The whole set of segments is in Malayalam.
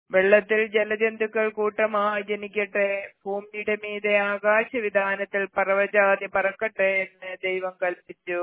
വെള്ളത്തിൽ ജലജന്തുക്കൾ കൂട്ടമായി ജനിക്കട്ടെ ഭൂമിയുടെ മീതെ ആകാശവിധാനത്തിൽ പറവജാതി പറക്കട്ടെ എന്ന് ദൈവം കൽപ്പിച്ചു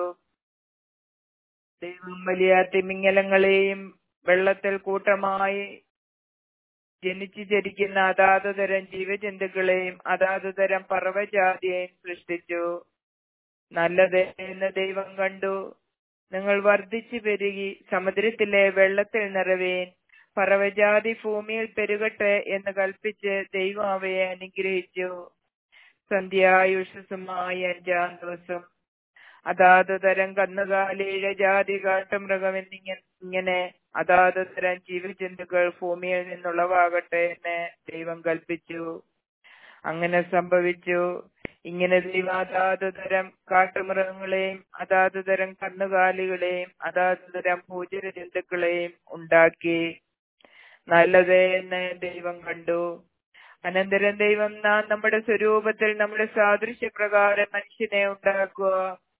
ദൈവം വലിയ തിമിംഗലങ്ങളെയും വെള്ളത്തിൽ കൂട്ടമായി ജനിച്ചു ജനിക്കുന്ന അതാത് തരം ജീവജന്തുക്കളെയും അതാത് തരം പറവജാതിയെയും സൃഷ്ടിച്ചു നല്ലത് എന്ന് ദൈവം കണ്ടു നിങ്ങൾ വർദ്ധിച്ചു പെരുകി സമുദ്രത്തിലെ വെള്ളത്തിൽ നിറവേൻ പറവജാതി ഭൂമിയിൽ പെരുകട്ടെ എന്ന് കൽപ്പിച്ച് ദൈവം അവയെ അനുഗ്രഹിച്ചു സന്ധ്യായുഷസുമായ അഞ്ചാം ദിവസം അതാത് തരം കന്നുകാലി ഇഴജാതി കാട്ടുമൃഗം എന്നിങ്ങനെ ഇങ്ങനെ അതാത് തരം ജീവജന്തുക്കൾ ഭൂമിയിൽ നിന്നുള്ളവാകട്ടെ എന്ന് ദൈവം കൽപ്പിച്ചു അങ്ങനെ സംഭവിച്ചു ഇങ്ങനെ ദൈവം അതാത് തരം കാട്ടുമൃഗങ്ങളെയും അതാത് തരം കന്നുകാലികളെയും അതാത് തരം ഭൂചര ജന്തുക്കളെയും ഉണ്ടാക്കി നല്ലത് എന്ന് ദൈവം കണ്ടു അനന്തരം ദൈവം നാം നമ്മുടെ സ്വരൂപത്തിൽ നമ്മുടെ സാദൃശ്യപ്രകാരം മനുഷ്യനെ ഉണ്ടാക്കുക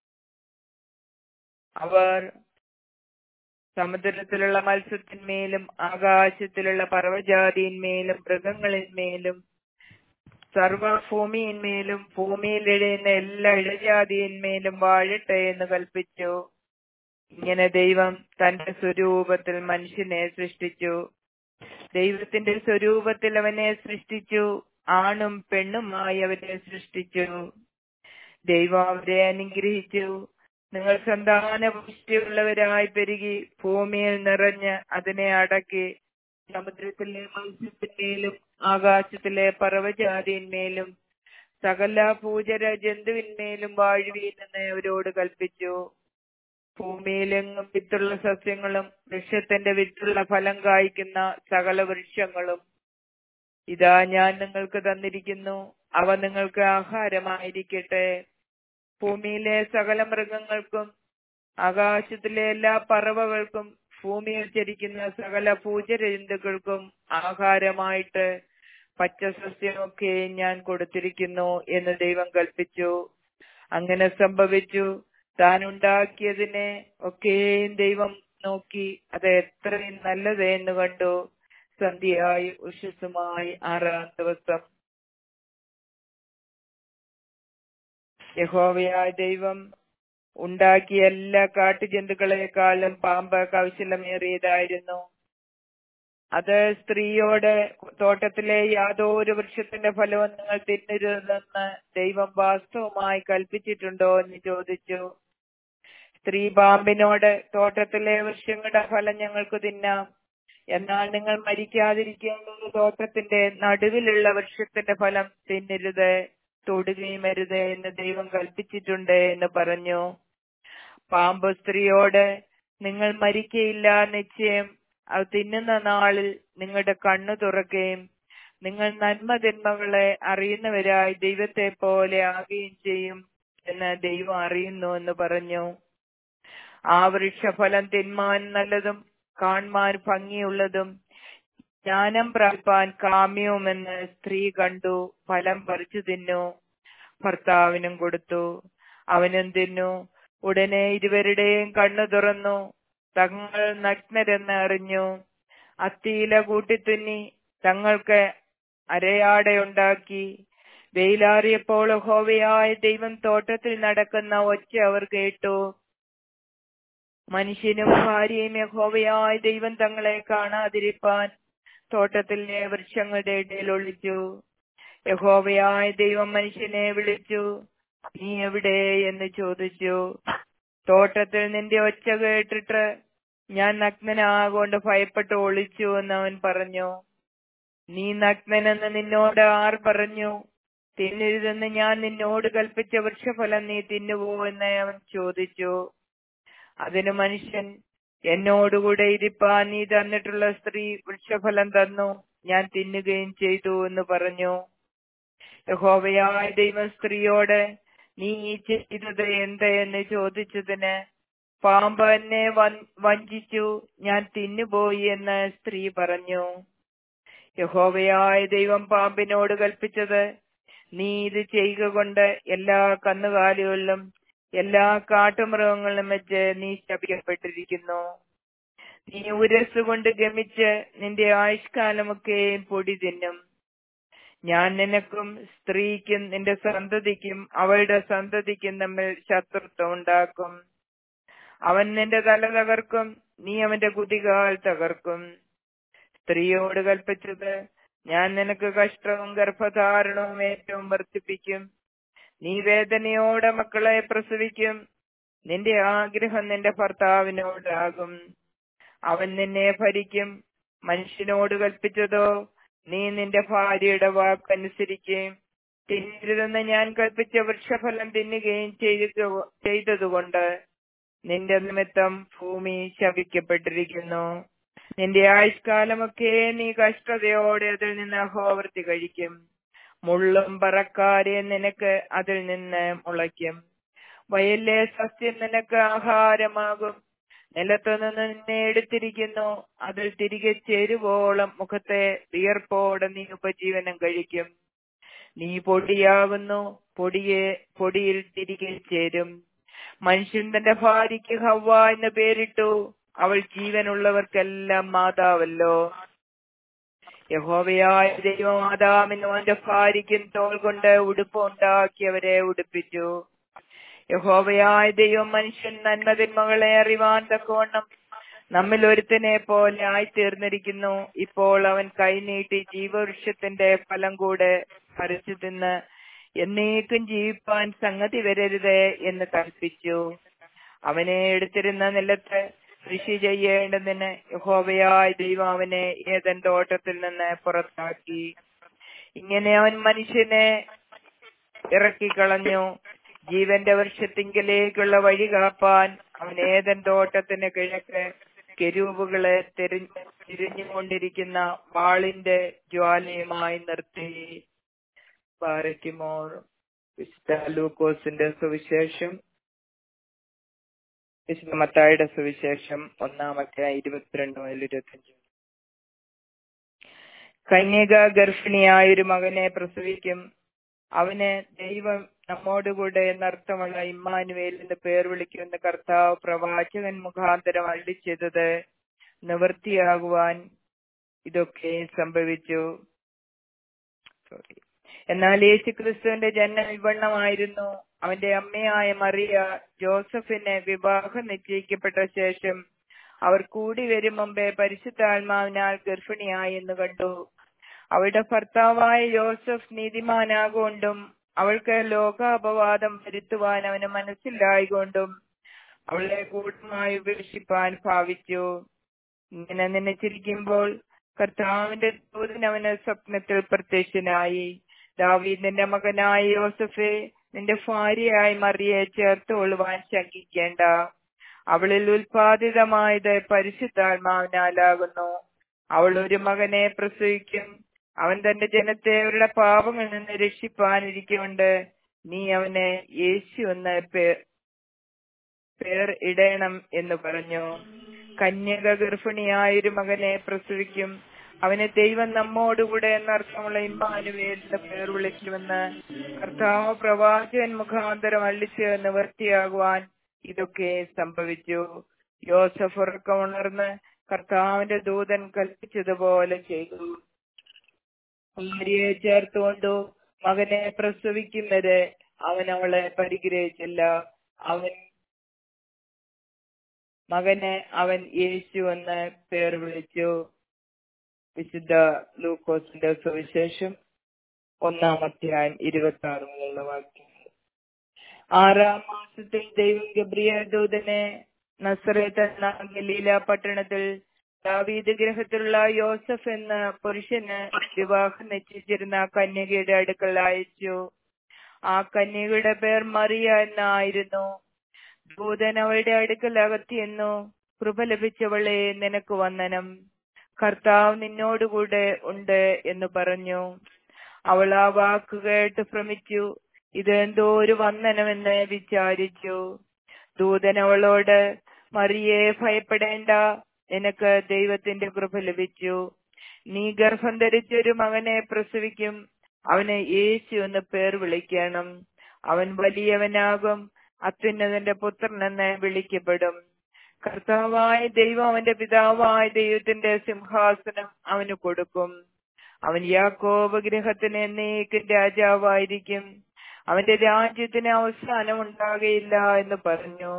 അവർ സമുദ്രത്തിലുള്ള മത്സ്യത്തിന്മേലും ആകാശത്തിലുള്ള പർവ്വജാതിന്മേലും മൃഗങ്ങളിന്മേലും സർവഭൂമിയിന്മേലും ഭൂമിയിൽ ഇഴയുന്ന എല്ലാ ഇഴജാതിയിന്മേലും വാഴട്ടെ എന്ന് കൽപ്പിച്ചു ഇങ്ങനെ ദൈവം തന്റെ സ്വരൂപത്തിൽ മനുഷ്യനെ സൃഷ്ടിച്ചു ദൈവത്തിന്റെ സ്വരൂപത്തിൽ അവനെ സൃഷ്ടിച്ചു ആണും പെണ്ണുമായി അവരെ സൃഷ്ടിച്ചു ദൈവം അവരെ അനുഗ്രഹിച്ചു നിങ്ങൾ സന്താന പുഷ്ടിയുള്ളവരായി പെരുകി ഭൂമിയിൽ നിറഞ്ഞ് അതിനെ അടക്കി സമുദ്രത്തിലെ മത്സ്യത്തിന്മേലും ആകാശത്തിലെ പർവ്വജാതിന്മേലും സകല പൂജര ജന്തുവിന്മേലും വാഴുവീനെന്ന് അവരോട് കൽപ്പിച്ചു ഭൂമിയിലെങ്ങും വിത്തുള്ള സസ്യങ്ങളും വൃക്ഷത്തിന്റെ വിത്തുള്ള ഫലം കായ്ക്കുന്ന സകല വൃക്ഷങ്ങളും ഇതാ ഞാൻ നിങ്ങൾക്ക് തന്നിരിക്കുന്നു അവ നിങ്ങൾക്ക് ആഹാരമായിരിക്കട്ടെ ഭൂമിയിലെ സകല മൃഗങ്ങൾക്കും ആകാശത്തിലെ എല്ലാ പറവകൾക്കും ഭൂമിയിൽ ചരിക്കുന്ന സകല പൂജരജന്തുക്കൾക്കും ആഹാരമായിട്ട് പച്ചസസ്യമൊക്കെ ഞാൻ കൊടുത്തിരിക്കുന്നു എന്ന് ദൈവം കൽപ്പിച്ചു അങ്ങനെ സംഭവിച്ചു താൻ ഉണ്ടാക്കിയതിനെ ഒക്കെയും ദൈവം നോക്കി അത് എത്രയും നല്ലത് എന്ന് കണ്ടു സന്ധ്യയായി ഉഷസുമായി ആറാം ദിവസം യഹോവയായ ദൈവം ഉണ്ടാക്കിയ എല്ലാ കാട്ടുജന്തുക്കളെക്കാളും പാമ്പ് കൗശലമേറിയതായിരുന്നു അത് സ്ത്രീയോട് തോട്ടത്തിലെ യാതൊരു വൃക്ഷത്തിന്റെ ഫലവും നിങ്ങൾ തിന്നരുതെന്ന് ദൈവം വാസ്തവമായി കൽപ്പിച്ചിട്ടുണ്ടോ എന്ന് ചോദിച്ചു സ്ത്രീ പാമ്പിനോട് തോട്ടത്തിലെ വൃക്ഷങ്ങളുടെ ഫലം ഞങ്ങൾക്ക് തിന്നാം എന്നാൽ നിങ്ങൾ മരിക്കാതിരിക്കേണ്ടത് തോട്ടത്തിന്റെ നടുവിലുള്ള വൃക്ഷത്തിന്റെ ഫലം തിന്നരുത് തൊടുകയും അരുത് എന്ന് ദൈവം കൽപ്പിച്ചിട്ടുണ്ട് എന്ന് പറഞ്ഞു പാമ്പ് സ്ത്രീയോട് നിങ്ങൾ മരിക്കയില്ല നിശ്ചയം അത് തിന്നുന്ന നാളിൽ നിങ്ങളുടെ കണ്ണു തുറക്കുകയും നിങ്ങൾ നന്മ തിന്മകളെ അറിയുന്നവരായി ദൈവത്തെ പോലെ ആകുകയും ചെയ്യും എന്ന് ദൈവം അറിയുന്നു എന്ന് പറഞ്ഞു ആ വൃക്ഷഫലം തിന്മാൻ നല്ലതും കാൺമാൻ ഭംഗിയുള്ളതും ജ്ഞാനം പ്രാപിപ്പാൻ കാമ്യവുമെന്ന് സ്ത്രീ കണ്ടു ഫലം പറിച്ചു തിന്നു ഭർത്താവിനും കൊടുത്തു അവനും തിന്നു ഉടനെ ഇരുവരുടെയും കണ്ണു തുറന്നു തങ്ങൾ നഗ്നരെന്ന് അറിഞ്ഞു അത്തിയില കൂട്ടിത്തുന്നി തങ്ങൾക്ക് അരയാടയുണ്ടാക്കി വെയിലാറിയപ്പോൾ ഹോവയായ ദൈവം തോട്ടത്തിൽ നടക്കുന്ന ഒച്ച അവർ കേട്ടു മനുഷ്യനും ഭാര്യയും യഹോവയായ ദൈവം തങ്ങളെ കാണാതിരിപ്പാൻ തോട്ടത്തിലെ വൃക്ഷങ്ങളുടെ ഇടയിൽ ഒളിച്ചു യഹോവയായ ദൈവം മനുഷ്യനെ വിളിച്ചു നീ എവിടെ എന്ന് ചോദിച്ചു തോട്ടത്തിൽ നിന്റെ ഒച്ച കേട്ടിട്ട് ഞാൻ നഗ്നനാകൊണ്ട് ഭയപ്പെട്ട് ഒളിച്ചു എന്ന് അവൻ പറഞ്ഞു നീ നഗ്നനെന്ന് നിന്നോട് ആർ പറഞ്ഞു തിന്നരുതെന്ന് ഞാൻ നിന്നോട് കൽപ്പിച്ച വൃക്ഷഫലം നീ തിന്നുവോ എന്ന് അവൻ ചോദിച്ചു അതിന് മനുഷ്യൻ എന്നോടുകൂടെ ഇരിപ്പാൻ നീ തന്നിട്ടുള്ള സ്ത്രീ വൃക്ഷഫലം തന്നു ഞാൻ തിന്നുകയും ചെയ്തു എന്ന് പറഞ്ഞു യഹോവയായ ദൈവം സ്ത്രീയോട് നീ ഈ ചെയ്തത് എന്ത് എന്ന് ചോദിച്ചതിന് പാമ്പ് എന്നെ വഞ്ചിച്ചു ഞാൻ തിന്നുപോയി എന്ന് സ്ത്രീ പറഞ്ഞു യഹോവയായ ദൈവം പാമ്പിനോട് കൽപ്പിച്ചത് നീ ഇത് ചെയ്യുക കൊണ്ട് എല്ലാ കന്നുകാലികളിലും എല്ലാ കാട്ടുമൃഗങ്ങളിലും വെച്ച് നീ ശപിക്കപ്പെട്ടിരിക്കുന്നു നീ ഉരസ് കൊണ്ട് ഗമിച്ച് നിന്റെ ആയുഷ്കാലമൊക്കെയും പൊടി തിന്നും ഞാൻ നിനക്കും സ്ത്രീക്കും നിന്റെ സന്തതിക്കും അവളുടെ സന്തതിക്കും തമ്മിൽ ശത്രുത്വം ഉണ്ടാക്കും അവൻ നിന്റെ തല തകർക്കും നീ അവന്റെ കുതികാൽ തകർക്കും സ്ത്രീയോട് കൽപ്പിച്ചത് ഞാൻ നിനക്ക് കഷ്ടവും ഗർഭധാരണവും ഏറ്റവും വർദ്ധിപ്പിക്കും നീ വേദനയോടെ മക്കളെ പ്രസവിക്കും നിന്റെ ആഗ്രഹം നിന്റെ ഭർത്താവിനോടാകും അവൻ നിന്നെ ഭരിക്കും മനുഷ്യനോട് കൽപ്പിച്ചതോ നീ നിന്റെ ഭാര്യയുടെ വാക്കനുസരിക്കുകയും തിന്നരുതെന്ന് ഞാൻ കൽപ്പിച്ച വൃക്ഷഫലം തിന്നുകയും ചെയ്തു ചെയ്തതുകൊണ്ട് നിന്റെ നിമിത്തം ഭൂമി ശപിക്കപ്പെട്ടിരിക്കുന്നു നിന്റെ ആയുഷ്കാലമൊക്കെ നീ കഷ്ടതയോടെ അതിൽ നിന്ന് അഹോവർത്തി കഴിക്കും മുള്ളും പറക്കാരെ നിനക്ക് അതിൽ നിന്ന് മുളയ്ക്കും വയലിലെ സസ്യം നിനക്ക് ആഹാരമാകും നിലത്തു നിന്ന് നിന്നെ എടുത്തിരിക്കുന്നു അതിൽ തിരികെ ചേരുവോളം മുഖത്തെ വിയർപ്പോടെ നീ ഉപജീവനം കഴിക്കും നീ പൊടിയാകുന്നു പൊടിയെ പൊടിയിൽ തിരികെ ചേരും മനുഷ്യൻ തന്റെ ഭാര്യയ്ക്ക് ഹവ്വ എന്ന് പേരിട്ടു അവൾ ജീവനുള്ളവർക്കെല്ലാം മാതാവല്ലോ യഹോവയായ ദൈവം ആദാമിനും അവന്റെ ഭാര്യയ്ക്കും തോൾ കൊണ്ട് ഉടുപ്പ് ഉണ്ടാക്കിയവരെ ഉടുപ്പിച്ചു യഹോവയായ ദൈവം മനുഷ്യൻ നന്മതിന്മകളെ അറിവാൻ തക്കവണ്ണം നമ്മിൽ ഒരുത്തനെ പോലെ ആയിത്തീർന്നിരിക്കുന്നു ഇപ്പോൾ അവൻ കൈനീട്ടി ജീവവൃക്ഷത്തിന്റെ ഫലം കൂടെ പറിച്ചു തിന്ന് എന്നേക്കും ജീവിപ്പാൻ സംഗതി വരരുത് എന്ന് കൽപ്പിച്ചു അവനെ എടുത്തിരുന്ന നിലത്ത് കൃഷി ചെയ്യേണ്ടതിന് യഹോവയായ ദൈവം അവനെ ഏതൻ തോട്ടത്തിൽ നിന്ന് പുറത്താക്കി ഇങ്ങനെ അവൻ മനുഷ്യനെ ഇറക്കിക്കളഞ്ഞു ജീവന്റെ വൃക്ഷത്തിങ്കിലേക്കുള്ള വഴി കാപ്പാൻ അവൻ ഏതൻ തോട്ടത്തിന് കിഴക്ക് കെരൂപുകളെ തിരി തിരിഞ്ഞുകൊണ്ടിരിക്കുന്ന വാളിന്റെ ജ്വാലയുമായി നിർത്തി പാറയ്ക്കുമോർ വിശുദ്ധ ലൂക്കോസിന്റെ സുവിശേഷം വിശുദ്ധ മത്തായുടെ സുവിശേഷം ഒന്നാമത്തെ ഇരുപത്തിരണ്ട് മുതൽ ഇരുപത്തിയഞ്ച് കന്യക ഗർഭിണിയായ ഒരു മകനെ പ്രസവിക്കും അവന് ദൈവം നമ്മോടുകൂടെ എന്നർത്ഥമുള്ള ഇമ്മാനുവേൽ എന്ന് പേർ വിളിക്കുമെന്ന് കർത്താവ് പ്രവാചകൻ മുഖാന്തരം അള്ളി ചെയ്തത് നിവൃത്തിയാകുവാൻ ഇതൊക്കെ സംഭവിച്ചു സോറി എന്നാൽ യേശു ക്രിസ്തുവിന്റെ ജന്മം വിവണ്ണമായിരുന്നു അവന്റെ അമ്മയായ മറിയ ജോസഫിന് വിവാഹം നിശ്ചയിക്കപ്പെട്ട ശേഷം അവർ കൂടി വരും മുമ്പേ പരിശുദ്ധാത്മാവിനാൽ ഗർഭിണിയായി എന്ന് കണ്ടു അവളുടെ ഭർത്താവായ ജോസഫ് നീതിമാനാകൊണ്ടും അവൾക്ക് ലോകാപവാദം വരുത്തുവാൻ അവന് മനസ്സിലായിക്കൊണ്ടും അവളെ കൂട്ടമായി ഉപേക്ഷിപ്പാൻ ഭാവിച്ചു ഇങ്ങനെ നനച്ചിരിക്കുമ്പോൾ കർത്താവിന്റെ ദൂതൻ അവന് സ്വപ്നത്തിൽ പ്രത്യക്ഷനായി ദാവീദിന്റെ മകനായ യോസഫെ നിന്റെ ഭാര്യയായി മറിയെ ചേർത്തുകൊള്ളുവാൻ ശങ്കിക്കേണ്ട അവളിൽ ഉൽപാദിതമായത് പരിശുദ്ധാത്മാവിനാലാകുന്നു അവൾ ഒരു മകനെ പ്രസവിക്കും അവൻ തന്റെ ജനത്തെ അവരുടെ പാപങ്ങളിൽ നിന്ന് രക്ഷിപ്പാനിരിക്കുകൊണ്ട് നീ അവന് യേശു എന്ന പേർ പേർ ഇടയണം എന്ന് പറഞ്ഞു കന്യക ഗർഭിണിയായ ഒരു മകനെ പ്രസവിക്കും അവന് ദൈവം നമ്മോടുകൂടെ എന്നർത്ഥമുള്ള ഇമ്മാനുവേൽ എന്ന പേർ വിളിക്കുമെന്ന് കർത്താവ് പ്രവാചകൻ മുഖാന്തരം അള്ളിച്ച് നിവർത്തിയാകുവാൻ ഇതൊക്കെ സംഭവിച്ചു യോസഫ് ഉറക്കമുണർന്ന് കർത്താവിന്റെ ദൂതൻ കൽപ്പിച്ചതുപോലെ ചെയ്തു ഭാര്യയെ ചേർത്തുകൊണ്ടു മകനെ പ്രസവിക്കുന്നത് അവൻ അവളെ പരിഗ്രഹിച്ചില്ല അവൻ മകനെ അവൻ യേശു എന്ന് പേർ വിളിച്ചു വിശുദ്ധ ലൂക്കോസിന്റെ സുവിശേഷം ഒന്നാം അധ്യായം ഇരുപത്തി ആറ് മുതലുള്ള വാക്യങ്ങൾ ആറാം മാസത്തിൽ ദൈവം ഗബ്രിയേൽ ദൂതനെ നസറേത്ത് എന്ന ഗലീല പട്ടണത്തിൽ ദാവീദ് ഗ്രഹത്തിലുള്ള യോസഫ് എന്ന പുരുഷന് വിവാഹം നിശ്ചയിച്ചിരുന്ന കന്യകയുടെ അടുക്കൽ അയച്ചു ആ കന്യകയുടെ പേർ മറിയ എന്നായിരുന്നു ദൂതൻ അവളുടെ അടുക്കൽ അകത്തിയെന്നു കൃപ ലഭിച്ചവളെ നിനക്ക് വന്ദനം കർത്താവ് നിന്നോടുകൂടെ ഉണ്ട് എന്ന് പറഞ്ഞു അവൾ ആ വാക്ക് കേട്ട് ഭ്രമിച്ചു ഇത് എന്തോ ഒരു വന്ദനമെന്ന് വിചാരിച്ചു ദൂതൻ അവളോട് മറിയെ ഭയപ്പെടേണ്ട നിനക്ക് ദൈവത്തിന്റെ കൃപ ലഭിച്ചു നീ ഗർഭം ധരിച്ചൊരു മകനെ പ്രസവിക്കും അവന് യേശു എന്ന് പേർ വിളിക്കണം അവൻ വലിയവനാകും അത്യുന്നതന്റെ പുത്രനെന്ന് വിളിക്കപ്പെടും കർത്താവായ ദൈവം അവന്റെ പിതാവായ ദൈവത്തിന്റെ സിംഹാസനം അവന് കൊടുക്കും അവൻ യാക്കോബ് ഗൃഹത്തിന് എന്നേക്കും രാജാവായിരിക്കും അവന്റെ രാജ്യത്തിന് അവസാനം ഉണ്ടാകയില്ല എന്ന് പറഞ്ഞു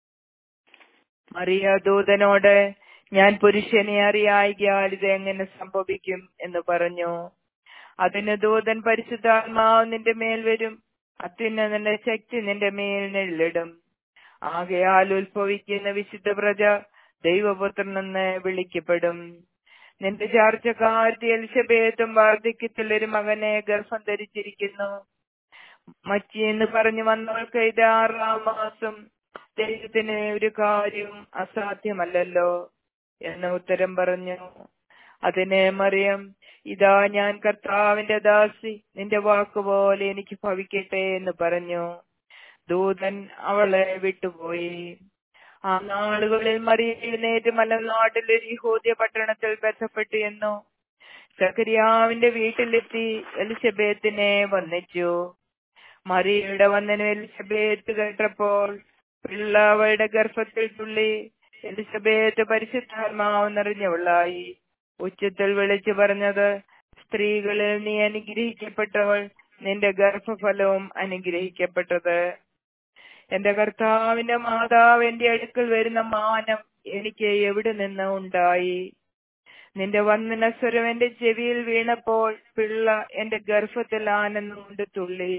മറിയ ദൂതനോട് ഞാൻ പുരുഷനെ അറിയായികയാൽ ഇത് എങ്ങനെ സംഭവിക്കും എന്ന് പറഞ്ഞു അതിന് ദൂതൻ പരിശുദ്ധാത്മാവ് നിന്റെ മേൽ വരും അത്യുന്നതന്റെ ശക്തി നിന്റെ മേൽ നെല്ലിടും ആകയാൽ ഉത്ഭവിക്കുന്ന വിശുദ്ധ പ്രജ ദൈവപുത്രനെന്ന് വിളിക്കപ്പെടും നിന്റെ ചാർച്ചക്കാരത്തി എലിസബേത്തും വാർദ്ധക്യത്തിൽ ഒരു മകനെ ഗർഭം ധരിച്ചിരിക്കുന്നു മച്ചി എന്ന് പറഞ്ഞു വന്നവൾക്ക് ഇത് ആറാം മാസം ദൈവത്തിന് ഒരു കാര്യം അസാധ്യമല്ലല്ലോ എന്ന് ഉത്തരം പറഞ്ഞു അതിനെ മറിയം ഇതാ ഞാൻ കർത്താവിന്റെ ദാസി നിന്റെ വാക്കുപോലെ എനിക്ക് ഭവിക്കട്ടെ എന്ന് പറഞ്ഞു ദൂതൻ അവളെ വിട്ടുപോയി ആ നാളുകളിൽ മറിയ എഴുന്നേറ്റ് മലനാട്ടിൽ ഒരു യഹൂദ്യ പട്ടണത്തിൽ ബന്ധപ്പെട്ടു എന്നു സക്കരിയാവിന്റെ വീട്ടിലെത്തി എലിസബേത്തിനെ വന്നിച്ചു മറിയയുടെ വന്നനും എലിസബേത്ത് കേട്ടപ്പോൾ പിള്ള അവളുടെ ഗർഭത്തിൽ തുള്ളി എലിസബേത്ത് പരിശുദ്ധാത്മാവ് നിറഞ്ഞവളായി ഉച്ചത്തിൽ വിളിച്ചു പറഞ്ഞത് സ്ത്രീകളിൽ നീ അനുഗ്രഹിക്കപ്പെട്ടവൾ നിന്റെ ഗർഭഫലവും അനുഗ്രഹിക്കപ്പെട്ടത് എന്റെ കർത്താവിന്റെ മാതാവ് എന്റെ അടുക്കൽ വരുന്ന മാനം എനിക്ക് എവിടെ നിന്ന് ഉണ്ടായി നിന്റെ വന്ദനസ്വരം എന്റെ ചെവിയിൽ വീണപ്പോൾ പിള്ള എന്റെ ഗർഭത്തിൽ ആനന്ദം കൊണ്ട് തുള്ളി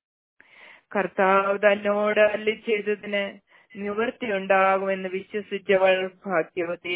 കർത്താവ് തന്നോട് അല്ലി ചെയ്തതിന് നിവൃത്തിയുണ്ടാകുമെന്ന് വിശ്വസിച്ചവൾ ഭാഗ്യവതി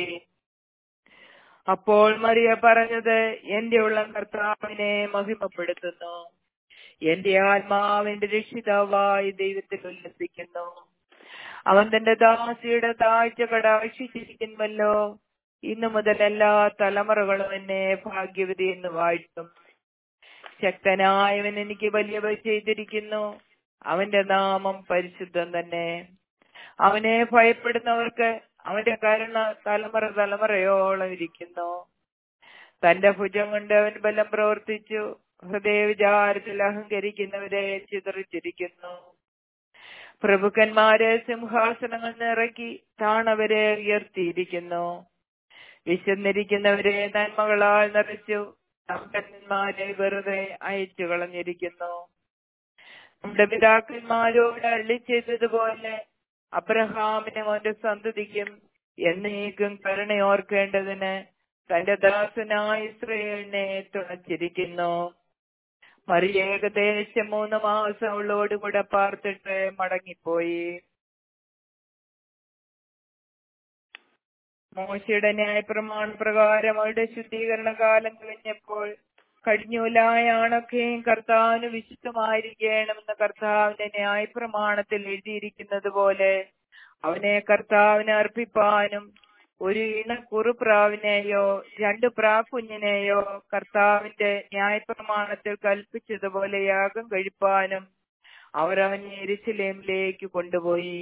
അപ്പോൾ മറിയ പറഞ്ഞത് എന്റെ ഉള്ളം കർത്താവിനെ മഹിമപ്പെടുത്തുന്നു എന്റെ ആത്മാവിന്റെ രക്ഷിതാവായി ദൈവത്തിൽ ഉല്ലസിക്കുന്നു അവൻ തന്റെ ദാസിയുടെ താഴ്ച കടാക്ഷിച്ചിരിക്കുമല്ലോ ഇന്നു മുതൽ എല്ലാ തലമുറകളും എന്നെ ഭാഗ്യവതി എന്ന് വാഴ്ത്തും ശക്തനായവൻ എനിക്ക് വലിയവ ചെയ്തിരിക്കുന്നു അവന്റെ നാമം പരിശുദ്ധം തന്നെ അവനെ ഭയപ്പെടുന്നവർക്ക് അവന്റെ കരുണ തലമുറ തലമുറയോളം ഇരിക്കുന്നു തന്റെ ഭുജം കൊണ്ട് അവൻ ബലം പ്രവർത്തിച്ചു ഹൃദയ വിചാരത്തിൽ അഹങ്കരിക്കുന്നവരെ ചിതറിച്ചിരിക്കുന്നു പ്രഭുക്കന്മാരെ സിംഹാസനങ്ങൾ നിറക്കി താണവരെ ഉയർത്തിയിരിക്കുന്നു വിശന്നിരിക്കുന്നവരെ നന്മകളാൽ നിറച്ചു സമ്പന്നന്മാരെ വെറുതെ അയച്ചു കളഞ്ഞിരിക്കുന്നു നമ്മുടെ പിതാക്കന്മാരോട് അള്ളി ചെയ്തതുപോലെ അബ്രഹാമിനും അവന്റെ സന്തതിക്കും എന്നേക്കും കരുണയോർക്കേണ്ടതിന് തന്റെ ദാസനായ ഇസ്രയേലിനെ തുണച്ചിരിക്കുന്നു മറിയ ഏകദേശം മൂന്ന് മാസം അവളോടുകൂടെ പാർത്തിട്ട് മടങ്ങിപ്പോയി മോശയുടെ ന്യായപ്രമാണ പ്രകാരം അവളുടെ ശുദ്ധീകരണ കാലം കഴിഞ്ഞപ്പോൾ കടിഞ്ഞൂലായാണൊക്കെയും കർത്താവിന് വിശുദ്ധമായിരിക്കണമെന്ന് കർത്താവിന്റെ ന്യായപ്രമാണത്തിൽ എഴുതിയിരിക്കുന്നത് പോലെ അവനെ കർത്താവിന് അർപ്പിപ്പാനും ഒരു ഇണ കുറുപ്രാവിനെയോ രണ്ട് പ്രാക്കുഞ്ഞിനെയോ കർത്താവിന്റെ ന്യായപ്രമാണത്തിൽ കൽപ്പിച്ചതുപോലെ യാഗം കഴിപ്പാനും അവർ അവനെ എരിശിലേമിലേക്ക് കൊണ്ടുപോയി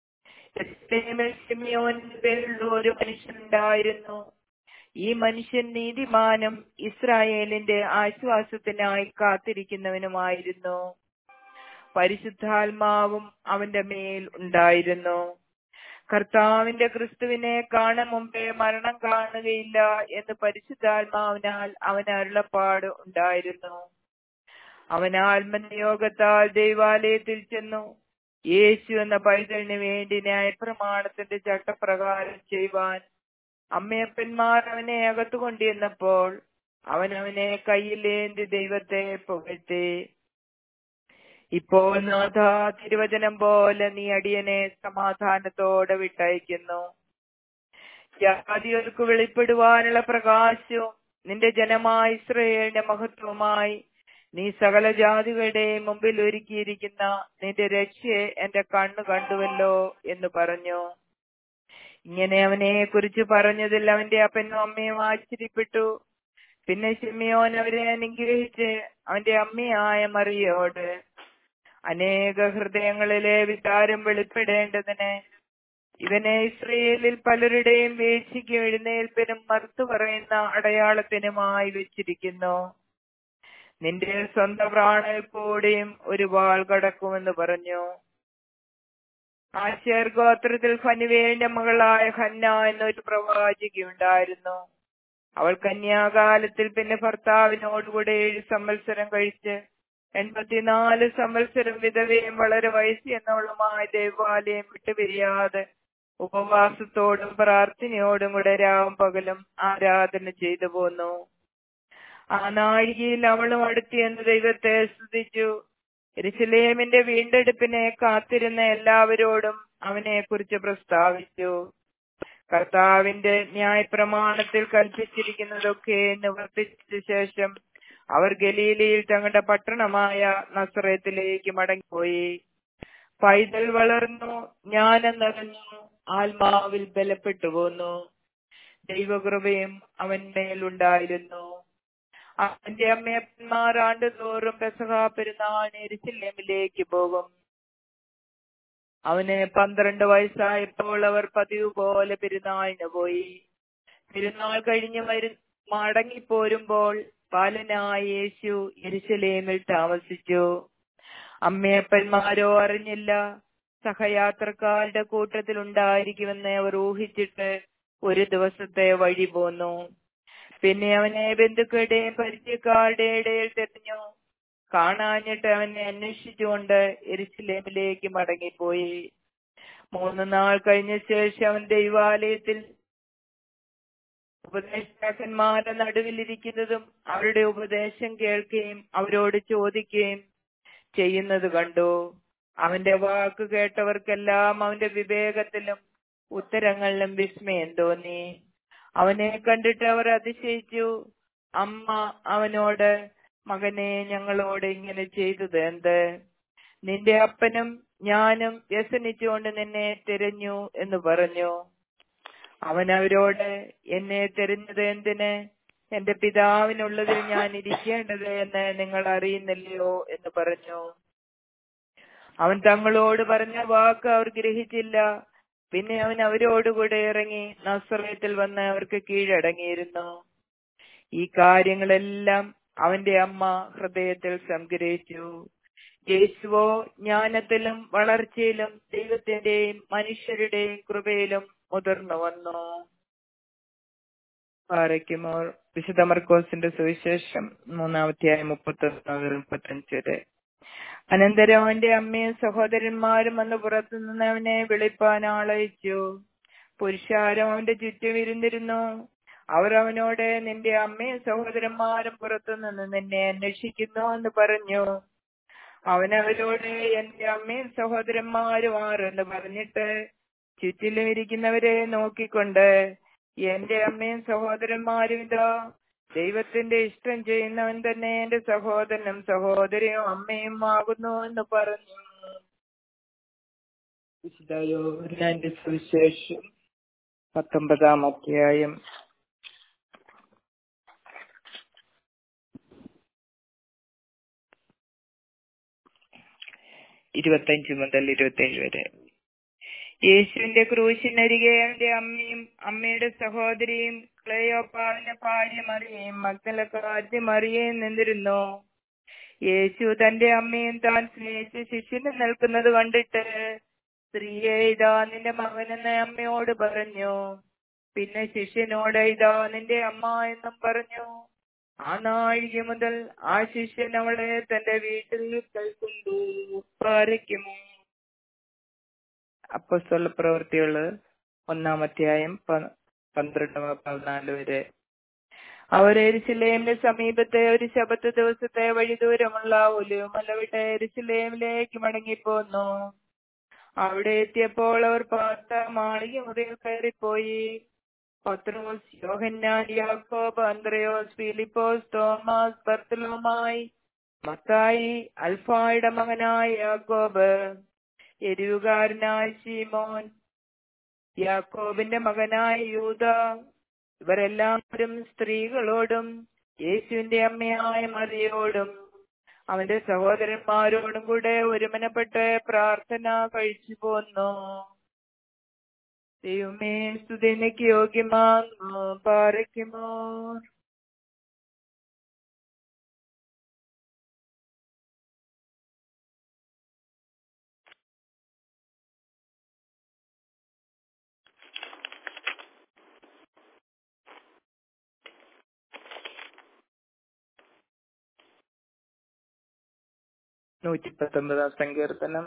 പേരുള്ള ഒരു മനുഷ്യനുണ്ടായിരുന്നു ഈ മനുഷ്യൻ നീതിമാനും ഇസ്രായേലിന്റെ ആശ്വാസത്തിനായി കാത്തിരിക്കുന്നവനുമായിരുന്നു പരിശുദ്ധാത്മാവും അവന്റെ മേൽ ഉണ്ടായിരുന്നു കർത്താവിന്റെ ക്രിസ്തുവിനെ കാണും മുമ്പേ മരണം കാണുകയില്ല എന്ന് പരിശുദ്ധാത്മാവിനാൽ അവന് അരുളപ്പാട് ഉണ്ടായിരുന്നു അവൻ ആത്മനിയോഗത്താൽ ദൈവാലയത്തിൽ ചെന്നു യേശു എന്ന പൈതലിന് വേണ്ടി ന്യായപ്രമാണത്തിന്റെ ചട്ടപ്രകാരം ചെയ്യുവാൻ അമ്മയപ്പന്മാർ അവനെ അകത്തു കൊണ്ടുവന്നപ്പോൾ അവൻ അവനെ കയ്യിലേന്തി ദൈവത്തെ പുകഴ്ത്തി ഇപ്പോൾ നാഥ തിരുവചനം പോലെ നീ അടിയനെ സമാധാനത്തോടെ വിട്ടയക്കുന്നു ജാതികൾക്ക് വെളിപ്പെടുവാനുള്ള പ്രകാശവും നിന്റെ ജനമായ ഇസ്രയേലിന്റെ മഹത്വമായി നീ സകല ജാതികളുടെയും മുമ്പിൽ ഒരുക്കിയിരിക്കുന്ന നിന്റെ രക്ഷയെ എന്റെ കണ്ണു കണ്ടുവല്ലോ എന്ന് പറഞ്ഞു ഇങ്ങനെ അവനെ കുറിച്ച് പറഞ്ഞതിൽ അവന്റെ അപ്പനും അമ്മയും ആശ്ചര്യപ്പെട്ടു പിന്നെ ഷിമിയോൻ അവരെ അനുഗ്രഹിച്ച് അവന്റെ അമ്മയായ മറിയോട് അനേക ഹൃദയങ്ങളിലെ വികാരം വെളിപ്പെടേണ്ടതിന് ഇവനെ ഇസ്രയേലിൽ പലരുടെയും വീഴ്ചയ്ക്കും എഴുന്നേൽപ്പിനും മറുത്തു പറയുന്ന അടയാളത്തിനുമായി വെച്ചിരിക്കുന്നു നിന്റെ സ്വന്തം പ്രാണൽ കൂടെയും ഒരു വാൾ കടക്കുമെന്ന് പറഞ്ഞു ആശേർ ഗോത്രത്തിൽ ഫനുവേലിന്റെ മകളായ ഹന്ന എന്നൊരു പ്രവാചികയുണ്ടായിരുന്നു അവൾ കന്യാകാലത്തിൽ പിന്നെ ഭർത്താവിനോടുകൂടെ ഏഴ് സംവത്സരം കഴിച്ച് എൺപത്തിനാല് സംവത്സരം വിധവയും വളരെ വയസ്സ് എന്നവളുമായ ദേവാലയം വിട്ടുപിരിയാതെ ഉപവാസത്തോടും പ്രാർത്ഥനയോടും കൂടെ രാവും പകലും ആരാധന ചെയ്തു പോന്നു ആ നാഴികയിൽ അവളും അടുത്തിയെന്ന് ദൈവത്തെ സ്തുതിച്ചു എരുസലേമിന്റെ വീണ്ടെടുപ്പിനെ കാത്തിരുന്ന എല്ലാവരോടും അവനെ കുറിച്ച് പ്രസ്താവിച്ചു കർത്താവിന്റെ ന്യായപ്രമാണത്തിൽ കൽപ്പിച്ചിരിക്കുന്നതൊക്കെ നിവർത്തിച്ച ശേഷം അവർ ഗലീലയിൽ തങ്ങളുടെ പട്ടണമായ നസ്രത്തിലേക്ക് മടങ്ങിപ്പോയി പൈതൽ വളർന്നു ജ്ഞാനം നിറഞ്ഞു ആത്മാവിൽ ബലപ്പെട്ടു പോന്നു ദൈവകൃപയും അവൻ മേലുണ്ടായിരുന്നു അവന്റെ അമ്മയപ്പന്മാർ ആണ്ടുതോറും പെസഹ പെരുന്നാളിന് എരിശില്ലേമിലേക്ക് പോകും അവന് പന്ത്രണ്ട് വയസ്സായപ്പോൾ അവർ പതിവ് പോലെ പെരുന്നാളിന് പോയി പെരുന്നാൾ കഴിഞ്ഞ് വരു മടങ്ങിപ്പോരുമ്പോൾ ബാലനായ യേശു എരിശിലേമിൽ താമസിച്ചു അമ്മയപ്പന്മാരോ അറിഞ്ഞില്ല സഹയാത്രക്കാരുടെ കൂട്ടത്തിൽ ഉണ്ടായിരിക്കുമെന്ന് അവർ ഊഹിച്ചിട്ട് ഒരു ദിവസത്തെ വഴി പോന്നു പിന്നെ അവനെ ബന്ധുക്കളുടെയും പരിചയക്കാരുടെ ഇടയിൽ തെരഞ്ഞു കാണാഞ്ഞിട്ട് അവനെ അന്വേഷിച്ചുകൊണ്ട് എരിശിലേമിലേക്ക് മടങ്ങിപ്പോയി മൂന്ന് നാൾ കഴിഞ്ഞ ശേഷം അവൻ ദൈവാലയത്തിൽ ഉപദേഷ്ടാക്കന്മാരുടെ നടുവിലിരിക്കുന്നതും അവരുടെ ഉപദേശം കേൾക്കുകയും അവരോട് ചോദിക്കുകയും ചെയ്യുന്നത് കണ്ടു അവന്റെ വാക്ക് കേട്ടവർക്കെല്ലാം അവന്റെ വിവേകത്തിലും ഉത്തരങ്ങളിലും വിസ്മയം തോന്നി അവനെ കണ്ടിട്ട് അവർ അതിശയിച്ചു അമ്മ അവനോട് മകനെ ഞങ്ങളോട് ഇങ്ങനെ ചെയ്തത് എന്ത് നിന്റെ അപ്പനും ഞാനും വ്യസനിച്ചുകൊണ്ട് നിന്നെ തിരഞ്ഞു എന്ന് പറഞ്ഞു അവൻ അവരോട് എന്നെ തിരഞ്ഞത് എന്തിന് എന്റെ പിതാവിനുള്ളതിൽ ഞാൻ ഇരിക്കേണ്ടത് എന്ന് നിങ്ങൾ അറിയുന്നില്ലയോ എന്ന് പറഞ്ഞു അവൻ തങ്ങളോട് പറഞ്ഞ വാക്ക് അവർ ഗ്രഹിച്ചില്ല പിന്നെ അവൻ അവരോടുകൂടെ ഇറങ്ങി നസ്രയത്തിൽ വന്ന് അവർക്ക് കീഴടങ്ങിയിരുന്നു ഈ കാര്യങ്ങളെല്ലാം അവന്റെ അമ്മ ഹൃദയത്തിൽ സംഗ്രഹിച്ചു യേശുവോ ജ്ഞാനത്തിലും വളർച്ചയിലും ദൈവത്തിന്റെയും മനുഷ്യരുടെയും കൃപയിലും മുതിർന്നു വന്നു പാറയ്ക്കുമോർ വിശുദ്ധ മർക്കോസിന്റെ സുവിശേഷം മൂന്നാമത്തെയായ മുപ്പത്തി ഒന്ന് മുതൽ മുപ്പത്തഞ്ച് വരെ അനന്തരം അവന്റെ അമ്മയും സഹോദരന്മാരും വന്ന് പുറത്തു നിന്ന് അവനെ വിളിപ്പാൻ ആളയച്ചു പുരുഷാരം അവന്റെ ചുറ്റും ഇരുന്നിരുന്നു അവർ അവനോട് നിന്റെ അമ്മയും സഹോദരന്മാരും പുറത്തു നിന്ന് നിന്നെ അന്വേഷിക്കുന്നു എന്ന് പറഞ്ഞു അവൻ അവരോട് എന്റെ അമ്മയും സഹോദരന്മാരും ആരെന്ന് പറഞ്ഞിട്ട് ചുറ്റിലും ഇരിക്കുന്നവരെ നോക്കിക്കൊണ്ട് എന്റെ അമ്മയും സഹോദരന്മാരും ഇതാ ദൈവത്തിന്റെ ഇഷ്ടം ചെയ്യുന്നവൻ തന്നെ എന്റെ സഹോദരനും സഹോദരിയും അമ്മയും ആകുന്നു എന്ന് പറഞ്ഞു വിശുദ്ധ സുവിശേഷം പത്തൊമ്പതാം അധ്യായം ഇരുപത്തഞ്ച് മുതൽ ഇരുപത്തേഴ് വരെ യേശുവിന്റെ ക്രൂശിനരികെ അവന്റെ അമ്മയും അമ്മയുടെ സഹോദരിയും ക്ലയോപ്പാവിന്റെ ഭാര്യ മറിയയും മഗ്ദലക്കാരി മറിയയും നിന്നിരുന്നു യേശു തന്റെ അമ്മയും താൻ സ്നേഹിച്ച ശിഷ്യനും നിൽക്കുന്നത് കണ്ടിട്ട് സ്ത്രീയെ ഇതാ നിന്റെ മകനെന്ന് അമ്മയോട് പറഞ്ഞു പിന്നെ ശിഷ്യനോട് ഇതാ നിന്റെ അമ്മ എന്നും പറഞ്ഞു ആ നാഴിക മുതൽ ആ ശിഷ്യൻ അവളെ തന്റെ വീട്ടിൽ കൈക്കൊണ്ടു പാരയ്ക്കുമോ അപ്പസ്തോല പ്രവൃത്തികള് ഒന്നാമധ്യായം പന്ത്രണ്ട് പതിനാല് വരെ അവർ എരിശിലേമിന്റെ സമീപത്തെ ഒരു ശബത്ത് ദിവസത്തെ വഴി ദൂരമുള്ള ഒലിവുമല വിട്ട് എരിശിലേമിലേക്ക് മടങ്ങിപ്പോന്നു അവിടെ എത്തിയപ്പോൾ അവർ പാർത്ത മാളിക മുറിയിൽ കയറിപ്പോയി പത്രോസ് യോഹന്നാൻ യാക്കോബ് അന്ത്രയോസ് ഫിലിപ്പോസ് തോമസ് ബർത്തലോമായി മത്തായി അൽഫായുടെ മകനായ യാക്കോബ് എരിവുകാരനായ ശീമോൻ യാക്കോബിന്റെ മകനായ യൂത ഇവരെല്ലാവരും സ്ത്രീകളോടും യേശുവിന്റെ അമ്മയായ മറിയോടും അവന്റെ സഹോദരന്മാരോടും കൂടെ ഒരുമനപ്പെട്ട് പ്രാർത്ഥന കഴിച്ചു പോന്നു ദൈവമേ സ്തുതിനക്ക് യോഗ്യമാകുന്നു പാറയ്ക്കുമോ നൂറ്റി പത്തൊമ്പതാം സങ്കീർത്തനം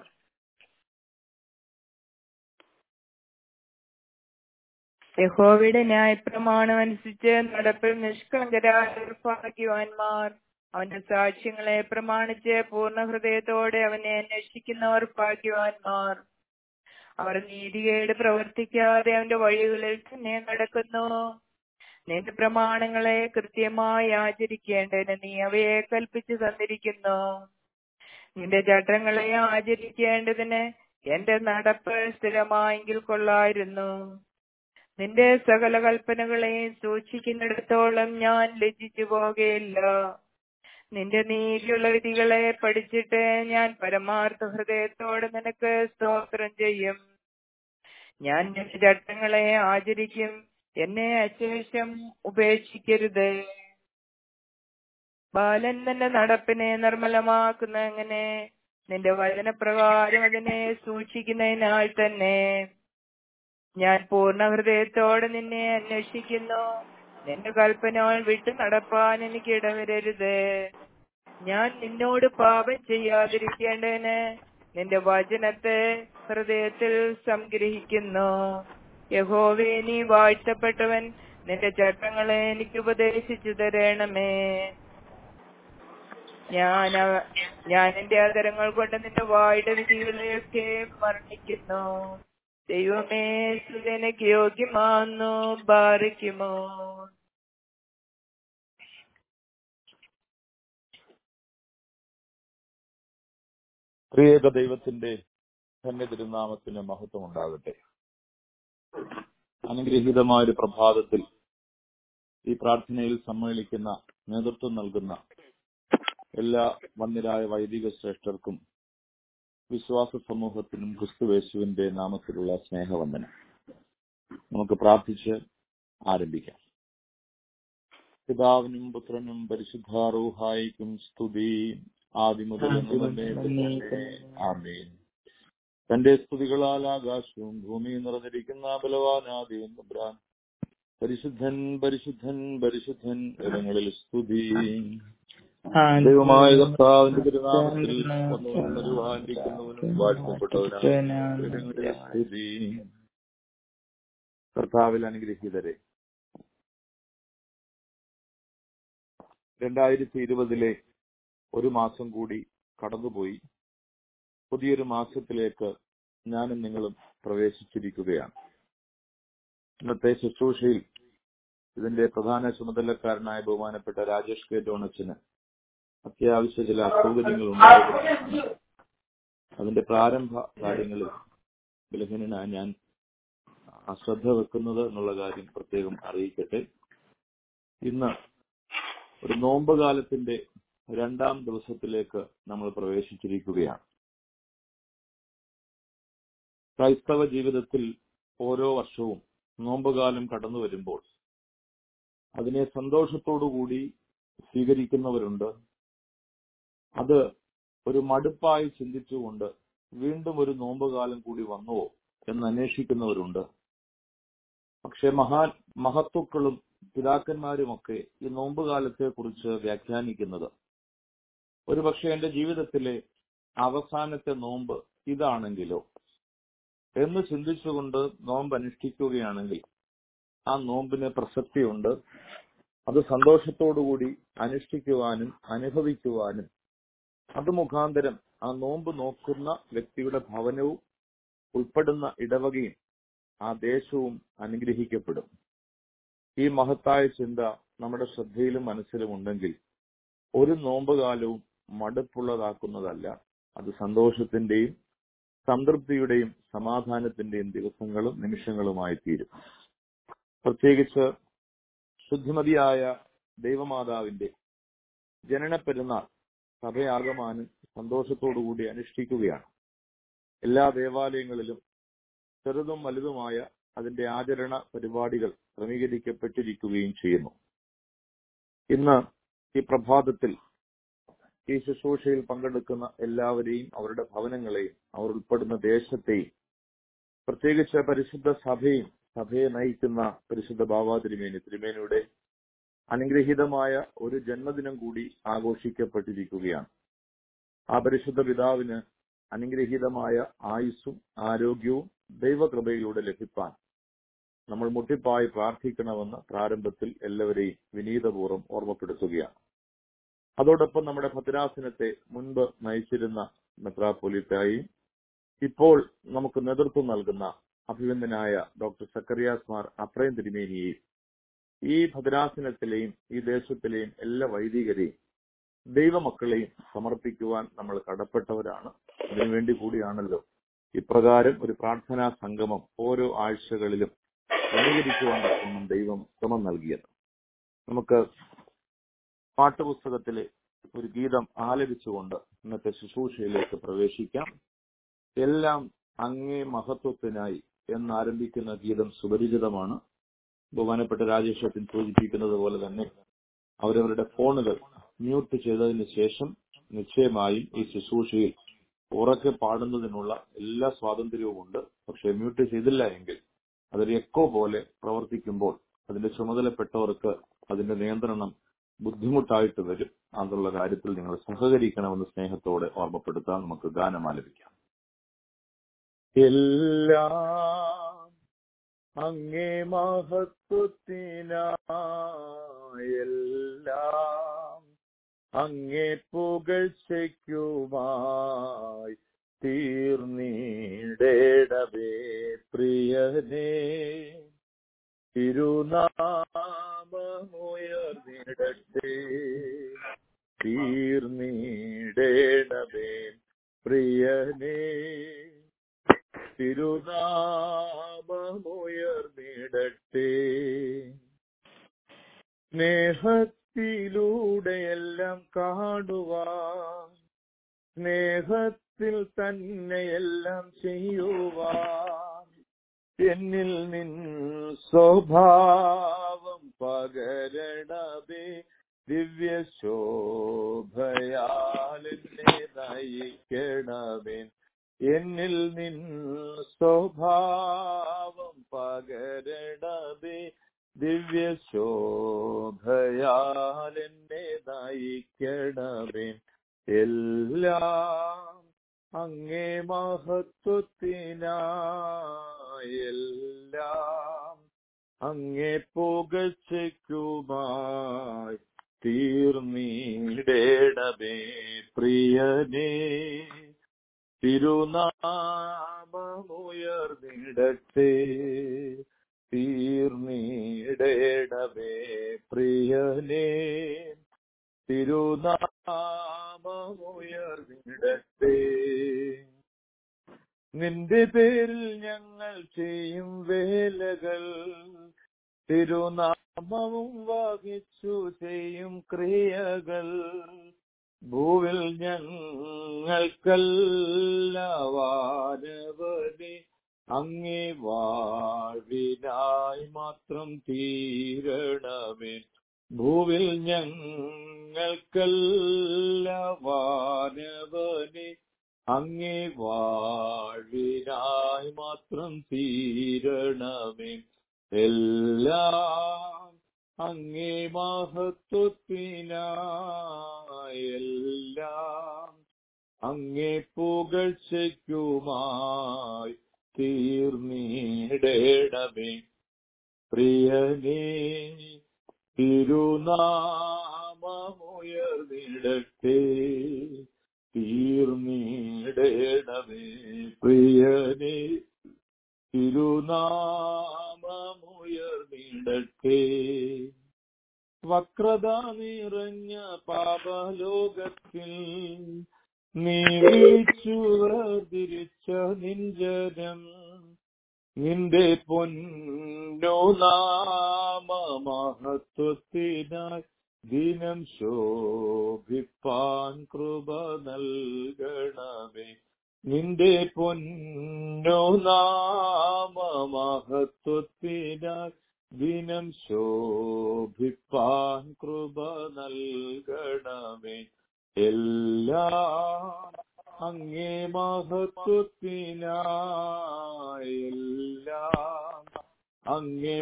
യഹോവയുടെ ന്യായപ്രമാണം അനുസരിച്ച് നടപ്പിൽ നിഷ്കളങ്കരായ ഭാഗ്യവാന്മാർ അവന്റെ സാക്ഷ്യങ്ങളെ പ്രമാണിച്ച് പൂർണ്ണ ഹൃദയത്തോടെ അവനെ അന്വേഷിക്കുന്നവർ ഭാഗ്യവാന്മാർ അവർ നീതികേട് പ്രവർത്തിക്കാതെ അവന്റെ വഴികളിൽ തന്നെ നടക്കുന്നു നിന്റെ പ്രമാണങ്ങളെ കൃത്യമായി ആചരിക്കേണ്ടതിന് നീ അവയെ കൽപ്പിച്ചു തന്നിരിക്കുന്നു നിന്റെ ചട്ടങ്ങളെ ആചരിക്കേണ്ടതിന് എന്റെ നടപ്പ് സ്ഥിരമായെങ്കിൽ കൊള്ളായിരുന്നു നിന്റെ സകല കൽപ്പനകളെയും സൂക്ഷിക്കുന്നിടത്തോളം ഞാൻ ലജ്ജിച്ചു പോകുകയില്ല നിന്റെ നീതിയുള്ള വിധികളെ പഠിച്ചിട്ട് ഞാൻ പരമാർത്ഥ ഹൃദയത്തോടെ നിനക്ക് സ്തോത്രം ചെയ്യും ഞാൻ നിന്റെ ചട്ടങ്ങളെ ആചരിക്കും എന്നെ അശേഷം ഉപേക്ഷിക്കരുത് ബാലൻ തന്റെ നടപ്പിനെ നിർമ്മലമാക്കുന്ന എങ്ങനെ നിന്റെ വചനപ്രകാരം അതിനെ സൂക്ഷിക്കുന്നതിനാൽ തന്നെ ഞാൻ പൂർണ്ണ ഹൃദയത്തോടെ നിന്നെ അന്വേഷിക്കുന്നു നിന്റെ കൽപ്പനകൾ വിട്ടു നടപ്പാൻ എനിക്ക് ഇടവരരുത് ഞാൻ നിന്നോട് പാപം ചെയ്യാതിരിക്കേണ്ടതിന് നിന്റെ വചനത്തെ ഹൃദയത്തിൽ സംഗ്രഹിക്കുന്നു യഹോവേ നീ വാഴ്ത്തപ്പെട്ടവൻ നിന്റെ ചട്ടങ്ങളെ എനിക്ക് ഉപദേശിച്ചു തരണമേ ഞാൻ അവ- ഞാൻ എന്റെ ആദരങ്ങൾ കൊണ്ട് നിന്റെ വായുടെ വിധികളെയൊക്കെ വർണ്ണിക്കുന്നു ദൈവമേ സുതനക്ക് യോഗ്യമാന്നു ബാധിക്കുമോ ത്രിയേക ദൈവത്തിന്റെ തന്നെ തിരുനാമത്തിന് മഹത്വം ഉണ്ടാകട്ടെ അനുഗ്രഹീതമായ ഒരു പ്രഭാതത്തിൽ ഈ പ്രാർത്ഥനയിൽ സമ്മേളിക്കുന്ന നേതൃത്വം നൽകുന്ന എല്ലാ വന്യരായ വൈദിക ശ്രേഷ്ഠർക്കും വിശ്വാസ സമൂഹത്തിനും ക്രിസ്തുവേശുവിന്റെ നാമത്തിലുള്ള സ്നേഹവന്ദനം നമുക്ക് പ്രാർത്ഥിച്ച് ആരംഭിക്കാം പിതാവിനും പുത്രനും പരിശുദ്ധാറൂഹായിക്കും സ്തുതി ആദിമുതൽ ആമേൻ തന്റെ സ്തുതികളാൽ ആകാശവും ഭൂമിയും നിറഞ്ഞിരിക്കുന്ന ബലവാനാദിയും ബ്രാൻ പരിശുദ്ധൻ പരിശുദ്ധൻ പരിശുദ്ധൻ ഇടങ്ങളിൽ സ്തുതി ദൈവമായ കർത്താവിന്റെ തിരുനാമത്തിൽ വന്നവനും വരുവാനിരിക്കുന്നവനും വാഴ്ത്തപ്പെട്ടവനാണ് ഇടങ്ങളിൽ സ്തുതി കർത്താവിൽ അനുഗ്രഹീതരെ രണ്ടായിരത്തി ഇരുപതിലെ ഒരു മാസം കൂടി കടന്നുപോയി പുതിയൊരു മാസത്തിലേക്ക് ഞാനും നിങ്ങളും പ്രവേശിച്ചിരിക്കുകയാണ് ഇന്നത്തെ ശുശ്രൂഷയിൽ ഇതിന്റെ പ്രധാന ചുമതലക്കാരനായ ബഹുമാനപ്പെട്ട രാജേഷ് കെ ഡോണച്ചന് അത്യാവശ്യ ചില അസൗകര്യങ്ങൾ ഉണ്ടായിരുന്നു അതിന്റെ പ്രാരംഭ കാര്യങ്ങളിൽ ബലഹീനനായ ഞാൻ അശ്രദ്ധ വെക്കുന്നത് എന്നുള്ള കാര്യം പ്രത്യേകം അറിയിക്കട്ടെ ഇന്ന് ഒരു നോമ്പ് കാലത്തിന്റെ രണ്ടാം ദിവസത്തിലേക്ക് നമ്മൾ പ്രവേശിച്ചിരിക്കുകയാണ് ക്രൈസ്തവ ജീവിതത്തിൽ ഓരോ വർഷവും നോമ്പുകാലം കടന്നു വരുമ്പോൾ അതിനെ സന്തോഷത്തോടുകൂടി സ്വീകരിക്കുന്നവരുണ്ട് അത് ഒരു മടുപ്പായി ചിന്തിച്ചുകൊണ്ട് വീണ്ടും ഒരു നോമ്പുകാലം കൂടി വന്നുവോ എന്ന് അന്വേഷിക്കുന്നവരുണ്ട് പക്ഷെ മഹാ മഹത്തുക്കളും പിതാക്കന്മാരുമൊക്കെ ഈ നോമ്പുകാലത്തെ കുറിച്ച് വ്യാഖ്യാനിക്കുന്നത് ഒരുപക്ഷെ എന്റെ ജീവിതത്തിലെ അവസാനത്തെ നോമ്പ് ഇതാണെങ്കിലോ എന്ന് ചിന്തിച്ചുകൊണ്ട് നോമ്പ് അനുഷ്ഠിക്കുകയാണെങ്കിൽ ആ നോമ്പിന് പ്രസക്തിയുണ്ട് അത് സന്തോഷത്തോടുകൂടി അനുഷ്ഠിക്കുവാനും അനുഭവിക്കുവാനും അത് മുഖാന്തരം ആ നോമ്പ് നോക്കുന്ന വ്യക്തിയുടെ ഭവനവും ഉൾപ്പെടുന്ന ഇടവകയും ആ ദേശവും അനുഗ്രഹിക്കപ്പെടും ഈ മഹത്തായ ചിന്ത നമ്മുടെ ശ്രദ്ധയിലും മനസ്സിലും ഉണ്ടെങ്കിൽ ഒരു നോമ്പുകാലവും മടുപ്പുള്ളതാക്കുന്നതല്ല അത് സന്തോഷത്തിന്റെയും സംതൃപ്തിയുടെയും സമാധാനത്തിന്റെയും ദിവസങ്ങളും നിമിഷങ്ങളുമായി തീരും പ്രത്യേകിച്ച് ശുദ്ധിമതിയായ ദൈവമാതാവിന്റെ ജനന പെരുന്നാൾ സഭയാകമാനം സന്തോഷത്തോടുകൂടി അനുഷ്ഠിക്കുകയാണ് എല്ലാ ദേവാലയങ്ങളിലും ചെറുതും വലുതുമായ അതിന്റെ ആചരണ പരിപാടികൾ ക്രമീകരിക്കപ്പെട്ടിരിക്കുകയും ചെയ്യുന്നു ഇന്ന് ഈ പ്രഭാതത്തിൽ ഈ ശുശ്രൂഷയിൽ പങ്കെടുക്കുന്ന എല്ലാവരെയും അവരുടെ ഭവനങ്ങളെയും അവർ ഉൾപ്പെടുന്ന ദേശത്തെയും പ്രത്യേകിച്ച് പരിശുദ്ധ സഭയും സഭയെ നയിക്കുന്ന പരിശുദ്ധ ബാബാ തിരുമേനി തിരുമേനിയുടെ അനുഗ്രഹീതമായ ഒരു ജന്മദിനം കൂടി ആഘോഷിക്കപ്പെട്ടിരിക്കുകയാണ് ആ പരിശുദ്ധ പിതാവിന് അനുഗ്രഹീതമായ ആയുസ്സും ആരോഗ്യവും ദൈവകൃപയിലൂടെ ലഭിപ്പാൻ നമ്മൾ മുട്ടിപ്പായി പ്രാർത്ഥിക്കണമെന്ന് പ്രാരംഭത്തിൽ എല്ലാവരെയും വിനീതപൂർവ്വം ഓർമ്മപ്പെടുത്തുകയാണ് അതോടൊപ്പം നമ്മുടെ ഭദ്രാസനത്തെ മുൻപ് നയിച്ചിരുന്ന മെത്രാപ്പൊലിത്തായും ഇപ്പോൾ നമുക്ക് നേതൃത്വം നൽകുന്ന അഭിനന്ദനായ ഡോക്ടർ സക്കറിയാസ് മാർ അപ്രയം തിരുമേനിയെയും ഈ ഭദ്രാസനത്തിലെയും ഈ ദേശത്തിലെയും എല്ലാ വൈദികരെയും ദൈവമക്കളെയും സമർപ്പിക്കുവാൻ നമ്മൾ കടപ്പെട്ടവരാണ് അതിനുവേണ്ടി കൂടിയാണല്ലോ ഇപ്രകാരം ഒരു പ്രാർത്ഥനാ സംഗമം ഓരോ ആഴ്ചകളിലും ക്രമീകരിക്കുവാൻ തക്കവണ്ണം ദൈവം ശ്രമം നൽകിയത് നമുക്ക് പാഠപുസ്തകത്തിലെ ഒരു ഗീതം ആലപിച്ചുകൊണ്ട് ഇന്നത്തെ ശുശ്രൂഷയിലേക്ക് പ്രവേശിക്കാം എല്ലാം അങ്ങേ മഹത്വത്തിനായി എന്നാരംഭിക്കുന്ന ഗീതം സുപരിചിതമാണ് ബഹുമാനപ്പെട്ട രാജേഷത്തിൻ സൂചിപ്പിക്കുന്നത് പോലെ തന്നെ അവരവരുടെ ഫോണുകൾ മ്യൂട്ട് ചെയ്തതിന് ശേഷം നിശ്ചയമായും ഈ ശുശ്രൂഷയിൽ ഉറക്കെ പാടുന്നതിനുള്ള എല്ലാ സ്വാതന്ത്ര്യവും ഉണ്ട് പക്ഷെ മ്യൂട്ട് ചെയ്തില്ല എങ്കിൽ അതൊരു എക്കോ പോലെ പ്രവർത്തിക്കുമ്പോൾ അതിന്റെ ചുമതലപ്പെട്ടവർക്ക് അതിന്റെ നിയന്ത്രണം ബുദ്ധിമുട്ടായിട്ട് വരും എന്നുള്ള കാര്യത്തിൽ നിങ്ങൾ സഹകരിക്കണമെന്ന് സ്നേഹത്തോടെ ഓർമ്മപ്പെടുത്താൻ നമുക്ക് ഗാനം ആലപിക്കാം എല്ലാം അങ്ങേ മഹത്വത്തിനായെല്ലാം അങ്ങേ പുകഴ്ചയ്ക്കുമായി തീർന്നിടേടവേ പ്രിയനേ തിരുനാമമുയർന്നിടട്ടെ തീർന്നിടേടവേ പ്രിയനേ തിരുനാമമുയർന്നിടട്ടെ സ്നേഹത്തിലൂടെയെല്ലാം കാണുവാൻ സ്നേഹത്തിൽ തന്നെയെല്ലാം ചെയ്യുവാൻ എന്നിൽ നിൻ സ്വഭാവം പകരണമേ ദിവ്യശോഭയാൽ എന്നെ നയിക്കണമേ എന്നിൽ നിൻ സ്വഭാവം പകരണമേ ദിവ്യശോഭയാൽ എന്നെ നയിക്കണമേ എല്ലാം അങ്ങേ മഹത്വത്തിനായെല്ലാം അങ്ങേ പുകഴ്ചയ്ക്കുമായി തീർന്നിടേടമേ പ്രിയനേ തിരുനാമമുയർന്നിടട്ടെ തീർന്നിടേടമേ പ്രിയനേ തിരുനാമമുയർന്നിടട്ടെ നിന്റെ പേരിൽ ഞങ്ങൾ ചെയ്യും വേലകൾ തിരുനാമവും വഹിച്ചു ചെയ്യും ക്രിയകൾ ഭൂവിൽ ഞങ്ങൾക്കല്ലവാനവനെ അങ്ങേ വാഴ്വിനായി മാത്രം തീരണമേ ഭൂവിൽ ഞങ്ങൾക്കല്ലവാനവനെ അങ്ങേ വാഴ്വിനായി മാത്രം തീരണമേ എല്ലാം അങ്ങേ മഹത്വത്തിനായെല്ലാം അങ്ങേ പുകഴ്ചയ്ക്കുമായി തീർന്നിടേടമേ പ്രിയനേ തിരുനാമമുയർന്നിടട്ടെ തീർന്നിടേടമേ പ്രിയനേ തിരുനാമമുയർന്നിടട്ടെ വക്രത നിറഞ്ഞ പാപലോകത്തിൽ നീ വിളിച്ചു വേർതിരിച്ച നിഞ്ചനം നിന്റെ പൊന്നോ നാമ മഹത്വത്തിനായി ദിനം ശോഭിപ്പാൻ കൃപ നൽകണമേ നിന്റെ പൊന്നോ നാമ മഹത്വത്തിനായി ദിനം ശോഭിപ്പാൻ കൃപ നൽകണമേ എല്ലാം അങ്ങേ മഹത്വത്തിനായെല്ലാം അങ്ങേ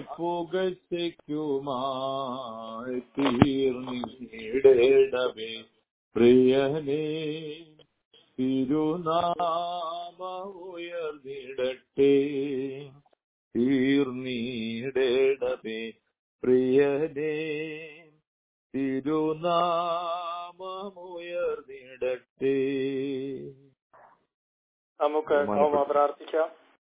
പുകഴ്ചയ്ക്കുമായി തീർന്നിടേടമേ പ്രിയനേ തിരുനാമമുയർന്നിടട്ടെ തീർന്നിടണമേ പ്രിയനേ തിരുനാമമുയർന്നിടട്ടെ നമുക്ക് നോമ പ്രാർത്ഥിക്കാം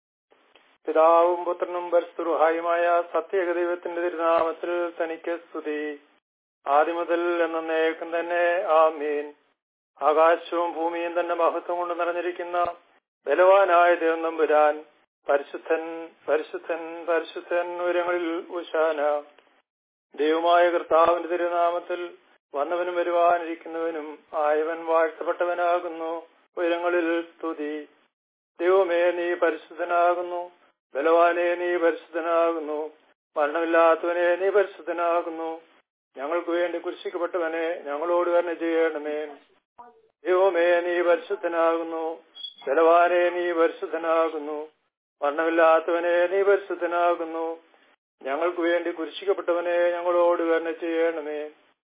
പിതാവും പുത്രനും പരിസ്ഥുഹായുമായ സത്യേക ദൈവത്തിന്റെ തിരുനാമത്തിൽ തനിക്ക് സ്തുതി ആദ്യം മുതൽ എന്നേക്കും തന്നെ ആമീൻ ആകാശവും ഭൂമിയും തന്നെ മഹത്വം കൊണ്ട് നിറഞ്ഞിരിക്കുന്ന ബലവാനായ ദൈവം നമ്പുരാൻ പരിശുദ്ധൻ പരിശുദ്ധൻ പരിശുദ്ധൻ ഉയരങ്ങളിൽ ഉശാന ദൈവമായ കർത്താവിന്റെ തിരുനാമത്തിൽ വന്നവനും വരുവാനിരിക്കുന്നവനും ആയവൻ വാഴ്ത്തപ്പെട്ടവനാകുന്നു ഉയരങ്ങളിൽ സ്തുതി ദൈവമേ നീ പരിശുദ്ധനാകുന്നു ബലവാനെ നീ പരിശുദ്ധനാകുന്നു മരണമില്ലാത്തവനെ നീ പരിശുദ്ധനാകുന്നു ഞങ്ങൾക്ക് വേണ്ടി കുരിശിക്കപ്പെട്ടവനെ ഞങ്ങളോട് തന്നെ ചെയ്യണമേ ദൈവമേ നീ പരിശുദ്ധനാകുന്നു ബലവാനെ നീ പരിശുദ്ധനാകുന്നു മരണമില്ലാത്തവനെ നീ പരിശുദ്ധനാകുന്നു ഞങ്ങൾക്ക് വേണ്ടി കുരിശിക്കപ്പെട്ടവനെ ഞങ്ങളോട് തന്നെ ചെയ്യണമേ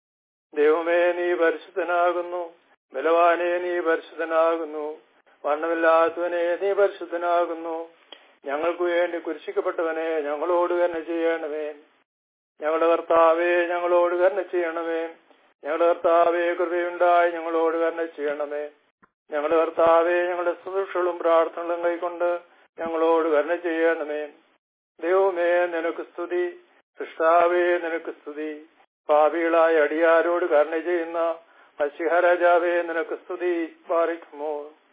ദൈവമേ നീ പരിശുദ്ധനാകുന്നു ബലവാനെ നീ പരിശുദ്ധനാകുന്നു മരണമില്ലാത്തവനെ നീ പരിശുദ്ധനാകുന്നു ഞങ്ങൾക്ക് വേണ്ടി കുരിശിക്കപ്പെട്ടവനെ ഞങ്ങളോട് തന്നെ ചെയ്യണമേ ഞങ്ങളുടെ കർത്താവെ ഞങ്ങളോട് തന്നെ ചെയ്യണമേ ഞങ്ങളുടെ കർത്താവെ കൃപയുണ്ടായി ഞങ്ങളോട് തന്നെ ചെയ്യണമേ ഞങ്ങളുടെ കർത്താവെ ഞങ്ങളുടെ സുരക്ഷകളും പ്രാർത്ഥനകളും കൈക്കൊണ്ട് ഞങ്ങളോട് തന്നെ ചെയ്യണമേ ദൈവമേ നിനക്ക് സ്തുതി സൃഷ്ടാവേ നിനക്ക് സ്തുതി പാപികളായ അടിയാരോട് കരുണ ചെയ്യുന്ന അശിഹരാജാവേ നിനക്ക് സ്തുതി പാറിക്കുമോ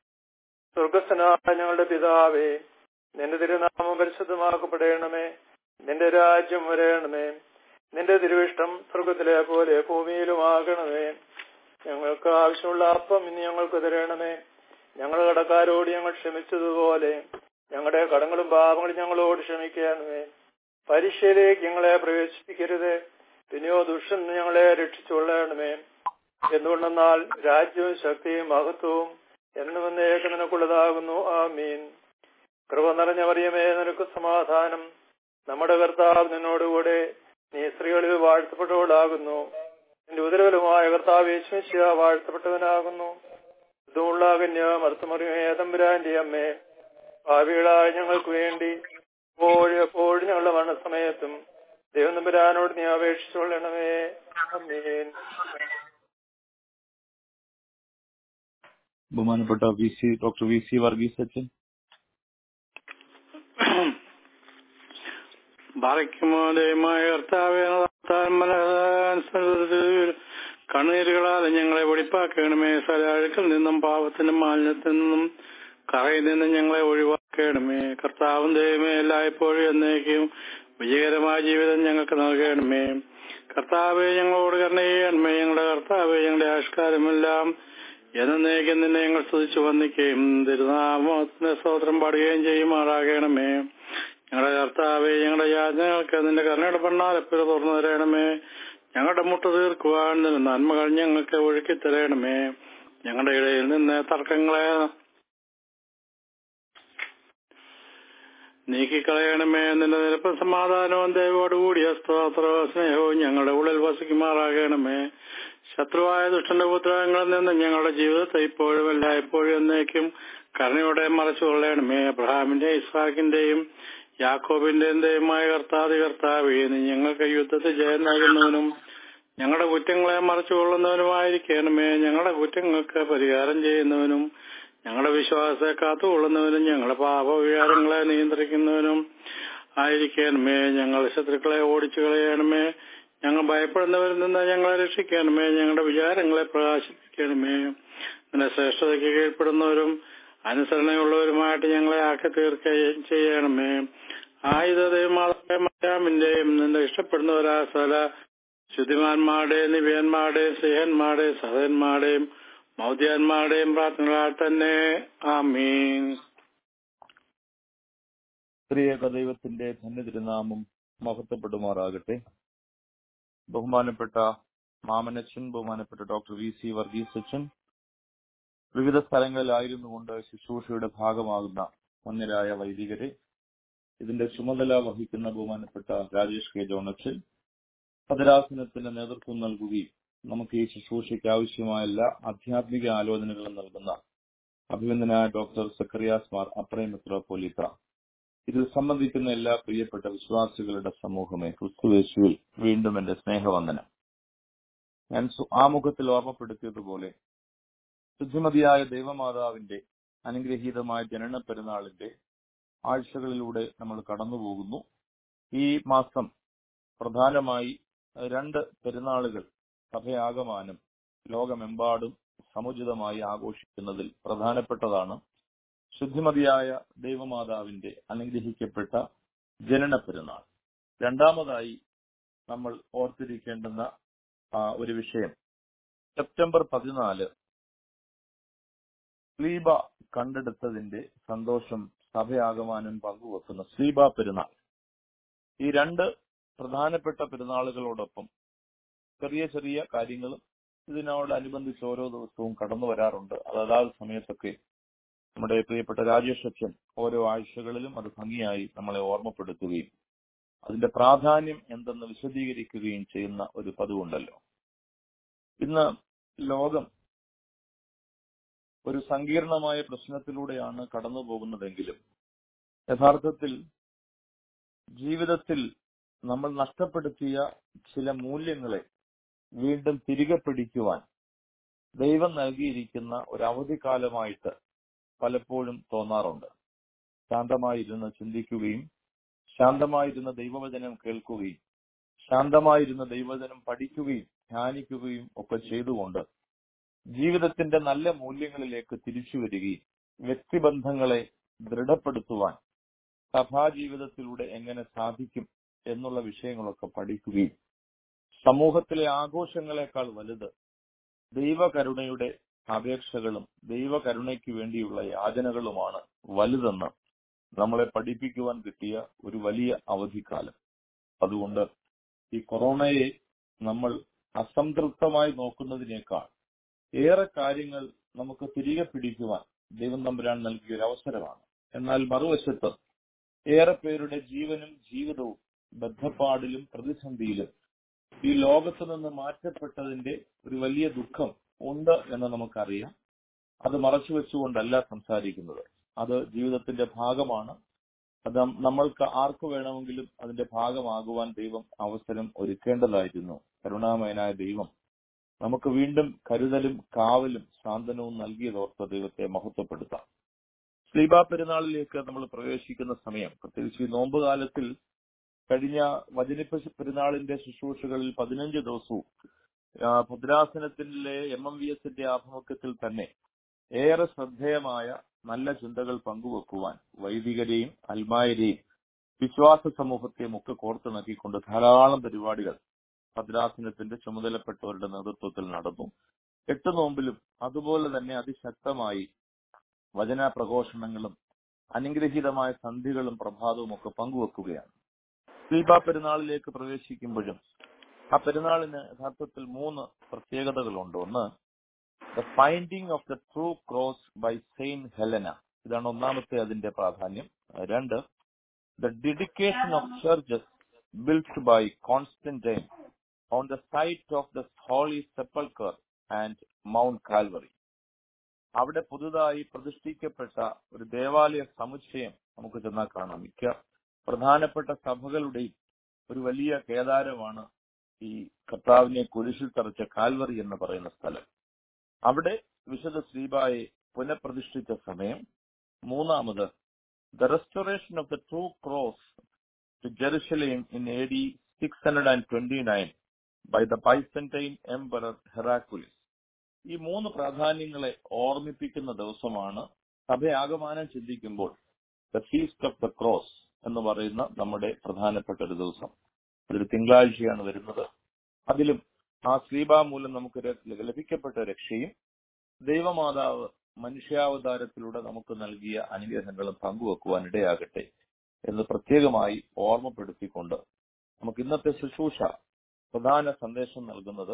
സ്വർഗസ്ഥനായ ഞങ്ങളുടെ പിതാവേ നിന്റെ തിരുനാമം പരിശുദ്ധമാക്കപ്പെടണമേ നിന്റെ രാജ്യം വരയണമേ നിന്റെ തിരുവിഷ്ടം സ്വർഗത്തിലെ പോലെ ഭൂമിയിലുമാകണമേ ഞങ്ങൾക്ക് ആവശ്യമുള്ള അപ്പം ഇനി ഞങ്ങൾക്ക് തരണമേ ഞങ്ങൾ കടക്കാരോട് ഞങ്ങൾ ക്ഷമിച്ചതുപോലെ ഞങ്ങളുടെ കടങ്ങളും പാപങ്ങളും ഞങ്ങളോട് ക്ഷമിക്കണമേ പരീക്ഷയിലേക്ക് ഞങ്ങളെ പ്രവേശിപ്പിക്കരുത് പിന്നെയോ ദുഷ്ടൻ ഞങ്ങളെ രക്ഷിച്ചുകൊള്ളണമേ എന്തുകൊണ്ടെന്നാൽ രാജ്യവും ശക്തിയും മഹത്വവും എന്നും എന്നേക്ക് നിനക്കുള്ളതാകുന്നു ആ മീൻ കൃപ നിറഞ്ഞ മറിയമേ നിനക്ക് സമാധാനം നമ്മുടെ കർത്താവ് നിന്നോടുകൂടെ നീ സ്ത്രീകളിൽ വാഴ്ത്തപ്പെട്ടവളാകുന്നു നിന്റെ ഉദരവലുമായ കർത്താവ് യേശുമിശിയ വാഴ്ത്തപ്പെട്ടവനാകുന്നു ഇതുമുള്ള കന്യ മർത്തമറിയമേ തമ്പുരാന്റെ അമ്മേ ഭാവികളായ ഞങ്ങൾക്ക് വേണ്ടി എപ്പോഴും എപ്പോഴും ഞങ്ങളുടെ മരണസമയത്തും ദൈവം തമ്പുരാനോട് നീ അപേക്ഷിച്ചുകൊള്ളണമേ അമ്മേൻ ബഹുമാനപ്പെട്ട V C doctor V C Varghese അച്ഛൻ ഭാഗ്യമോദയമായ കർത്താവേ കണ്ണീരുകളാൽ ഞങ്ങളെ വെടിപ്പാക്കണമേ സലാഴുക്കിൽ നിന്നും പാപത്തിനും മാലിന്യത്തിൽ നിന്നും കറയിൽ നിന്നും ഞങ്ങളെ ഒഴിവാക്കണമേ കർത്താവും ദൈവമേ എല്ലായ്പ്പോഴും എന്നേക്കും വിജയകരമായ ജീവിതം ഞങ്ങൾക്ക് നൽകണമേ കർത്താവെ ഞങ്ങളോട് കരുണ ചെയ്യണമേ ഞങ്ങളുടെ കർത്താവെ ഞങ്ങളുടെ ആഷ്കാരമെല്ലാം എന്നേക്കും നിന്നെ ഞങ്ങൾ സ്തുതിച്ചു വന്നിക്കുകയും തിരുനാമത്തിന്റെ സ്തോത്രം പാടുകയും ചെയ്യുമാറാകണമേ ഞങ്ങളുടെ കർത്താവെ ഞങ്ങളുടെ യാചനകൾക്ക് നിന്റെ കരുണയുടെ പണ്ണാലപ്പുര തുറന്നു തരണമേ ഞങ്ങളുടെ മുട്ട തീർക്കുവാൻ നിന്റെ നന്മകൾ ഞങ്ങൾക്ക് ഒഴുക്കി തരണമേ ഞങ്ങളുടെ ഇടയിൽ നിന്ന് തർക്കങ്ങളെ നീക്കിക്കളയണമേ നിന്റെ നിരപ്പ സമാധാനവും ദൈവോടുകൂടിയ സ്തോത്രവും സ്നേഹവും ഞങ്ങളുടെ ഉള്ളിൽ വസിക്കുമാറാകണമേ ശത്രുവായ ദുഷ്ടന്റെ പുത്രങ്ങളിൽ നിന്ന് ഞങ്ങളുടെ ജീവിതത്തെ ഇപ്പോഴും എല്ലായ്പ്പോഴും എന്നേക്കും കരുണയോടെ മറച്ചുകൊള്ളണമേ അബ്രഹാമിന്റെ ഇസ്ഹാക്കിന്റെയും യാക്കോബിന്റെയും ദൈവമായ കർത്താതി കർത്താവേ നീ ഞങ്ങൾക്ക് യുദ്ധത്തിൽ ജയം നൽകുന്നവനും ഞങ്ങളുടെ കുറ്റങ്ങളെ മറച്ചുകൊള്ളുന്നവനുമായിരിക്കണമേ ഞങ്ങളുടെ കുറ്റങ്ങൾക്ക് പരിഹാരം ചെയ്യുന്നവനും ഞങ്ങളുടെ വിശ്വാസത്തെ കാത്തുകൊള്ളുന്നവനും ഞങ്ങളുടെ പാപവികാരങ്ങളെ നിയന്ത്രിക്കുന്നവനും ആയിരിക്കണമേ ഞങ്ങളുടെ ശത്രുക്കളെ ഓടിച്ചു കളയണമേ ഞങ്ങൾ ഭയപ്പെടുന്നവരിൽ നിന്ന് ഞങ്ങളെ രക്ഷിക്കണമേ ഞങ്ങളുടെ വിചാരങ്ങളെ പ്രകാശിപ്പിക്കണമേ നിന്റെ ശ്രേഷ്ഠതയ്ക്ക് കീഴ്പ്പെടുന്നവരും അനുസരണയുള്ളവരുമായിട്ട് ഞങ്ങളെ ആക്കി തീർക്കുകയും ചെയ്യണമേ ആയുധമാമിന്റെയും നിന്റെ ഇഷ്ടപ്പെടുന്നവരാ സകല ശുദ്ധിമാന്മാരുടെയും നിവ്യന്മാരുടെയും സ്നേഹന്മാരുടെയും സഹന്മാരുടെയും മൗദ്യാന്മാരുടെയും പ്രാർത്ഥനകളാൽ തന്നെ ആമീൻ സ്ത്രീയേക ദൈവത്തിന്റെ ധന്യതിരുനാമം മഹത്വപ്പെടുമാറാകട്ടെ ബഹുമാനപ്പെട്ട മാമനച്ചൻ ബഹുമാനപ്പെട്ട ഡോക്ടർ വി സി വർഗീസ് അച്ഛൻ വിവിധ സ്ഥലങ്ങളിലായിരുന്നു കൊണ്ട് ശുശ്രൂഷയുടെ ഭാഗമാകുന്ന മന്യരായ വൈദികരെ ഇതിന്റെ ചുമതല വഹിക്കുന്ന ബഹുമാനപ്പെട്ട രാജേഷ് കെ ജോണച്ചൻ ഭദ്രാസനത്തിന് നേതൃത്വം നൽകുകയും നമുക്ക് ഈ ശുശ്രൂഷയ്ക്ക് ആവശ്യമായ എല്ലാ ആധ്യാത്മിക ആലോചനകളും നൽകുന്ന അഭിനന്ദനായ ഡോക്ടർ സക്കറിയാസ് മാർ അപ്രൈം മെത്രോപൊലിത്ത ഇതിൽ സംബന്ധിക്കുന്ന എല്ലാ പ്രിയപ്പെട്ട വിശ്വാസികളുടെ സമൂഹമേ ക്രിസ്തുവേശുവിൽ വീണ്ടും എന്റെ സ്നേഹവന്ദനം ഞാൻ സു- ആമുഖത്തിൽ ഓർമ്മപ്പെടുത്തിയതുപോലെ ശുദ്ധിമതിയായ ദൈവമാതാവിന്റെ അനുഗ്രഹീതമായ ജനന പെരുന്നാളിന്റെ ആഴ്ചകളിലൂടെ നമ്മൾ കടന്നുപോകുന്നു ഈ മാസം പ്രധാനമായി രണ്ട് പെരുന്നാളുകൾ സഭയാകമാനം ലോകമെമ്പാടും സമുചിതമായി ആഘോഷിക്കുന്നതിൽ പ്രധാനപ്പെട്ടതാണ് ശുദ്ധിമതിയായ ദൈവമാതാവിന്റെ അനുഗ്രഹിക്കപ്പെട്ട ജനന പെരുന്നാൾ രണ്ടാമതായി നമ്മൾ ഓർത്തിരിക്കേണ്ടുന്ന ആ, ഒരു വിഷയം സെപ്റ്റംബർ പതിനാല് സ്ലീബ കണ്ടെടുത്തതിന്റെ സന്തോഷം സഭയാകമാനം പങ്കുവെക്കുന്ന സ്ലീബ പെരുന്നാൾ ഈ രണ്ട് പ്രധാനപ്പെട്ട പെരുന്നാളുകളോടൊപ്പം ചെറിയ ചെറിയ കാര്യങ്ങളും ഇതിനോടനുബന്ധിച്ച് ഓരോ ദിവസവും കടന്നു വരാറുണ്ട് അത് അതാത് സമയത്തൊക്കെ നമ്മുടെ പ്രിയപ്പെട്ട രാജേഷ് അച്ഛൻ ഓരോ ആഴ്ചകളിലും അത് ഭംഗിയായി നമ്മളെ ഓർമ്മപ്പെടുത്തുകയും അതിന്റെ പ്രാധാന്യം എന്തെന്ന് വിശദീകരിക്കുകയും ചെയ്യുന്ന ഒരു പതിവുണ്ടല്ലോ ഇന്ന് ലോകം ഒരു സങ്കീർണമായ പ്രശ്നത്തിലൂടെയാണ് കടന്നു പോകുന്നതെങ്കിലും യഥാർത്ഥത്തിൽ ജീവിതത്തിൽ നമ്മൾ നഷ്ടപ്പെടുത്തിയ ചില മൂല്യങ്ങളെ വീണ്ടും തിരികെ പിടിക്കുവാൻ ദൈവം നൽകിയിരിക്കുന്ന ഒരു അവധിക്കാലമായിട്ട് പലപ്പോഴും തോന്നാറുണ്ട് ശാന്തമായിരുന്ന് ചിന്തിക്കുകയും ശാന്തമായിരുന്ന ദൈവവചനം കേൾക്കുകയും ശാന്തമായിരുന്ന ദൈവവചനം പഠിക്കുകയും ധ്യാനിക്കുകയും ഒക്കെ ചെയ്തുകൊണ്ട് ജീവിതത്തിന്റെ നല്ല മൂല്യങ്ങളിലേക്ക് തിരിച്ചു വരികയും വ്യക്തിബന്ധങ്ങളെ ദൃഢപ്പെടുത്തുവാൻ സഭാജീവിതത്തിലൂടെ എങ്ങനെ സാധിക്കും എന്നുള്ള വിഷയങ്ങളൊക്കെ പഠിക്കുകയും സമൂഹത്തിലെ ആഘോഷങ്ങളെക്കാൾ വലുത് ദൈവകരുണയുടെ അപേക്ഷകളും ദൈവകരുണയ്ക്ക് വേണ്ടിയുള്ള യാചനകളുമാണ് വലുതെന്ന് നമ്മളെ പഠിപ്പിക്കുവാൻ കിട്ടിയ ഒരു വലിയ അവധിക്കാലം അതുകൊണ്ട് ഈ കൊറോണയെ നമ്മൾ അസംതൃപ്തമായി നോക്കുന്നതിനേക്കാൾ ഏറെ കാര്യങ്ങൾ നമുക്ക് തിരികെ പിടിക്കുവാൻ ദൈവം തമ്പുരാൻ നൽകിയ ഒരു അവസരമാണ് എന്നാൽ മറുവശത്ത് ഏറെ പേരുടെ ജീവനും ജീവിതവും ബദ്ധപ്പാടിലും പ്രതിസന്ധിയിലും ഈ ലോകത്ത് നിന്ന് മാറ്റപ്പെട്ടതിന്റെ ഒരു വലിയ ദുഃഖം ഉണ്ട് എന്ന് നമുക്കറിയാം അത് മറച്ചു വെച്ചുകൊണ്ടല്ല സംസാരിക്കുന്നത് അത് ജീവിതത്തിന്റെ ഭാഗമാണ് അത് നമ്മൾക്ക് ആർക്ക് വേണമെങ്കിലും അതിന്റെ ഭാഗമാകുവാൻ ദൈവം അവസരം ഒരുക്കേണ്ടതായിരുന്നു കരുണാമയനായ ദൈവം നമുക്ക് വീണ്ടും കരുതലും കാവലും സാന്ത്വനവും നൽകിയതോർത്ത് ദൈവത്തെ മഹത്വപ്പെടുത്താം സ്ലീബ പെരുന്നാളിലേക്ക് നമ്മൾ പ്രവേശിക്കുന്ന സമയം പ്രത്യേകിച്ച് ഈ നോമ്പുകാലത്തിൽ കഴിഞ്ഞ വചനിപ്പ പെരുന്നാളിന്റെ ശുശ്രൂഷകളിൽ പതിനഞ്ച് ദിവസവും ആ, ഭദ്രാസനത്തിലെ എം എം വി എസിന്റെ ആഭിമുഖ്യത്തിൽ തന്നെ ഏറെ ശ്രദ്ധേയമായ നല്ല ചിന്തകൾ പങ്കുവെക്കുവാൻ വൈദികരെയും അൽമായരെയും വിശ്വാസ സമൂഹത്തെയും ഒക്കെ കോർത്തിണക്കിക്കൊണ്ട് ധാരാളം പരിപാടികൾ ഭദ്രാസനത്തിന്റെ ചുമതലപ്പെട്ടവരുടെ നേതൃത്വത്തിൽ നടന്നു എട്ട് നോമ്പിലും അതുപോലെ തന്നെ അതിശക്തമായി വചന പ്രഘോഷണങ്ങളും അനുഗ്രഹീതമായ സന്ധികളും പ്രഭാതവും ഒക്കെ പങ്കുവെക്കുകയാണ് സ്ലീബ പെരുന്നാളിലേക്ക് പ്രവേശിക്കുമ്പോഴും ആ പെരുന്നാളിന് യഥാർത്ഥത്തിൽ മൂന്ന് പ്രത്യേകതകളുണ്ട് ഒന്ന് the finding of the true cross by saint Helena ഇതാണ് ഒന്നാമത്തെ അതിന്റെ പ്രാധാന്യം രണ്ട് the dedication of churches built by Constantine on the site of the holy sepulchre and mount Calvary അവിടെ പുതുതായി പ്രതിഷ്ഠിക്കപ്പെട്ട ഒരു ദേവാലയ സമുച്ചയം നമുക്ക് ചെന്നാൽ കാണാം മിക്ക പ്രധാനപ്പെട്ട സഭകളുടെയും ഒരു വലിയ കേദാരമാണ് ഈ കർത്താവിനെ കുരിശിൽ തറച്ച കാൽവറി എന്ന് പറയുന്ന സ്ഥലം അവിടെ വിശുദ്ധ ശ്രീബായെ പുനഃപ്രതിഷ്ഠിച്ച സമയം മൂന്നാമത് the restoration of the true cross to Jerusalem in A D six hundred and twenty nine by the Byzantine emperor Heraclius ഈ മൂന്ന് പ്രാധാന്യങ്ങളെ ഓർമ്മിപ്പിക്കുന്ന ദിവസമാണ് സഭയാകമാനം ചിന്തിക്കുമ്പോൾ the feast of the cross എന്ന് പറയുന്ന നമ്മുടെ പ്രധാനപ്പെട്ട ഒരു ദിവസം അതൊരു തിങ്കളാഴ്ചയാണ് വരുന്നത് അതിലും ആ ശ്രീബാ മൂലം നമുക്ക് ര- ലഭിക്കപ്പെട്ട രക്ഷയും ദൈവമാതാവ് മനുഷ്യാവതാരത്തിലൂടെ നമുക്ക് നൽകിയ അനുഗ്രഹങ്ങളും പങ്കുവെക്കുവാൻ ഇടയാകട്ടെ എന്ന് പ്രത്യേകമായി ഓർമ്മപ്പെടുത്തിക്കൊണ്ട് നമുക്ക് ഇന്നത്തെ ശുശ്രൂഷ പ്രധാന സന്ദേശം നൽകുന്നത്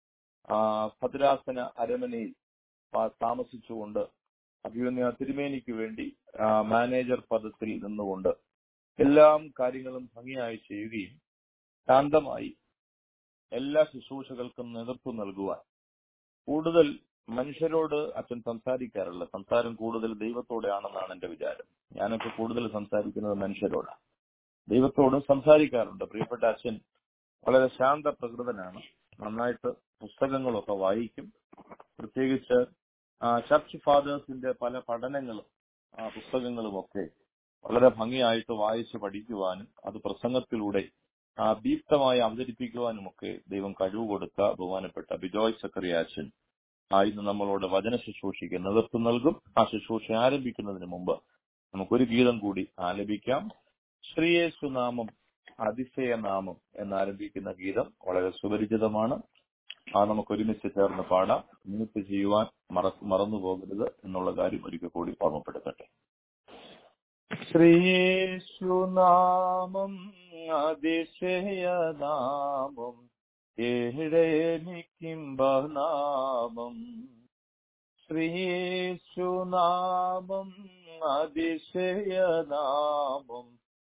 ആ, ഭദ്രാസന അരമനയിൽ പാ- താമസിച്ചുകൊണ്ട് അഭിമന്യ തിരുമേനിക്ക് വേണ്ടി ആ, മാനേജർ പദത്തിൽ നിന്നുകൊണ്ട് എല്ലാം കാര്യങ്ങളും ഭംഗിയായി ചെയ്യുകയും ശാന്തമായി എല്ലാ ശുശ്രൂഷകൾക്കും നേതൃത്വം നൽകുവാൻ കൂടുതൽ മനുഷ്യരോട് അച്ഛൻ സംസാരിക്കാറില്ല സംസാരം കൂടുതൽ ദൈവത്തോടെയാണെന്നാണ് എന്റെ വിചാരം ഞാനൊക്കെ കൂടുതൽ സംസാരിക്കുന്നത് മനുഷ്യരോടാണ് ദൈവത്തോട് സംസാരിക്കാറുണ്ട് പ്രിയപ്പെട്ട അച്ഛൻ വളരെ ശാന്ത പ്രകൃതനാണ് നന്നായിട്ട് പുസ്തകങ്ങളൊക്കെ വായിക്കും പ്രത്യേകിച്ച് ആ, ചർച്ച് ഫാദേഴ്സിന്റെ പല പഠനങ്ങളും ആ, പുസ്തകങ്ങളും ഒക്കെ വളരെ ഭംഗിയായിട്ട് വായിച്ച് പഠിക്കുവാനും അത് പ്രസംഗത്തിലൂടെ ആ, ദീപ്തമായി അവതരിപ്പിക്കുവാനും ഒക്കെ ദൈവം കഴിവ് കൊടുത്ത ബഹുമാനപ്പെട്ട ബിജോയ് സക്കറിയാച്ചൻ ആ ഇന്ന് നമ്മളോട് വചന ശുശ്രൂഷയ്ക്ക് നേതൃത്വം നൽകും ആ ശുശ്രൂഷ ആരംഭിക്കുന്നതിന് മുമ്പ് നമുക്കൊരു ഗീതം കൂടി ആലപിക്കാം ശ്രീയേശുനാമം അതിശയനാമം എന്നാരംഭിക്കുന്ന ഗീതം വളരെ സുപരിചിതമാണ് ആ നമുക്ക് ഒരുമിച്ച് ചേർന്ന് പാടാം മ്യൂട്ട് ചെയ്യുവാൻ മറ മറന്നു പോകരുത് എന്നുള്ള കാര്യം ഒരിക്കൽ കൂടി ഓർമ്മപ്പെടുത്തട്ടെ ശ്രീയേശുനാമം അതിശയനാമം ഏഴേനിക്കിംബനാമം ശ്രീയേശുനാമം അതിശയനാമം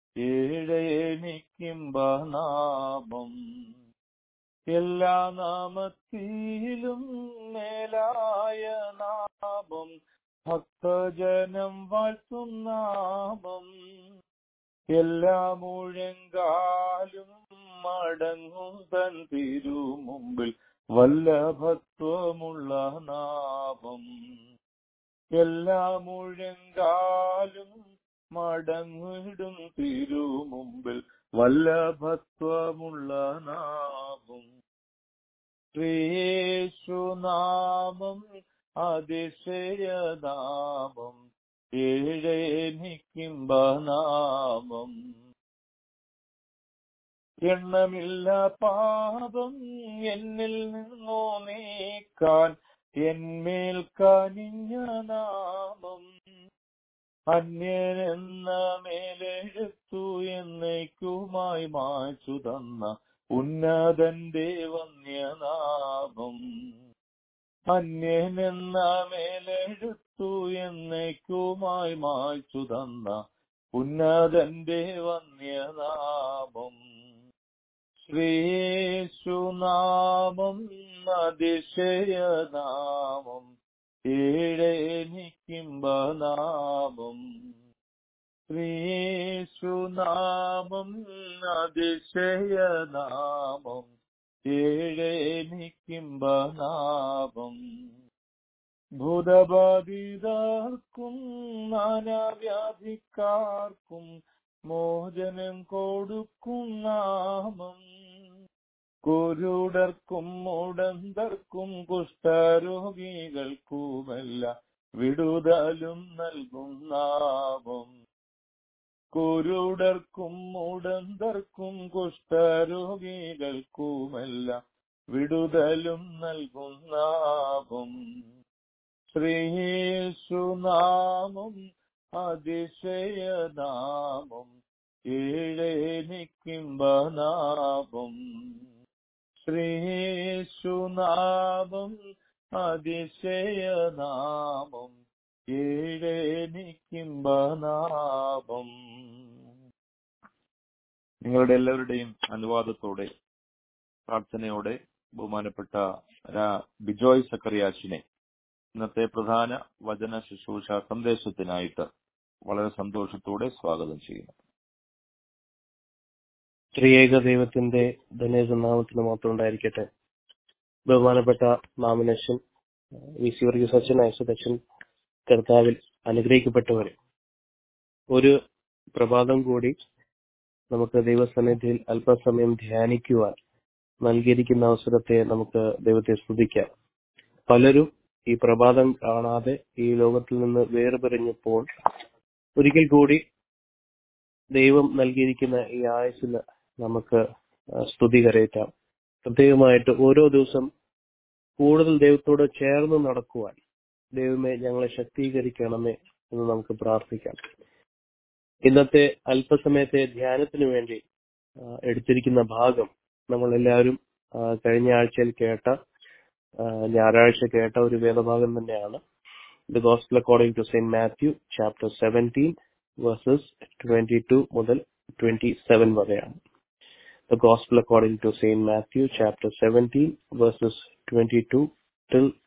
ഏഴേനിക്കിംബനാമം എല്ലാ നാമത്തിലും മേലായ നാമം ഭക്തജനം വാഴ്ത്തും നാമം എല്ലാ മുഴങ്കാലും മടങ്ങും തൻ തിരുമുമ്പിൽ വല്ലഭത്വമുള്ള നാമം എല്ലാ മുഴങ്കാലും മടങ്ങിടും തിരുമുമ്പിൽ വല്ലഭത്വമുള്ള നാമം ശ്രീയേശുനാമം അതിശയനാമം ഏഴേനിക്കിംബനാമം എണ്ണമില്ല പാപം എന്നിൽ നിന്നോ നീക്കാൻ എന്മേൽ കനിഞ്ഞ നാമം അന്യനെന്ന മേലെഴുത്തു എന്നേക്കുമായി മായ്ച്ചു തന്ന ഉന്നതന്റെ വന്യനാമം അന്യനെന്ന മേലെഴുത്തു എന്നേക്കുമായി മായ്ച്ചു തന്ന ഉന്നതന്റെ വന്യനാമം ശ്രീയേശുനാമം അതിശയനാമം ഏഴേനിക്കിംബനാമം ശ്രീയേശുനാമം അതിശയനാമം ഏഴേനിക്കിംബനാമം ഭൂതബാധിതർക്കും നാനാവ്യാധിക്കാർക്കും മോചനം കൊടുക്കും നാമം കുരുടർക്കും മുടന്തർക്കും കുഷ്ഠരോഗികൾക്കുമല്ല വിടുതലും നൽകും നാമം കുരുടർക്കും മുടന്തർക്കും കുഷ്ഠരോഗികൾക്കുമല്ല വിടുതലും നൽകും നാമം ശ്രീയേശുനാമം അതിശയനാമം ഏഴേനിക്കിംബനാമം ശ്രീയേശുനാമം അതിശയനാമം ഏഴേനിക്കിംബനാമം നിങ്ങളുടെ എല്ലാവരുടെയും അനുവാദത്തോടെ പ്രാർത്ഥനയോടെ ബഹുമാനപ്പെട്ട രാ- ബിജോയ് സക്കറിയാശിനെ ഇന്നത്തെ പ്രധാന വചന ശുശ്രൂഷ സന്ദേശത്തിനായിട്ട് വളരെ സന്തോഷത്തോടെ സ്വാഗതം ചെയ്യുന്നു ത്രിയേക ദൈവത്തിന്റെ ധന്യനാമത്തിന് മാത്രം ഉണ്ടായിരിക്കട്ടെ ബഹുമാനപ്പെട്ട നാമിനേഷൻ വി സി വർഗീസ് അച്ഛൻ ഐസക് അച്ഛൻ കർത്താവിൽ അനുഗ്രഹിക്കപ്പെട്ടവരെ ഒരു പ്രഭാതം കൂടി നമുക്ക് ദൈവസന്നിധിയിൽ അല്പസമയം ധ്യാനിക്കുവാൻ നൽകിയിരിക്കുന്ന അവസരത്തെ നമുക്ക് ദൈവത്തെ സ്തുതിക്കാം പലരും ഈ പ്രഭാതം കാണാതെ ഈ ലോകത്തിൽ നിന്ന് വേർപിരിഞ്ഞപ്പോൾ ഒരിക്കൽ കൂടി ദൈവം നൽകിയിരിക്കുന്ന ഈ ആയുസിന് നമുക്ക് ആ, സ്തുതി കരയറ്റാം പ്രത്യേകമായിട്ട് ഓരോ ദിവസം കൂടുതൽ ദൈവത്തോട് ചേർന്ന് നടക്കുവാൻ ദൈവമേ ഞങ്ങളെ ശക്തീകരിക്കണമേ എന്ന് നമുക്ക് പ്രാർത്ഥിക്കാം ഇന്നത്തെ അല്പസമയത്തെ ധ്യാനത്തിന് വേണ്ടി ആ, എടുത്തിരിക്കുന്ന ഭാഗം നമ്മൾ എല്ലാവരും കഴിഞ്ഞ ആഴ്ചയിൽ കേട്ട ആ, ഞായറാഴ്ച കേട്ട ഒരു വേദഭാഗം തന്നെയാണ് the gospel according to saint Matthew chapter seventeen verses twenty two മുതൽ ട്വന്റി സെവൻ വരെയാണ് the gospel according to saint Matthew chapter seventeen verses twenty two till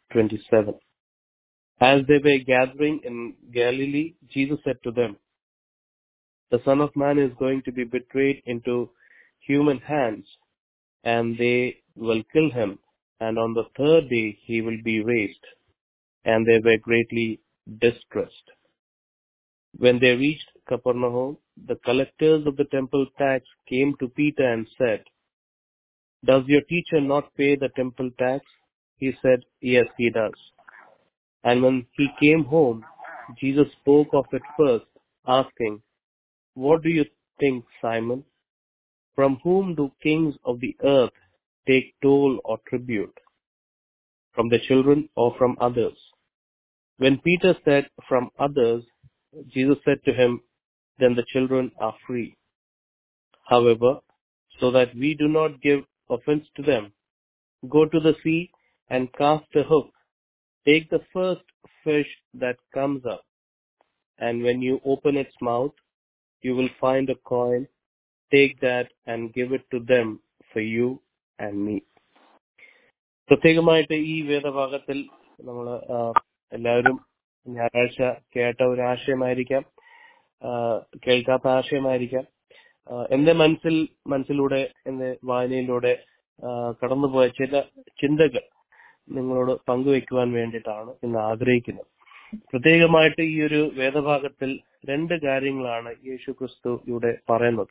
27. As they were gathering in Galilee, Jesus said to them, The Son of Man is going to be betrayed into human hands, and they will kill him, and on the third day he will be raised. And they were greatly distressed. When they reached Capernaum, the collectors of the temple tax came to Peter and said, Does your teacher not pay the temple tax? He said, Yes, he does. And when he came home, Jesus spoke of it first, asking, What do you think, Simon? From whom do kings of the earth take toll or tribute? From the children or from others? When Peter said, From others, Jesus said to him, Then the children are free. However, so that we do not give offense to them, go to the sea and cast a hook. Take the first fish that comes up, and when you open its mouth, you will find a coin. Take that and give it to them for you and me. പ്രത്യേകമായിട്ട് ഈ വേദഭാഗത്തിൽ നമ്മൾ എല്ലാവരും ഞായറാഴ്ച കേട്ട ഒരു ആശയമായിരിക്കാം ആ, കേൾക്കാത്ത ആശയമായിരിക്കാം ആ, എന്റെ മനസ്സിൽ മനസ്സിലൂടെ എന്റെ വായനയിലൂടെ ആ, കടന്നുപോയ ചില ചിന്തകൾ നിങ്ങളോട് പങ്കുവെക്കുവാൻ വേണ്ടിയിട്ടാണ് ഇന്ന് ആഗ്രഹിക്കുന്നത് പ്രത്യേകമായിട്ട് ഈ ഒരു വേദഭാഗത്തിൽ രണ്ട് കാര്യങ്ങളാണ് യേശു ക്രിസ്തു ഇവിടെ പറയുന്നത്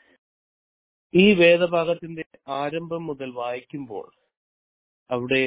ഈ വേദഭാഗത്തിന്റെ ആരംഭം മുതൽ വായിക്കുമ്പോൾ അവിടെ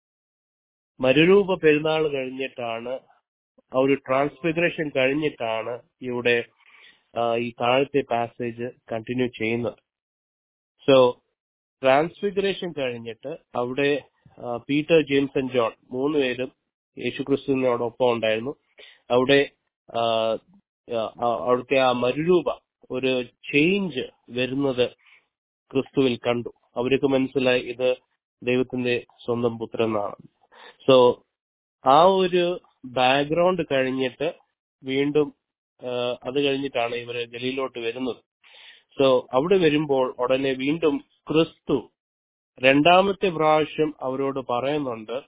മരുരൂപ പെരുന്നാൾ കഴിഞ്ഞിട്ടാണ് ആ ഒരു ട്രാൻസ്ഫിഗറേഷൻ കഴിഞ്ഞിട്ടാണ് ഇവിടെ ആ, ഈ താഴത്തെ പാസേജ് കണ്ടിന്യൂ ചെയ്യുന്നത് സോ ട്രാൻസ്ഫിഗറേഷൻ കഴിഞ്ഞിട്ട് അവിടെ ആ, പീറ്റർ ജെയിംസ് ആൻഡ് ജോൺ മൂന്നുപേരും യേശുക്രിസ്തുവിനോടൊപ്പം ഉണ്ടായിരുന്നു അവിടെ ആ, ആ, അവിടുത്തെ ആ മരുരൂപ ഒരു ചേഞ്ച് വരുന്നത് ക്രിസ്തുവിൽ കണ്ടു അവർക്ക് മനസ്സിലായി ഇത് ദൈവത്തിന്റെ സ്വന്തം പുത്രനാണ് സോ ആ ഒരു ബാക്ക്ഗ്രൗണ്ട് കഴിഞ്ഞിട്ട് വീണ്ടും ആ, അത് കഴിഞ്ഞിട്ടാണ് ഇവര് ഗലിയിലോട്ട് വരുന്നത് സോ അവിടെ വരുമ്പോൾ ഉടനെ വീണ്ടും ക്രിസ്തു രണ്ടാമത്തെ പ്രാവശ്യം അവരോട് പറയുന്നുണ്ട്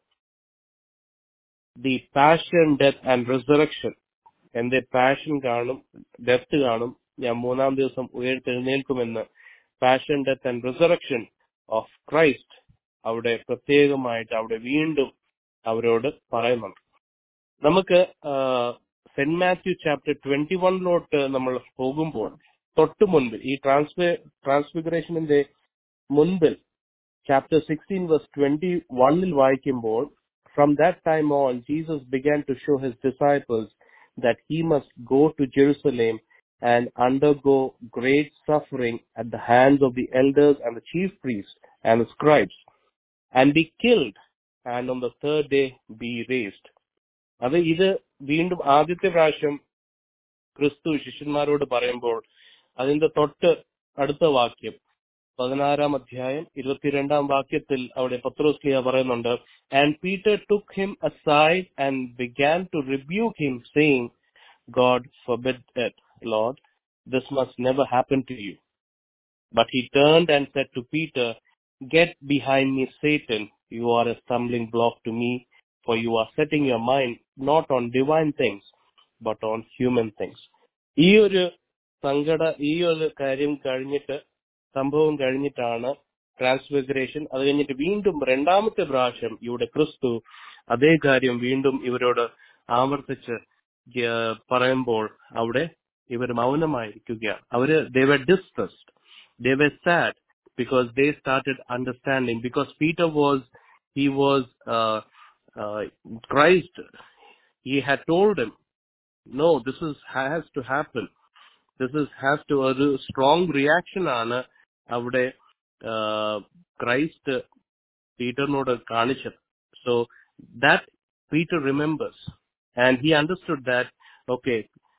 the passion death and resurrection എന്റെ പാഷൻ കാണും ഡെത്ത് കാണും ഞാൻ മൂന്നാം ദിവസം ഉയർത്തെഴുന്നേൽക്കുമെന്ന് passion death and resurrection of Christ അവിടെ പ്രത്യേകമായിട്ട് അവിടെ വീണ്ടും അവരോട് പറയുന്നുണ്ട് നമുക്ക് സെന്റ് മാത്യു ചാപ്റ്റർ ട്വന്റി വണ്ണിലോട്ട് നമ്മൾ പോകുമ്പോൾ തൊട്ട് മുൻപിൽ ഈ ട്രാൻസ്ഫി ട്രാൻസ്ഫിഗറേഷനിന്റെ മുൻപിൽ ചാപ്റ്റർ സിക്സ്റ്റീൻ വേഴ്സ് ട്വന്റി വണ്ണിൽ വായിക്കുമ്പോൾ from that time on Jesus began to show his disciples that he must go to Jerusalem and undergo great suffering at the hands of the elders and the chief priests and the scribes and be killed and on the third day be raised. അത് ഇത് വീണ്ടും ആദ്യത്തെ പ്രാവശ്യം ക്രിസ്തു ശിഷ്യന്മാരോട് പറയുമ്പോൾ അതിന്റെ തൊട്ട് അടുത്ത വാക്യം പതിനാറാം അധ്യായം ഇരുപത്തിരണ്ടാം വാക്യത്തിൽ അവിടെ പത്രോസ്ലിയ പറയുന്നുണ്ട് and Peter took him aside and began to rebuke him saying God forbid it Lord this must never happen to you but he turned and said to Peter get behind me Satan you are a stumbling block to me for you are setting your mind not on divine things but on human things ഈ ഒരു സങ്കട ഈ ഒരു കാര്യം കഴിഞ്ഞിട്ട് സംഭവം കഴിഞ്ഞിട്ടാണ് ട്രാൻസ്ഫിഗറേഷൻ അത് കഴിഞ്ഞിട്ട് വീണ്ടും രണ്ടാമത്തെ പ്രാവശ്യം ഇവിടെ ക്രിസ്തു അതേ കാര്യം വീണ്ടും ഇവരോട് ആവർത്തിച്ച് ഗ- പറയുമ്പോൾ അവിടെ ഇവർ മൗനമായിരിക്കുകയാണ് അവര് they were distressed they were sad because they started understanding because Peter was he was Christ he had told him no this is has to happen this is has to ഒരു സ്ട്രോങ് റിയാക്ഷൻ ആണ് അവിടെ ക്രൈസ്റ്റ് പീറ്ററിനോട് കാണിച്ചത് so that Peter remembers and he understood that okay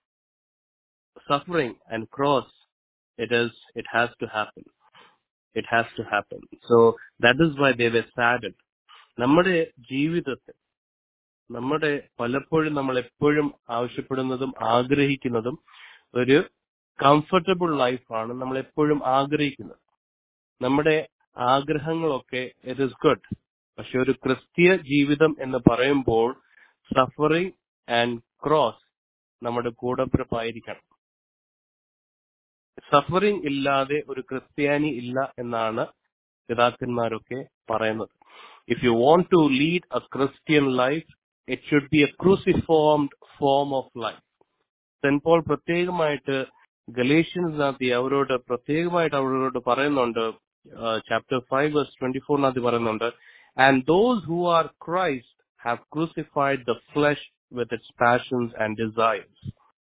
suffering and cross it is it has to happen it has to happen so that is why they were saddened നമ്മുടെ ജീവിതത്തിൽ നമ്മുടെ പലപ്പോഴും നമ്മൾ എപ്പോഴും ആവശ്യപ്പെടുന്നതും ആഗ്രഹിക്കുന്നതും ഒരു കംഫർട്ടബിൾ ലൈഫാണ് നമ്മൾ എപ്പോഴും ആഗ്രഹിക്കുന്നത് നമ്മുടെ ആഗ്രഹങ്ങളൊക്കെ ഇറ്റ് ഇസ് ഗുഡ് പക്ഷെ ഒരു ക്രിസ്തീയ ജീവിതം എന്ന് പറയുമ്പോൾ സഫറിങ് ആൻഡ് ക്രോസ് നമ്മുടെ കൂടപ്പിറപ്പായിരിക്കണം സഫറിങ് ഇല്ലാതെ ഒരു ക്രിസ്ത്യാനി ഇല്ല എന്നാണ് പിതാക്കന്മാരൊക്കെ പറയുന്നത് if you want to lead a Christian life it should be a cruciformed form of life saint Paul പ്രത്യേകമായിട്ട് ഗലേഷ്യൻസിനകത്ത് അവരോട് പ്രത്യേകമായിട്ട് അവരോട് പറയുന്നുണ്ട് ചാപ്റ്റർ ഫൈവ് വേഴ്സ് ട്വന്റി ഫോറിനകത്ത് പറയുന്നുണ്ട് and those who are Christ have crucified the flesh with its passions and designs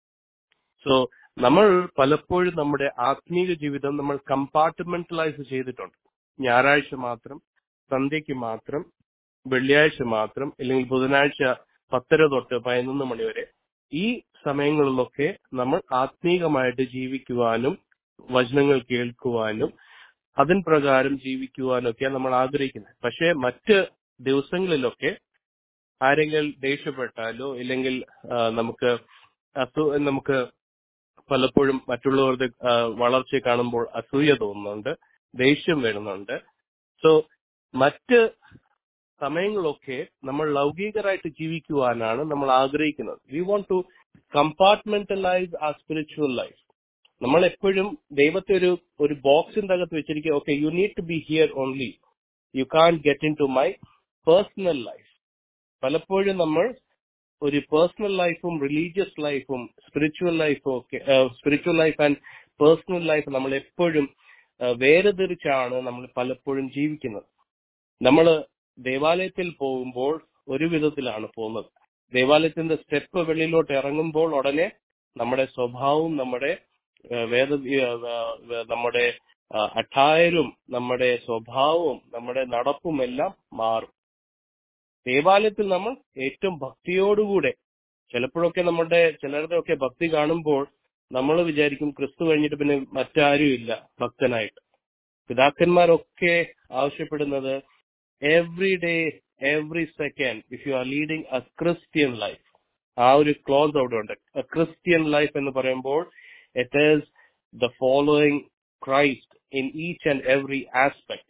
so നമ്മൾ പലപ്പോഴും നമ്മുടെ ആത്മീയ ജീവിതം നമ്മൾ കമ്പാർട്ട്മെന്റലൈസ് ചെയ്തിട്ടുണ്ട് ഞായറാഴ്ച മാത്രം സന്ധ്യയ്ക്ക് മാത്രം വെള്ളിയാഴ്ച മാത്രം അല്ലെങ്കിൽ ബുധനാഴ്ച പത്തര തൊട്ട് പതിനൊന്ന് മണി വരെ ഈ സമയങ്ങളിലൊക്കെ നമ്മൾ ആത്മീകമായിട്ട് ജീവിക്കുവാനും വചനങ്ങൾ കേൾക്കുവാനും അതിൻ പ്രകാരം ജീവിക്കുവാനൊക്കെയാണ് നമ്മൾ ആഗ്രഹിക്കുന്നത് പക്ഷേ മറ്റ് ദിവസങ്ങളിലൊക്കെ ആരെങ്കിലും ദേഷ്യപ്പെട്ടാലോ ഇല്ലെങ്കിൽ ആ, നമുക്ക് അസു നമുക്ക് പലപ്പോഴും മറ്റുള്ളവരുടെ ആ, വളർച്ചയെ കാണുമ്പോൾ അസൂയ തോന്നുന്നുണ്ട് ദേഷ്യം വരുന്നുണ്ട് സോ മറ്റ് സമയങ്ങളൊക്കെ നമ്മൾ ലൗകികരായിട്ട് ജീവിക്കുവാനാണ് നമ്മൾ ആഗ്രഹിക്കുന്നത് വി വോണ്ട് ടു കമ്പാർട്ട്മെന്റലൈസ് ആ സ്പിരിച്വൽ ലൈഫ് നമ്മൾ എപ്പോഴും ദൈവത്തെ ഒരു ഒരു ബോക്സിന്റെ അകത്ത് വെച്ചിരിക്കുക okay you need to be here only you can get in to my personal life പലപ്പോഴും നമ്മൾ ഒരു പേഴ്സണൽ ലൈഫും റിലീജിയസ് ലൈഫും സ്പിരിച്വൽ ലൈഫും ഒക്കെ spiritual life and personal life നമ്മൾ എപ്പോഴും ആ, വേർതിരിച്ചാണ് നമ്മൾ പലപ്പോഴും ജീവിക്കുന്നത് നമ്മൾ ദേവാലയത്തിൽ പോകുമ്പോൾ ഒരു വിധത്തിലാണ് പോകുന്നത് ദേവാലയത്തിന്റെ സ്റ്റെപ്പ് വെളിയിലോട്ട് ഇറങ്ങുമ്പോൾ ഉടനെ നമ്മുടെ സ്വഭാവവും നമ്മുടെ ആ, വേദ ആ, ആ, നമ്മുടെ അഠായരും നമ്മുടെ സ്വഭാവവും നമ്മുടെ നടപ്പും എല്ലാം മാറും ദേവാലയത്തിൽ നമ്മൾ ഏറ്റവും ഭക്തിയോടുകൂടെ ചിലപ്പോഴൊക്കെ നമ്മുടെ ചിലരുടെ ഒക്കെ ഭക്തി കാണുമ്പോൾ നമ്മൾ വിചാരിക്കും ക്രിസ്തു കഴിഞ്ഞിട്ട് പിന്നെ മറ്റാരും ഇല്ല ഭക്തനായിട്ട് പിതാക്കന്മാരൊക്കെ ആവശ്യപ്പെടുന്നത് every day every second if you are leading a Christian life ആ ഒരു ക്ലോസ് അവിടെ ഉണ്ട് ക്രിസ്ത്യൻ ലൈഫ് എന്ന് പറയുമ്പോൾ it is the following Christ in each and every aspect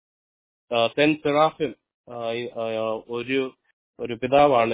saint Seraphim ഒരു ഒരു പിതാവാണ്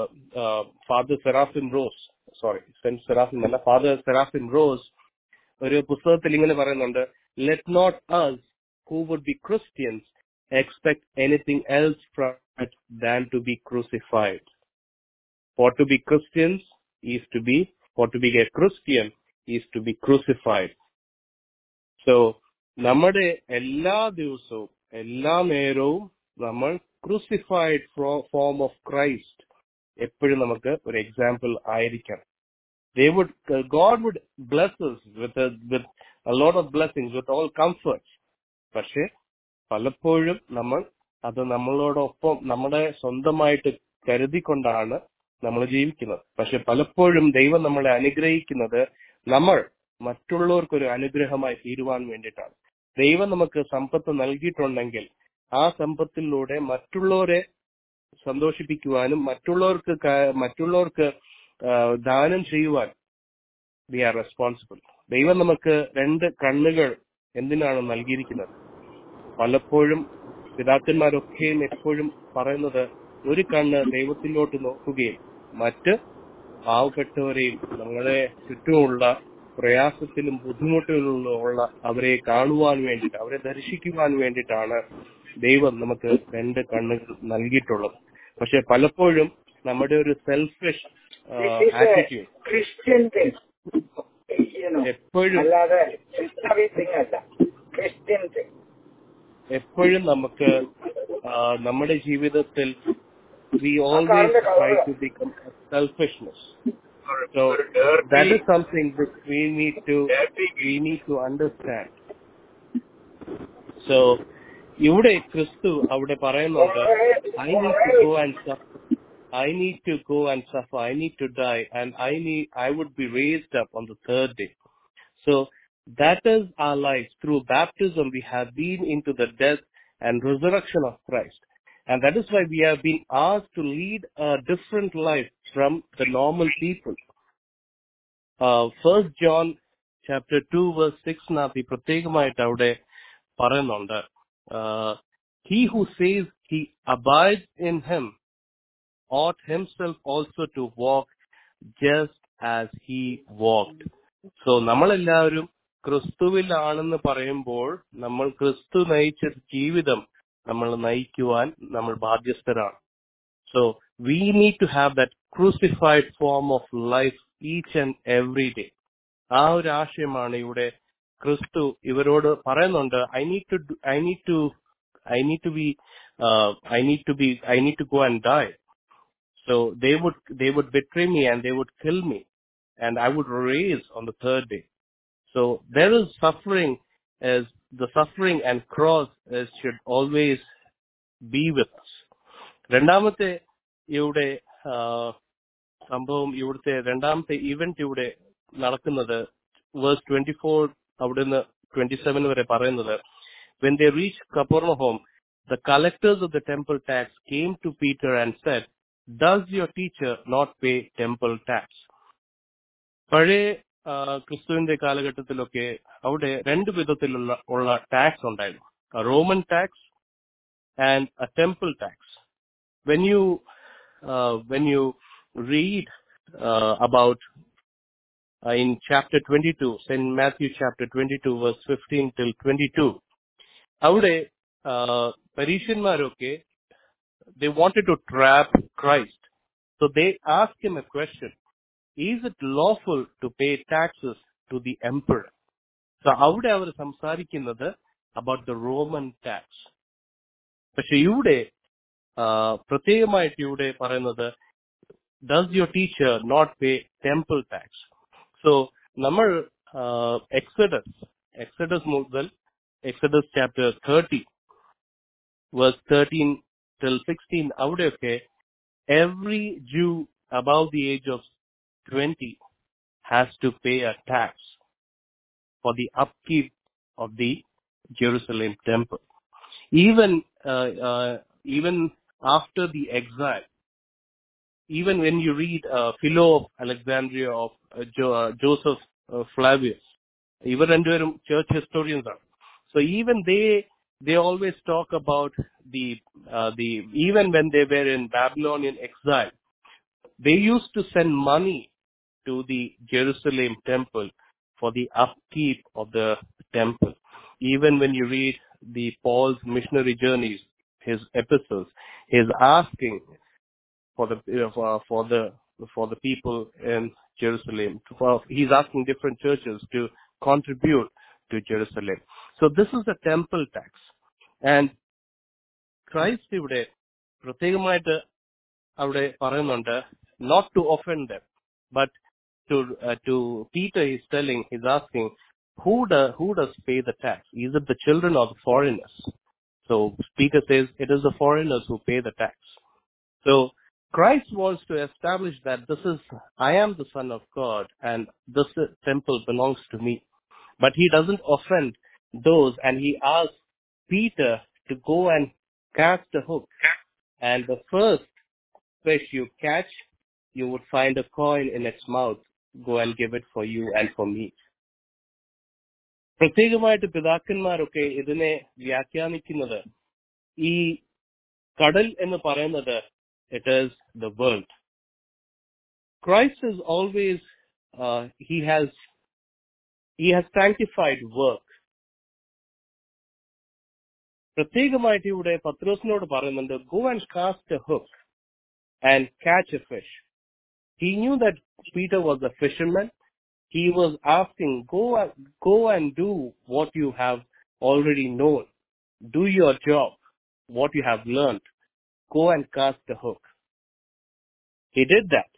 father Seraphim Rose sorry saint Seraphim അല്ല ഫാദർ സെറാഫിൻ റോസ് ഒരു പുസ്തകത്തിൽ ഇങ്ങനെ പറയുന്നുണ്ട് let not us who would be Christians expect anything else from it than to be crucified. For to be Christians is to be, for to be a Christian is to be crucified. So, നമ്മുടെ എല്ലാ ദിവസവും എല്ലാ നേരവും നമ്മൾ ക്രൂസിഫൈഡ് ഫോം ഓഫ് ക്രൈസ്റ്റ് എപ്പോഴും നമുക്ക് ഒരു എക്സാമ്പിൾ ആയിരിക്കണം they would uh, god would bless us with a, with a lot of blessings with all comforts പക്ഷെ പലപ്പോഴും നമ്മൾ അത് നമ്മളോടൊപ്പം നമ്മുടെ സ്വന്തമായിട്ട് കരുതിക്കൊണ്ടാണ് നമ്മൾ ജീവിക്കുന്നത് പക്ഷെ പലപ്പോഴും ദൈവം നമ്മളെ അനുഗ്രഹിക്കുന്നത് നമ്മൾ മറ്റുള്ളവർക്കൊരു അനുഗ്രഹമായി തീരുവാൻ വേണ്ടിയിട്ടാണ് ദൈവം നമുക്ക് സമ്പത്ത് നൽകിയിട്ടുണ്ടെങ്കിൽ ആ സമ്പത്തിലൂടെ മറ്റുള്ളവരെ സന്തോഷിപ്പിക്കുവാനും മറ്റുള്ളവർക്ക് ക- മറ്റുള്ളവർക്ക് ആ, ദാനം ചെയ്യുവാൻ വി ആർ റെസ്പോൺസിബിൾ ദൈവം നമുക്ക് രണ്ട് കണ്ണുകൾ എന്തിനാണ് നൽകിയിരിക്കുന്നത് പലപ്പോഴും പിതാക്കന്മാരൊക്കെയും എപ്പോഴും പറയുന്നത് ഒരു കണ്ണ് ദൈവത്തിലോട്ട് നോക്കുകയും മറ്റ് പാവപ്പെട്ടവരെയും നമ്മളെ ചുറ്റുമുള്ള പ്രയാസത്തിലും ബുദ്ധിമുട്ടുകളിലും ഉള്ള അവരെ കാണുവാൻ വേണ്ടിയിട്ട് അവരെ ദർശിക്കുവാൻ വേണ്ടിയിട്ടാണ് ദൈവം നമുക്ക് രണ്ട് കണ്ണുകൾ നൽകിയിട്ടുള്ളത് പക്ഷെ പലപ്പോഴും നമ്മുടെ ഒരു selfish This is a attitude Christian thing. You know, എപ്പോഴും അല്ലാതെ ക്രിസ്തവി thing അല്ല ക്രിസ്ത്യൻ thing. എപ്പോഴും നമുക്ക് ആ, നമ്മുടെ ജീവിതത്തിൽ we always try to become selfishness So that is something that we need to we need to understand. So ഇവിടെ ക്രിസ്തു അവിടെ പറയുന്നുണ്ട് I need to go and suffer I need to go and suffer I need to die and I need I would be raised up on the third day So that is our life. Through baptism, we have been into the death and resurrection of Christ. And that is why we have been asked to lead a different life from the normal people. Uh, First John chapter 2 verse 6 നാത്തി പ്രത്യേകമായിട്ട് അവിടെ പറയുന്നുണ്ട് Uh, he who says he abides in him ought himself also to walk just as he walked. So നമ്മളെല്ലാവരും ക്രിസ്തുവിലാണെന്ന് പറയുമ്പോൾ നമ്മൾ ക്രിസ്തു നയിച്ച ജീവിതം നമ്മൾ നയിക്കുവാൻ നമ്മൾ ബാധ്യസ്ഥരാണ് so we need to have that crucified form of life each and every day ആ ഒരു ആശയമാണ് ഇവിടെ ക്രിസ്തു ഇവരോട് പറയുന്നുണ്ട് I need to I need to I need to be I need to be I need to go and die So they would they would betray me and they would kill me, and I would raise on the third day. So there is suffering as the suffering and cross is, should always be with us. രണ്ടാമത്തെ ഇവിടെ ആ, സംഭവം ഇവിടുത്തെ രണ്ടാമത്തെ ഇവന്റ് ഇവിടെ നടക്കുന്നത് വേഴ്സ് ട്വന്റി ഫോർ അവിടുന്ന് ട്വന്റി സെവൻ വരെ പറയുന്നത് when they reached Capernaum, the collectors of the temple tax came to Peter and said, Does your teacher not pay temple tax? പഴയ ആ, ക്രിസ്തുവിന്റെ കാലഘട്ടത്തിലൊക്കെ അവിടെ രണ്ട് വിധത്തിലുള്ള ഉള്ള ടാക്സ് ഉണ്ടായിരുന്നു Roman tax and a temple tax when you when you read about in chapter 22, St. Matthew chapter 22, verse 15 till 22, അവിടെ ആ, പരീക്ഷന്മാരൊക്കെ they wanted to trap Christ. So they asked him a question. Is it lawful to pay taxes to the emperor? So അവിടെ അവർ സംസാരിക്കുന്നത് about the Roman tax. പക്ഷെ ഇവിടെ ആ, പ്രത്യേകമായിട്ട് ഇവിടെ പറയുന്നത് does your teacher not pay temple tax? So നമ്മൾ എക്സഡസ് എക്സഡസ് മുതൽ Exodus chapter thirty verse thirteen till 16 അവിടെയൊക്കെ every Jew above the age of 20 has to pay a tax for the upkeep of the Jerusalem temple. Even uh, uh, even after the exile, even when you read uh, Philo of Alexandria of uh, jo- uh, Joseph uh, Flavius, ഇവർ രണ്ടുപേരും church historians ആണ്. So even they they always talk about the uh, the even when they were in Babylonian exile, they used to send money to the Jerusalem temple for the upkeep of the temple. Even when you read the Paul's missionary journeys, his epistles, he's asking for the uh, for, for the for the people in Jerusalem. For, he's asking different churches to contribute to Jerusalem. So this is a temple tax. And Christ ഇവിടെ പ്രത്യേകമായിട്ട് അവിടെ പറയുന്നുണ്ട് not to offend them but to to Peter is telling his asking who do who does pay the tax is it the children of the foreigners so Peter says it is the foreigners who pay the tax so Christ wants to establish that this is, I am the Son of God and this temple belongs to me. But he doesn't offend those and he asks Peter to go and cast a hook. And the first fish you catch, you would find a coin in its mouth. Go and give it for you and for me. പ്രത്യേകമായിട്ട് പിതാക്കന്മാരൊക്കെ ഇതിനെ വ്യാഖ്യാനിക്കുന്നത് ഈ കടൽ എന്ന് പറയുന്നത് it is the world Christ is always he has he has sanctified work പ്രത്യേകമായിട്ട് ഇവിടെ പത്രോസിനോട് പറയുന്നുണ്ട് go and cast a hook and catch a fish he knew that Peter was a fisherman he was asking go go and do what you have already known do your job what you have learn go and cast the hook. He did that.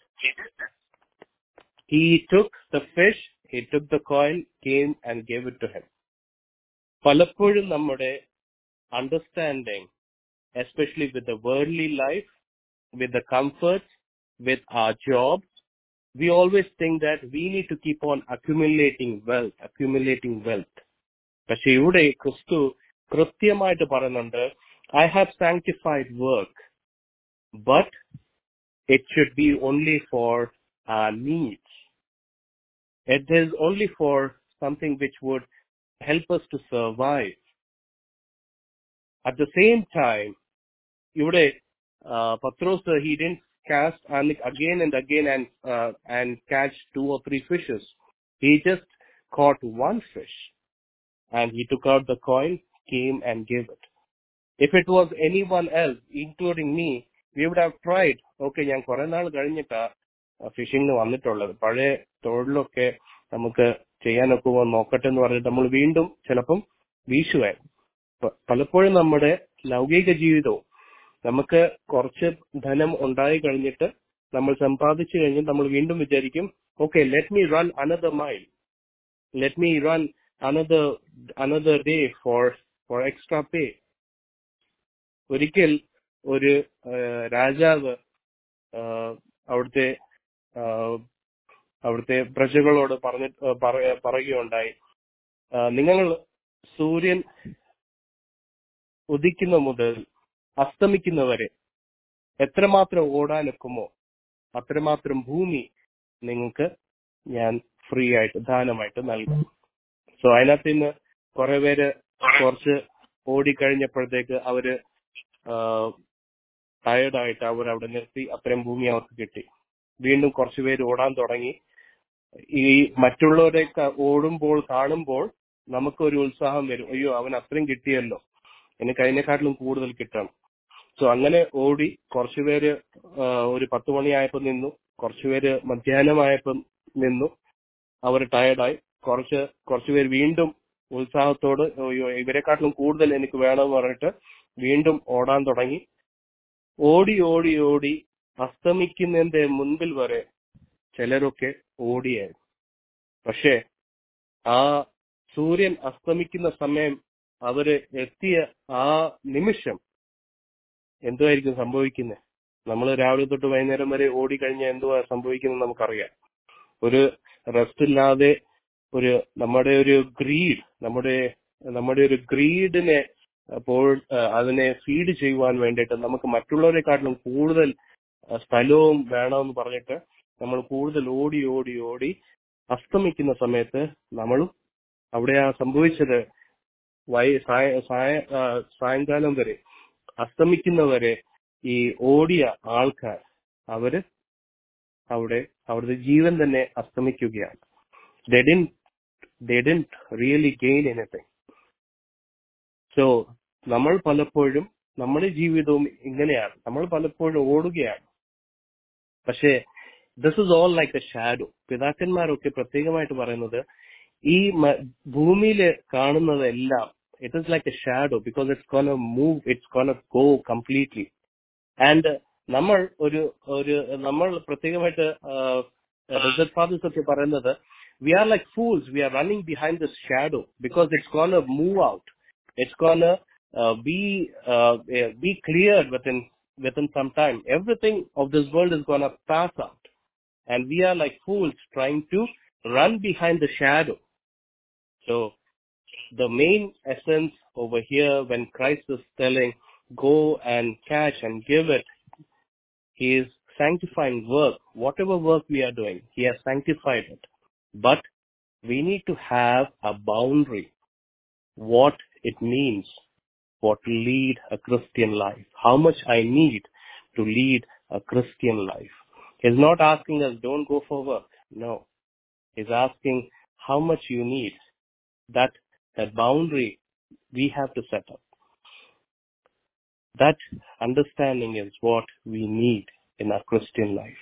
He took the fish, he took the coin, came and gave it to him. പലപ്പോഴും നമ്മുടെ understanding, especially with the worldly life, with the comforts, with our jobs, we always think that we need to keep on accumulating wealth, accumulating wealth. പക്ഷെ ഇവിടെ ക്രിസ്തു കൃത്യമായിട്ട് പറയുന്നുണ്ട് I have sanctified work, but it should be only for our needs. It is only for something which would help us to survive. At the same time, ഇവിടെ പത്രോസ് he did cast and again and again and uh, and catch two or three fishes. He just caught one fish and he took out the coin, came and gave it. If it was anyone else, including me, we would have tried. Okay, ഞാൻ കുറെ നാൾ കഴിഞ്ഞിട്ടാ ഫിഷിംഗിന് വന്നിട്ടുള്ളത് പഴയ തൊഴിലൊക്കെ നമുക്ക് ചെയ്യാനൊക്കെ നോക്കട്ടെ എന്ന് പറഞ്ഞിട്ട് നമ്മൾ വീണ്ടും ചിലപ്പം വീശുമായിരുന്നു പ- പലപ്പോഴും നമ്മുടെ ലൗകിക ജീവിതവും നമുക്ക് കുറച്ച് ധനം ഉണ്ടായി കഴിഞ്ഞിട്ട് നമ്മൾ സമ്പാദിച്ചു കഴിഞ്ഞ് നമ്മൾ വീണ്ടും വിചാരിക്കും okay let me run another mile let me run another another day for for extra pay ഒരിക്കൽ ഒരു ആ, രാജാവ് ആ, അവിടുത്തെ ആ, അവിടുത്തെ പ്രജകളോട് പറഞ്ഞ പറ- പറയുകയുണ്ടായി ആ, നിങ്ങൾ സൂര്യൻ ഉദിക്കുന്ന മുതൽ അസ്തമിക്കുന്നവരെ എത്രമാത്രം ഓടാനൊക്കുമോ അത്രമാത്രം ഭൂമി നിങ്ങൾക്ക് ഞാൻ ഫ്രീ ആയിട്ട് ദാനമായിട്ട് നൽകാം സോ അതിനകത്ത് നിന്ന് കുറെ പേര് കുറച്ച് ഓടിക്കഴിഞ്ഞപ്പോഴത്തേക്ക് അവര് ടയർഡായിട്ട് അവർ അവിടെ നിർത്തി അത്രയും ഭൂമി അവർക്ക് കിട്ടി വീണ്ടും കുറച്ചു പേര് ഓടാൻ തുടങ്ങി ഈ മറ്റുള്ളവരെ ക- ഓടുമ്പോൾ കാണുമ്പോൾ നമുക്കൊരു ഉത്സാഹം വരും അയ്യോ അവൻ അത്രയും കിട്ടിയല്ലോ എനിക്ക് അതിനെക്കാട്ടിലും കൂടുതൽ കിട്ടണം സോ അങ്ങനെ ഓടി കുറച്ചുപേര് ആ, ഒരു പത്ത് മണിയായപ്പോ നിന്നു കുറച്ചുപേര് മധ്യാഹ്നമായപ്പോ നിന്നു അവർ ടയർഡായി കുറച്ച് കുറച്ചുപേര് വീണ്ടും ഉത്സാഹത്തോട് അയ്യോ ഇവരെക്കാട്ടിലും കൂടുതൽ എനിക്ക് വേണമെന്ന് പറഞ്ഞിട്ട് വീണ്ടും ഓടാൻ തുടങ്ങി ഓടി ഓടി ഓടി അസ്തമിക്കുന്നതിന്റെ മുൻപിൽ വരെ ചിലരൊക്കെ ഓടിയായിരുന്നു പക്ഷേ ആ സൂര്യൻ അസ്തമിക്കുന്ന സമയം അവര് എത്തിയ ആ നിമിഷം എന്തുമായിരിക്കും സംഭവിക്കുന്നത് നമ്മൾ രാവിലെ തൊട്ട് വൈകുന്നേരം വരെ ഓടിക്കഴിഞ്ഞാൽ എന്തുവാ സംഭവിക്കുന്നത് നമുക്കറിയാം ഒരു റെസ്റ്റ് ഇല്ലാതെ ഒരു നമ്മുടെ ഒരു ഗ്രീഡ് നമ്മുടെ നമ്മുടെ ഒരു ഗ്രീഡിനെ അപ്പോൾ അതിനെ ഫീഡ് ചെയ്യുവാൻ വേണ്ടിയിട്ട് നമുക്ക് മറ്റുള്ളവരെക്കാട്ടിലും കൂടുതൽ ആ, സ്ഥലവും വേണമെന്ന് പറഞ്ഞിട്ട് നമ്മൾ കൂടുതൽ ഓടി ഓടി ഓടി അസ്തമിക്കുന്ന സമയത്ത് നമ്മളും അവിടെ ആ സംഭവിച്ചത് വൈ സായ- സായ- ആ, സായങ്കാലം വരെ അസ്തമിക്കുന്നവരെ ഈ ഓടിയ ആൾക്കാർ അവര് അവിടെ അവരുടെ ജീവൻ തന്നെ അസ്തമിക്കുകയാണ് they didn't they didn't really gain anything so നമ്മൾ പലപ്പോഴും നമ്മുടെ ജീവിതവും ഇങ്ങനെയാണ് നമ്മൾ പലപ്പോഴും ഓടുകയാണ് പക്ഷേ this is all like a shadow പിതാക്കന്മാരൊക്കെ പ്രത്യേകമായിട്ട് പറയുന്നത് ഈ ഭൂമിയിൽ കാണുന്നതെല്ലാം it is like a shadow because it's gone move it's gone go completely and നമ്മൾ ഒരു ഒരു നമ്മൾ പ്രത്യേകമായിട്ട് റിസർച്ച് ഫാദേഴ്സ് ഒക്കെ പറയുന്നത് we are like fools we are running behind this shadow because it's gone move out it's gone be be clear within within some time. Everything of this world is going to pass out. And we are like fools trying to run behind the shadow. So the main essence over here when Christ is telling, go and catch and give it, he is sanctifying work. Whatever work we are doing, he has sanctified it. But we need to have a boundary, what it means for to lead a Christian life, how much I need to lead a Christian life. He's not asking us, don't go for work. No. He's asking how much you need. That, that boundary we have to set up. That understanding is what we need in our Christian life.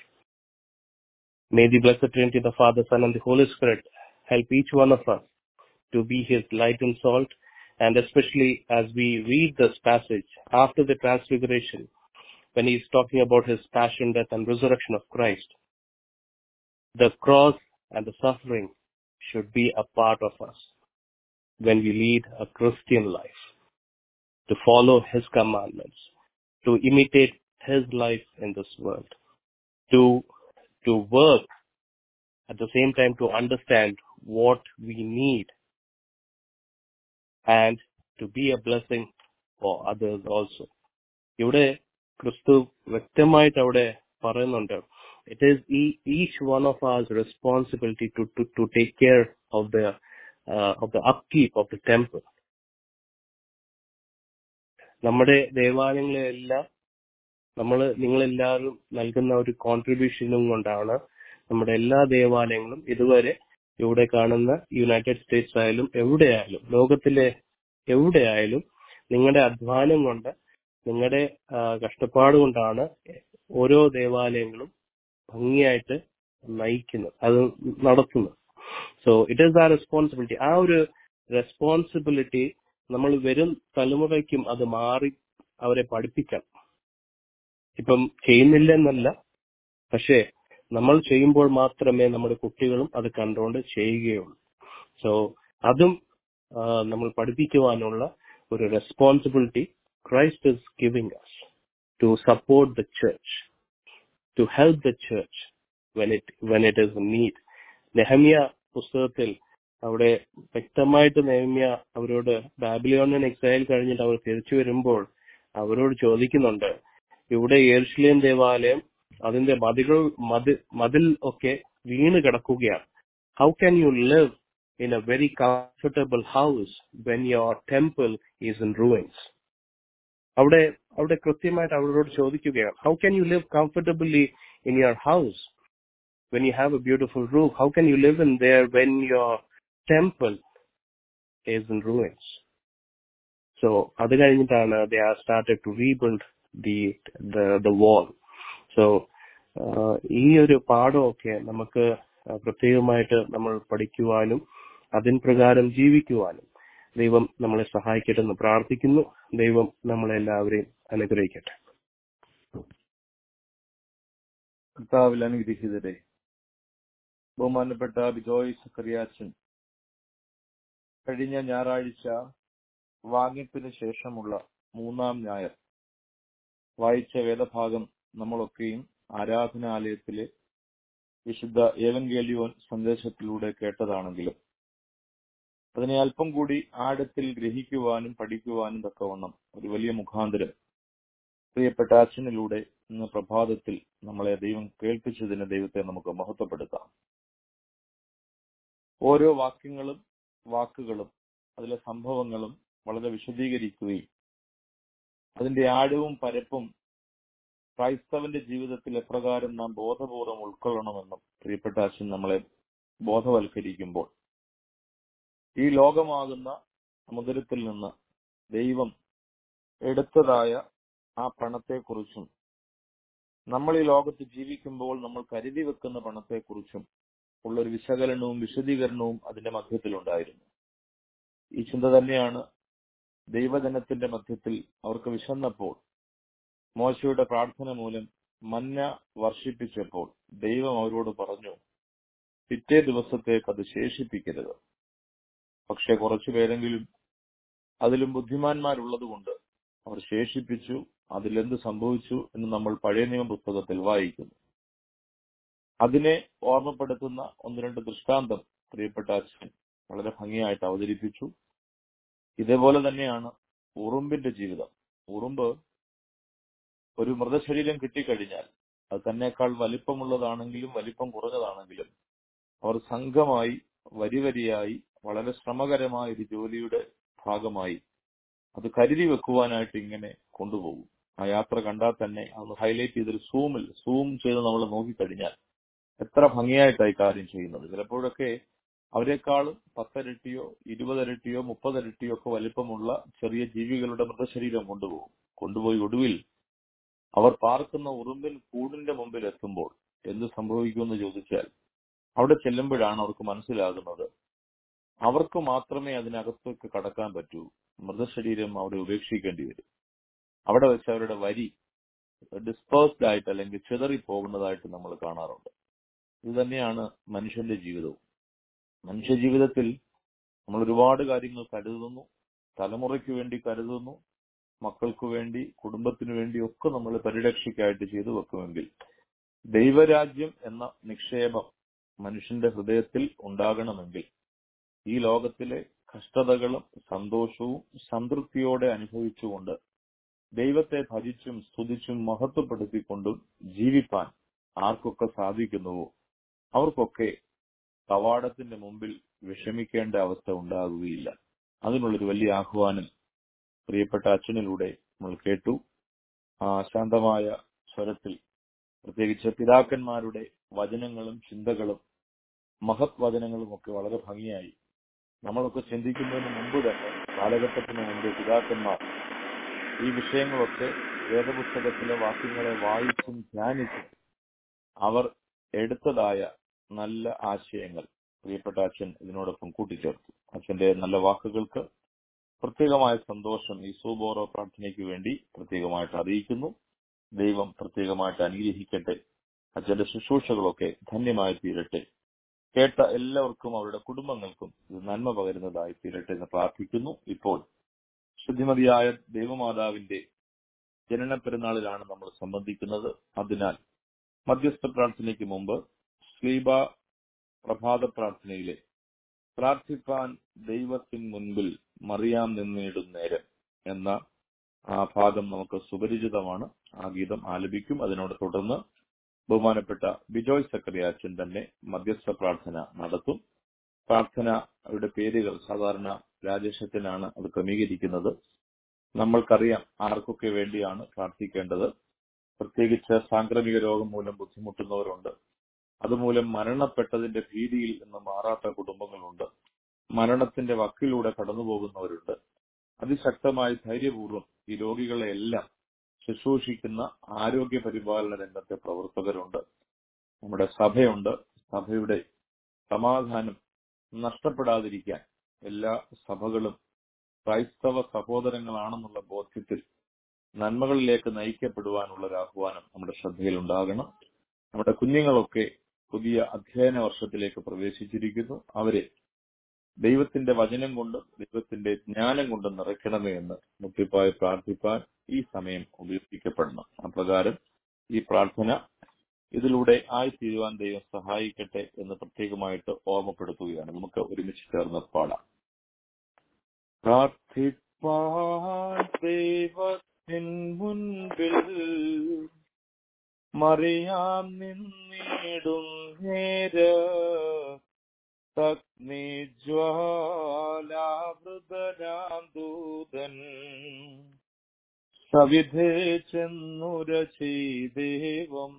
May the Blessed Trinity, the Father, Son, and the Holy Spirit help each one of us to be His light and salt, and especially as we read this passage after the Transfiguration, when He's talking about His passion, death, and resurrection of Christ, the cross and the suffering should be a part of us when we lead a Christian life, to follow His commandments, to imitate His life in this world, to, to work at the same time to understand what we need and to be a blessing for others also. ഇവിടെ ക്രിസ്തു വ്യക്തമായിട്ട് അവിടെ പറയുന്നുണ്ട് it is each one of us responsibility to to to take care of the of the upkeep of the temple നമ്മുടെ ദേവാലയങ്ങളെല്ലാം നമ്മൾ നിങ്ങളെല്ലാവരും നൽകുന്ന ഒരു കോൺട്രിബ്യൂഷനും കൊണ്ടാണ് നമ്മുടെ എല്ലാ ദേവാലയങ്ങളും ഇതുവരെ ഇവിടെ കാണുന്ന യുണൈറ്റഡ് സ്റ്റേറ്റ്സ് ആയാലും എവിടെയായാലും ലോകത്തിലെ എവിടെയായാലും നിങ്ങളുടെ അധ്വാനം കൊണ്ട് നിങ്ങളുടെ ആ, കഷ്ടപ്പാട് കൊണ്ടാണ് ഓരോ ദേവാലയങ്ങളും ഭംഗിയായിട്ട് നയിക്കുന്നത് അത് നടത്തുന്നത് സോ ഇറ്റ് ഈസ് ആ റെസ്പോൺസിബിലിറ്റി ആ ഒരു റെസ്പോൺസിബിലിറ്റി നമ്മൾ വരും തലമുറയ്ക്കും അത് മാറി അവരെ പഠിപ്പിക്കണം ഇപ്പം ചെയ്യുന്നില്ല എന്നല്ല പക്ഷേ നമ്മൾ ചെയ്യുമ്പോൾ മാത്രമേ നമ്മുടെ കുട്ടികളും അത് കണ്ടുകൊണ്ട് ചെയ്യുകയുള്ളൂ സോ അതും ആ, നമ്മൾ പഠിപ്പിക്കുവാനുള്ള ഒരു responsibility Christ is giving us to support the church to help the church when it when it is need Nehemiah പുസ്തകത്തിൽ അവിടെ വ്യക്തമായിട്ട് നെഹമ്യ അവരോട് ബാബിലോണിയൻ എക്സൈൽ കഴിഞ്ഞിട്ട് അവർ തിരിച്ചു വരുമ്പോൾ അവരോട് ചോദിക്കുന്നുണ്ട് ഇവിടെ യേർഷ്ലേം ദേവാലയം അതിന്റെ മതികൾ മതി മതിൽ ഒക്കെ വീണ് കിടക്കുകയാണ് how can you live in a very comfortable house when your temple is in ruins അവിടെ അവിടെ കൃത്യമായിട്ട് അവരോട് ചോദിക്കുകയാണ് how can you live comfortably in your house when you have a beautiful roof, how can you live in there when your temple is in ruins? So അത് കഴിഞ്ഞിട്ടാണ് they are started to rebuild the the the wall. So ആഹ് ഈ ഒരു പാഠമൊക്കെ നമുക്ക് പ്രത്യേകമായിട്ട് നമ്മൾ പഠിക്കുവാനും അതിൻ പ്രകാരം ജീവിക്കുവാനും ദൈവം നമ്മളെ സഹായിക്കട്ടെ എന്ന് പ്രാർത്ഥിക്കുന്നു ദൈവം നമ്മളെല്ലാവരെയും അനുഗ്രഹിക്കട്ടെ കർത്താവിൽ അനുഗ്രഹിതരെ ബഹുമാനപ്പെട്ട ബിജോയ് സക്കറിയാച്ചൻ കഴിഞ്ഞ ഞായറാഴ്ച വാങ്ങിപ്പിന് ശേഷമുള്ള മൂന്നാം ഞായർ വായിച്ച വേദഭാഗം നമ്മളൊക്കെയും ആരാധനാലയത്തിലെ വിശുദ്ധ ഏവൻഗേലിയോൻ സന്ദേശത്തിലൂടെ കേട്ടതാണെങ്കിലും അതിനെ അല്പം കൂടി ആഴത്തിൽ ഗ്രഹിക്കുവാനും പഠിക്കുവാനും തക്കവണ്ണം ഒരു വലിയ മുഖാന്തരം പ്രിയപ്പെട്ട അച്ഛനിലൂടെ ഇന്ന് പ്രഭാതത്തിൽ നമ്മളെ ദൈവം കേൾപ്പിച്ചതിന് ദൈവത്തെ നമുക്ക് മഹത്വപ്പെടുത്താം ഓരോ വാക്യങ്ങളും വാക്കുകളും അതിലെ സംഭവങ്ങളും വളരെ വിശദീകരിക്കുകയും അതിന്റെ ആഴവും പരപ്പും ക്രൈസ്തവന്റെ ജീവിതത്തിൽ എപ്രകാരം നാം ബോധപൂർവം ഉൾക്കൊള്ളണമെന്നും പ്രിയപ്പെട്ട അച്ഛൻ നമ്മളെ ബോധവൽക്കരിക്കുമ്പോൾ ഈ ലോകമാകുന്ന സമുദ്രത്തിൽ നിന്ന് ദൈവം എടുത്തതായ ആ പണത്തെക്കുറിച്ചും നമ്മൾ ഈ ലോകത്ത് ജീവിക്കുമ്പോൾ നമ്മൾ കരുതി വെക്കുന്ന പണത്തെക്കുറിച്ചും ഉള്ള ഒരു വിശകലനവും വിശദീകരണവും അതിന്റെ മധ്യത്തിലുണ്ടായിരുന്നു ഈ ചിന്ത തന്നെയാണ് ദൈവജനത്തിന്റെ മധ്യത്തിൽ അവർക്ക് വിശന്നപ്പോൾ മോശയുടെ പ്രാർത്ഥന മൂലം മന്ന വർഷിപ്പിച്ചപ്പോൾ ദൈവം അവരോട് പറഞ്ഞു പിറ്റേ ദിവസത്തേക്ക് അത് ശേഷിപ്പിക്കരുത് പക്ഷെ കുറച്ചു പേരെങ്കിലും അതിലും ബുദ്ധിമാന്മാരുള്ളതുകൊണ്ട് അവർ ശേഷിപ്പിച്ചു അതിലെന്ത് സംഭവിച്ചു എന്ന് നമ്മൾ പഴയ നിയമ പുസ്തകത്തിൽ വായിക്കുന്നു അതിനെ ഓർമ്മപ്പെടുത്തുന്ന ഒന്ന് രണ്ട് ദൃഷ്ടാന്തം പ്രിയപ്പെട്ട അച്ഛൻ വളരെ ഭംഗിയായിട്ട് അവതരിപ്പിച്ചു ഇതേപോലെ തന്നെയാണ് ഉറുമ്പിന്റെ ജീവിതം ഉറുമ്പ് ഒരു മൃതശരീരം കിട്ടിക്കഴിഞ്ഞാൽ അത് തന്നെക്കാൾ വലിപ്പമുള്ളതാണെങ്കിലും വലിപ്പം കുറഞ്ഞതാണെങ്കിലും അവർ സംഘമായി വരിവരിയായി വളരെ ശ്രമകരമായ ഒരു ജോലിയുടെ ഭാഗമായി അത് കരുതി വെക്കുവാനായിട്ട് ഇങ്ങനെ കൊണ്ടുപോകും ആ യാത്ര കണ്ടാൽ തന്നെ അത് ഹൈലൈറ്റ് ചെയ്തൊരു സൂമിൽ സൂം ചെയ്ത് നമ്മൾ നോക്കിക്കഴിഞ്ഞാൽ എത്ര ഭംഗിയായിട്ടായി കാര്യം ചെയ്യുന്നത് ചിലപ്പോഴൊക്കെ അവരെക്കാളും പത്തരട്ടിയോ ഇരുപതരട്ടിയോ മുപ്പതരട്ടിയോ ഒക്കെ വലിപ്പമുള്ള ചെറിയ ജീവികളുടെ മൃതശരീരം കൊണ്ടുപോകും കൊണ്ടുപോയി ഒടുവിൽ അവർ പാർക്കുന്ന ഉറുമ്പിൽ കൂടിന്റെ മുമ്പിൽ എത്തുമ്പോൾ എന്ത് സംഭവിക്കുമെന്ന് ചോദിച്ചാൽ അവിടെ ചെല്ലുമ്പോഴാണ് അവർക്ക് മനസ്സിലാകുന്നത് അവർക്ക് മാത്രമേ അതിനകത്തേക്ക് കടക്കാൻ പറ്റൂ മൃതശരീരം അവിടെ ഉപേക്ഷിക്കേണ്ടി വരും അവിടെ വെച്ച് അവരുടെ വരി ഡിസ്പേഴ്സ്ഡ് ആയിട്ട് അല്ലെങ്കിൽ ചിതറി പോകുന്നതായിട്ട് നമ്മൾ കാണാറുണ്ട് ഇത് തന്നെയാണ് മനുഷ്യന്റെ ജീവിതവും മനുഷ്യ ജീവിതത്തിൽ നമ്മൾ ഒരുപാട് കാര്യങ്ങൾ കരുതുന്നു തലമുറയ്ക്ക് വേണ്ടി കരുതുന്നു മക്കൾക്ക് വേണ്ടി കുടുംബത്തിന് വേണ്ടി ഒക്കെ നമ്മൾ പരിരക്ഷയ്ക്കായിട്ട് ചെയ്തു വെക്കുമെങ്കിൽ ദൈവരാജ്യം എന്ന നിക്ഷേപം മനുഷ്യന്റെ ഹൃദയത്തിൽ ഉണ്ടാകണമെങ്കിൽ ഈ ലോകത്തിലെ കഷ്ടതകളും സന്തോഷവും സംതൃപ്തിയോടെ അനുഭവിച്ചുകൊണ്ട് ദൈവത്തെ ഭജിച്ചും സ്തുതിച്ചും മഹത്വപ്പെടുത്തിക്കൊണ്ടും ജീവിപ്പാൻ ആർക്കൊക്കെ സാധിക്കുന്നുവോ അവർക്കൊക്കെ കവാടത്തിന്റെ മുമ്പിൽ വിഷമിക്കേണ്ട അവസ്ഥ ഉണ്ടാകുകയില്ല അതിനുള്ളൊരു വലിയ ആഹ്വാനം പ്രിയപ്പെട്ട അച്ഛനിലൂടെ നമ്മൾ കേട്ടു ആ ശാന്തമായ സ്വരത്തിൽ പ്രത്യേകിച്ച് പിതാക്കന്മാരുടെ വചനങ്ങളും ചിന്തകളും മഹത് വചനങ്ങളും ഒക്കെ വളരെ ഭംഗിയായി നമ്മളൊക്കെ ചിന്തിക്കുന്നതിന് മുമ്പ് തന്നെ കാലഘട്ടത്തിന് മുമ്പ് പിതാക്കന്മാർ ഈ വിഷയങ്ങളൊക്കെ വേദപുസ്തകത്തിലെ വാക്യങ്ങളെ വായിച്ചും ധ്യാനിച്ചും അവർ എടുത്തതായ നല്ല ആശയങ്ങൾ പ്രിയപ്പെട്ട അച്ഛൻ ഇതിനോടൊപ്പം കൂട്ടിച്ചേർത്തു അച്ഛന്റെ നല്ല വാക്കുകൾക്ക് പ്രത്യേകമായ സന്തോഷം ഈ സൂബോറോ പ്രാർത്ഥനയ്ക്ക് വേണ്ടി പ്രത്യേകമായിട്ട് അറിയിക്കുന്നു ദൈവം പ്രത്യേകമായിട്ട് അനുഗ്രഹിക്കട്ടെ അച്ഛന്റെ ശുശ്രൂഷകളൊക്കെ ധന്യമായി തീരട്ടെ കേട്ട എല്ലാവർക്കും അവരുടെ കുടുംബങ്ങൾക്കും ഇത് നന്മ പകരുന്നതായി തീരട്ടെ എന്ന് പ്രാർത്ഥിക്കുന്നു ഇപ്പോൾ ശുദ്ധിമതിയായ ദൈവമാതാവിന്റെ ജനന പെരുന്നാളിലാണ് നമ്മൾ സംബന്ധിക്കുന്നത് അതിനാൽ മധ്യസ്ഥ പ്രാർത്ഥനയ്ക്ക് മുമ്പ് സ്ലീബ പ്രഭാത പ്രാർത്ഥനയിലെ പ്രാർത്ഥിപ്പാൻ ദൈവത്തിന് മുൻപിൽ മറിയാം നിന്നിടും നേരം എന്ന ആ ഭാഗം നമുക്ക് സുപരിചിതമാണ് ആ ഗീതം ആലപിക്കും അതിനോട് തുടർന്ന് ബഹുമാനപ്പെട്ട ബിജോയ് സക്കറിയാച്ചൻ തന്നെ മധ്യസ്ഥ പ്രാർത്ഥന നടത്തും പ്രാർത്ഥനയുടെ പേരുകൾ സാധാരണ രാജേഷത്തിനാണ് അത് ക്രമീകരിക്കുന്നത് നമ്മൾക്കറിയാം ആർക്കൊക്കെ വേണ്ടിയാണ് പ്രാർത്ഥിക്കേണ്ടത് പ്രത്യേകിച്ച് സാംക്രമിക രോഗം മൂലം ബുദ്ധിമുട്ടുന്നവരുണ്ട് അതുമൂലം മരണപ്പെട്ടതിന്റെ ഭീതിയിൽ നിന്ന് മാറാത്ത കുടുംബങ്ങളുണ്ട് മരണത്തിന്റെ വക്കിലൂടെ കടന്നുപോകുന്നവരുണ്ട് അതിശക്തമായി ധൈര്യപൂർവ്വം ഈ രോഗികളെ എല്ലാം ശുശ്രൂഷിക്കുന്ന ആരോഗ്യ പരിപാലന രംഗത്തെ പ്രവർത്തകരുണ്ട് നമ്മുടെ സഭയുണ്ട് സഭയുടെ സമാധാനം നഷ്ടപ്പെടാതിരിക്കാൻ എല്ലാ സഭകളും ക്രൈസ്തവ സഹോദരങ്ങളാണെന്നുള്ള ബോധ്യത്തിൽ നന്മകളിലേക്ക് നയിക്കപ്പെടുവാനുള്ള ഒരു ആഹ്വാനം നമ്മുടെ ശ്രദ്ധയിൽ ഉണ്ടാകണം നമ്മുടെ കുഞ്ഞുങ്ങളൊക്കെ പുതിയ അധ്യയന വർഷത്തിലേക്ക് പ്രവേശിച്ചിരിക്കുന്നു അവരെ ദൈവത്തിന്റെ വചനം കൊണ്ടും ദൈവത്തിന്റെ ജ്ഞാനം കൊണ്ടും നിറയ്ക്കണമേ എന്ന് മുട്ടിപ്പായി പ്രാർത്ഥിപ്പാൻ ഈ സമയം ഉപയോഗിക്കപ്പെടണം അപ്രകാരം ഈ പ്രാർത്ഥന ഇതിലൂടെ ആയിത്തീരുവാൻ ദൈവം സഹായിക്കട്ടെ എന്ന് പ്രത്യേകമായിട്ട് ഓർമ്മപ്പെടുത്തുകയാണ് നമുക്ക് ഒരുമിച്ച് ചേർന്ന് പാടാം പ്രാർത്ഥിപ്പാൻ ദൈവത്തിൻ മുൻപിൽ മറിയാം നിന്നിടും നേര അഗ്നിജ്വാലാവൃതനാം ദൂതൻ സവിധേ ചെന്നുര ചെയ്ദേവം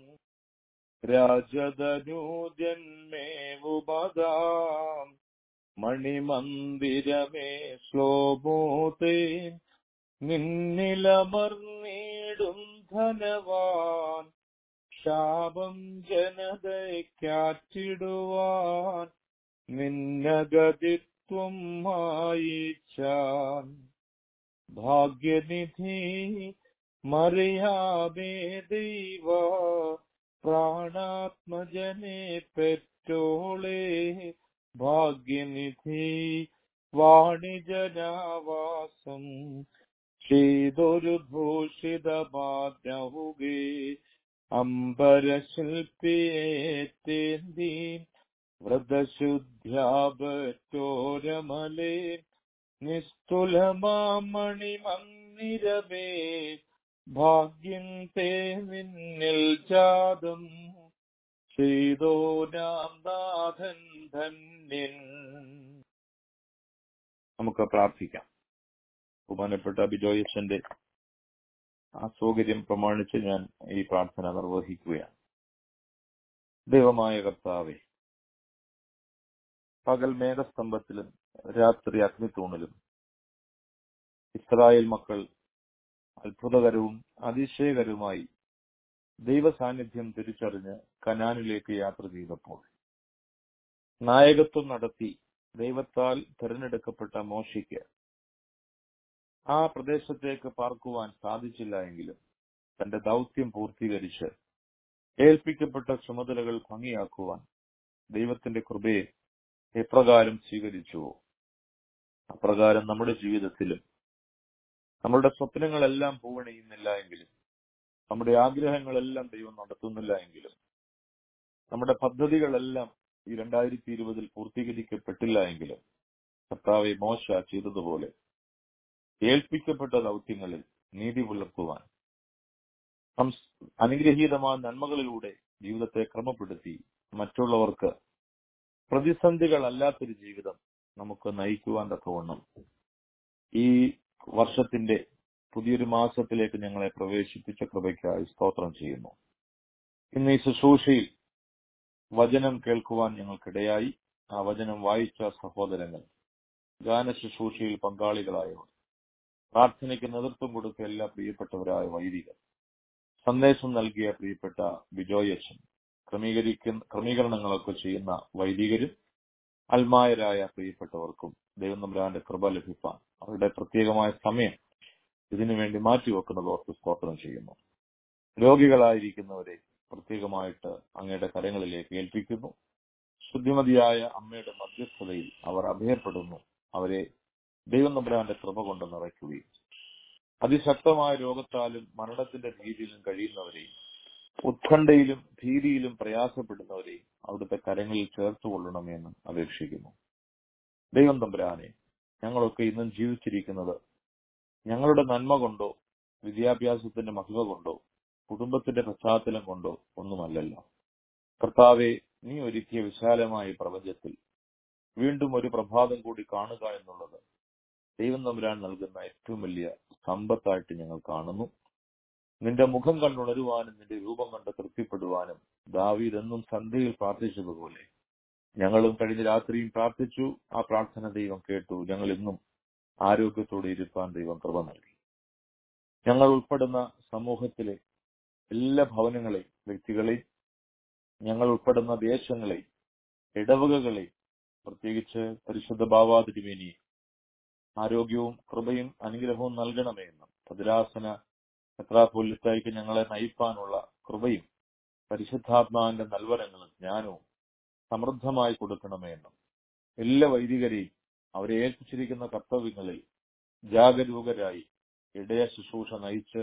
രാജതനൂജന്മേവുപദാം മണിമന്ദിരമേ ശ്ലോമോതേ നിന്നിലമർന്നീടും ധനവാൻ ശാപം ജനതയ്ക്കാറ്റിടുവാൻ നിന്നഗതിത്വം മായിച്ചാൻ ഭാഗ്യനിധി മറിയാമേ ദൈവ പ്രാണാത്മജനെ പെറ്റോളെ ഭാഗ്യനിധി വാണിജനാവാസം ചെയ്തൊരു ഭൂഷിതമാജ്ഞവുകേ അംബരശില്പിയേറ്റേന്തി വ്രതശുദ്ധ്യാപറ്റോരമലേ നിസ്തുലമാമണിമന്ദിരമേ ഭാഗ്യം തേ നിന്നിൽ ജാതം ചെയ്തോ നാം നാഥൻ ധന്യൻ നമുക്ക് പ്രാർത്ഥിക്കാം ബഹുമാനപ്പെട്ട ബിജോയച്ചന്റെ ആ സൗകര്യം പ്രമാണിച്ച് ഞാൻ ഈ പ്രാർത്ഥന നിർവഹിക്കുകയാണ് ദൈവമായ കർത്താവെ പകൽ മേഘസ്തംഭത്തിലും രാത്രി അഗ്നിത്തൂണിലും ഇസ്രായേൽ മക്കൾ അത്ഭുതകരവും അതിശയകരവുമായി ദൈവ സാന്നിധ്യം തിരിച്ചറിഞ്ഞ് കനാനിലേക്ക് യാത്ര ചെയ്തപ്പോൾ നായകത്വം നടത്തി ദൈവത്താൽ തിരഞ്ഞെടുക്കപ്പെട്ട മോശയ്ക്ക് ആ പ്രദേശത്തേക്ക് പാർക്കുവാൻ സാധിച്ചില്ല എങ്കിലും തന്റെ ദൗത്യം പൂർത്തീകരിച്ച് ഏൽപ്പിക്കപ്പെട്ട ചുമതലകൾ ഭംഗിയാക്കുവാൻ ദൈവത്തിന്റെ കൃപയെ എപ്രകാരം സ്വീകരിച്ചുവോ അപ്രകാരം നമ്മുടെ ജീവിതത്തിലും നമ്മളുടെ സ്വപ്നങ്ങളെല്ലാം പൂവണിയുന്നില്ല എങ്കിലും നമ്മുടെ ആഗ്രഹങ്ങളെല്ലാം ദൈവം നടത്തുന്നില്ല എങ്കിലും നമ്മുടെ പദ്ധതികളെല്ലാം ഈ രണ്ടായിരത്തി ഇരുപതിൽ പൂർത്തീകരിക്കപ്പെട്ടില്ല എങ്കിലും കർത്താവെ മോശ ചെയ്തതുപോലെ ഏൽപ്പിക്കപ്പെട്ട ദൗത്യങ്ങളിൽ നീതി പുലർത്തുവാൻ അനുഗ്രഹീതമായ നന്മകളിലൂടെ ജീവിതത്തെ ക്രമപ്പെടുത്തി മറ്റുള്ളവർക്ക് പ്രതിസന്ധികളല്ലാത്തൊരു ജീവിതം നമുക്ക് നയിക്കുവാൻ തക്കവണ്ണം ഈ വർഷത്തിന്റെ പുതിയൊരു മാസത്തിലേക്ക് ഞങ്ങളെ പ്രവേശിപ്പിച്ച കൃപയ്ക്കായി സ്തോത്രം ചെയ്യുന്നു ഇന്ന് ഈ ശുശ്രൂഷയിൽ വചനം കേൾക്കുവാൻ ഞങ്ങൾക്കിടയായി ആ വചനം വായിച്ച സഹോദരങ്ങൾ ഗാന ശുശ്രൂഷയിൽ പങ്കാളികളായവർ പ്രാർത്ഥനയ്ക്ക് നേതൃത്വം കൊടുത്ത എല്ലാ പ്രിയപ്പെട്ടവരായ വൈദികർ സന്ദേശം നൽകിയ പ്രിയപ്പെട്ട ബിജോയച്ചൻ ക്രമീകരിക്കുന്ന ക്രമീകരണങ്ങളൊക്കെ ചെയ്യുന്ന വൈദികരും അൽമായരായ പ്രിയപ്പെട്ടവർക്കും ദൈവം നമ്പുരാന്റെ കൃപ ലഭിപ്പാൻ അവരുടെ പ്രത്യേകമായ സമയം ഇതിനുവേണ്ടി മാറ്റിവെക്കുന്നത് ഓർത്ത് സ്തോത്രം ചെയ്യുന്നു രോഗികളായിരിക്കുന്നവരെ പ്രത്യേകമായിട്ട് അങ്ങയുടെ കരങ്ങളിലേക്ക് ഏൽപ്പിക്കുന്നു ശുദ്ധിമതിയായ അമ്മയുടെ മധ്യസ്ഥതയിൽ അവർ അഭയപ്പെടുന്നു അവരെ ദൈവം നമ്പുരാന്റെ കൃപ കൊണ്ട് നിറയ്ക്കുകയും അതിശക്തമായ രോഗത്താലും മരണത്തിന്റെ ഭീതിയിലും കഴിയുന്നവരെയും ഉത്കണ്ഠയിലും ഭീതിയിലും പ്രയാസപ്പെടുന്നവരെയും അവിടുത്തെ കരങ്ങളിൽ ചേർത്തുകൊള്ളണമെന്ന് അപേക്ഷിക്കുന്നു ദൈവം തമ്പുരാനെ ഞങ്ങളൊക്കെ ഇന്നും ജീവിച്ചിരിക്കുന്നത് ഞങ്ങളുടെ നന്മ കൊണ്ടോ വിദ്യാഭ്യാസത്തിന്റെ മഹിമ കൊണ്ടോ കുടുംബത്തിന്റെ പശ്ചാത്തലം കൊണ്ടോ ഒന്നുമല്ലല്ലോ കർത്താവെ നീ ഒരുക്കിയ വിശാലമായ പ്രപഞ്ചത്തിൽ വീണ്ടും ഒരു പ്രഭാതം കൂടി കാണുക എന്നുള്ളത് ദൈവം തമ്പുരാൻ നൽകുന്ന ഏറ്റവും വലിയ സമ്പത്തായിട്ട് ഞങ്ങൾ കാണുന്നു നിന്റെ മുഖം കണ്ടുണരുവാനും നിന്റെ രൂപം കണ്ട് തൃപ്തിപ്പെടുവാനും ദാവീദ് എന്നും സന്ധ്യയിൽ പ്രാർത്ഥിച്ചതുപോലെ ഞങ്ങളും കഴിഞ്ഞ രാത്രിയും പ്രാർത്ഥിച്ചു ആ പ്രാർത്ഥന ദൈവം കേട്ടു ഞങ്ങൾ ഇന്നും ആരോഗ്യത്തോടെ ഇരുപ്പാൻ ദൈവം കൃപ നൽകി ഞങ്ങൾ ഉൾപ്പെടുന്ന സമൂഹത്തിലെ എല്ലാ ഭവനങ്ങളെയും വ്യക്തികളെയും ഞങ്ങൾ ഉൾപ്പെടുന്ന ദേശങ്ങളെ ഇടവകകളെ പ്രത്യേകിച്ച് പരിശുദ്ധ ബാബാ തിരുമേനി ആരോഗ്യവും കൃപയും അനുഗ്രഹവും നൽകണമേ എന്നും ഭദ്രാസന മെത്രാപോലിത്തായിക്ക് ഞങ്ങളെ നയിപ്പാനുള്ള കൃപയും പരിശുദ്ധാത്മാവിന്റെ നൽവരങ്ങളും ജ്ഞാനവും സമൃദ്ധമായി കൊടുക്കണമേ എന്നും എല്ലാ വൈദികരെയും അവരെ ഏൽപ്പിച്ചിരിക്കുന്ന കർത്തവ്യങ്ങളിൽ ജാഗരൂകരായി ഇടയ ശുശ്രൂഷ നയിച്ച്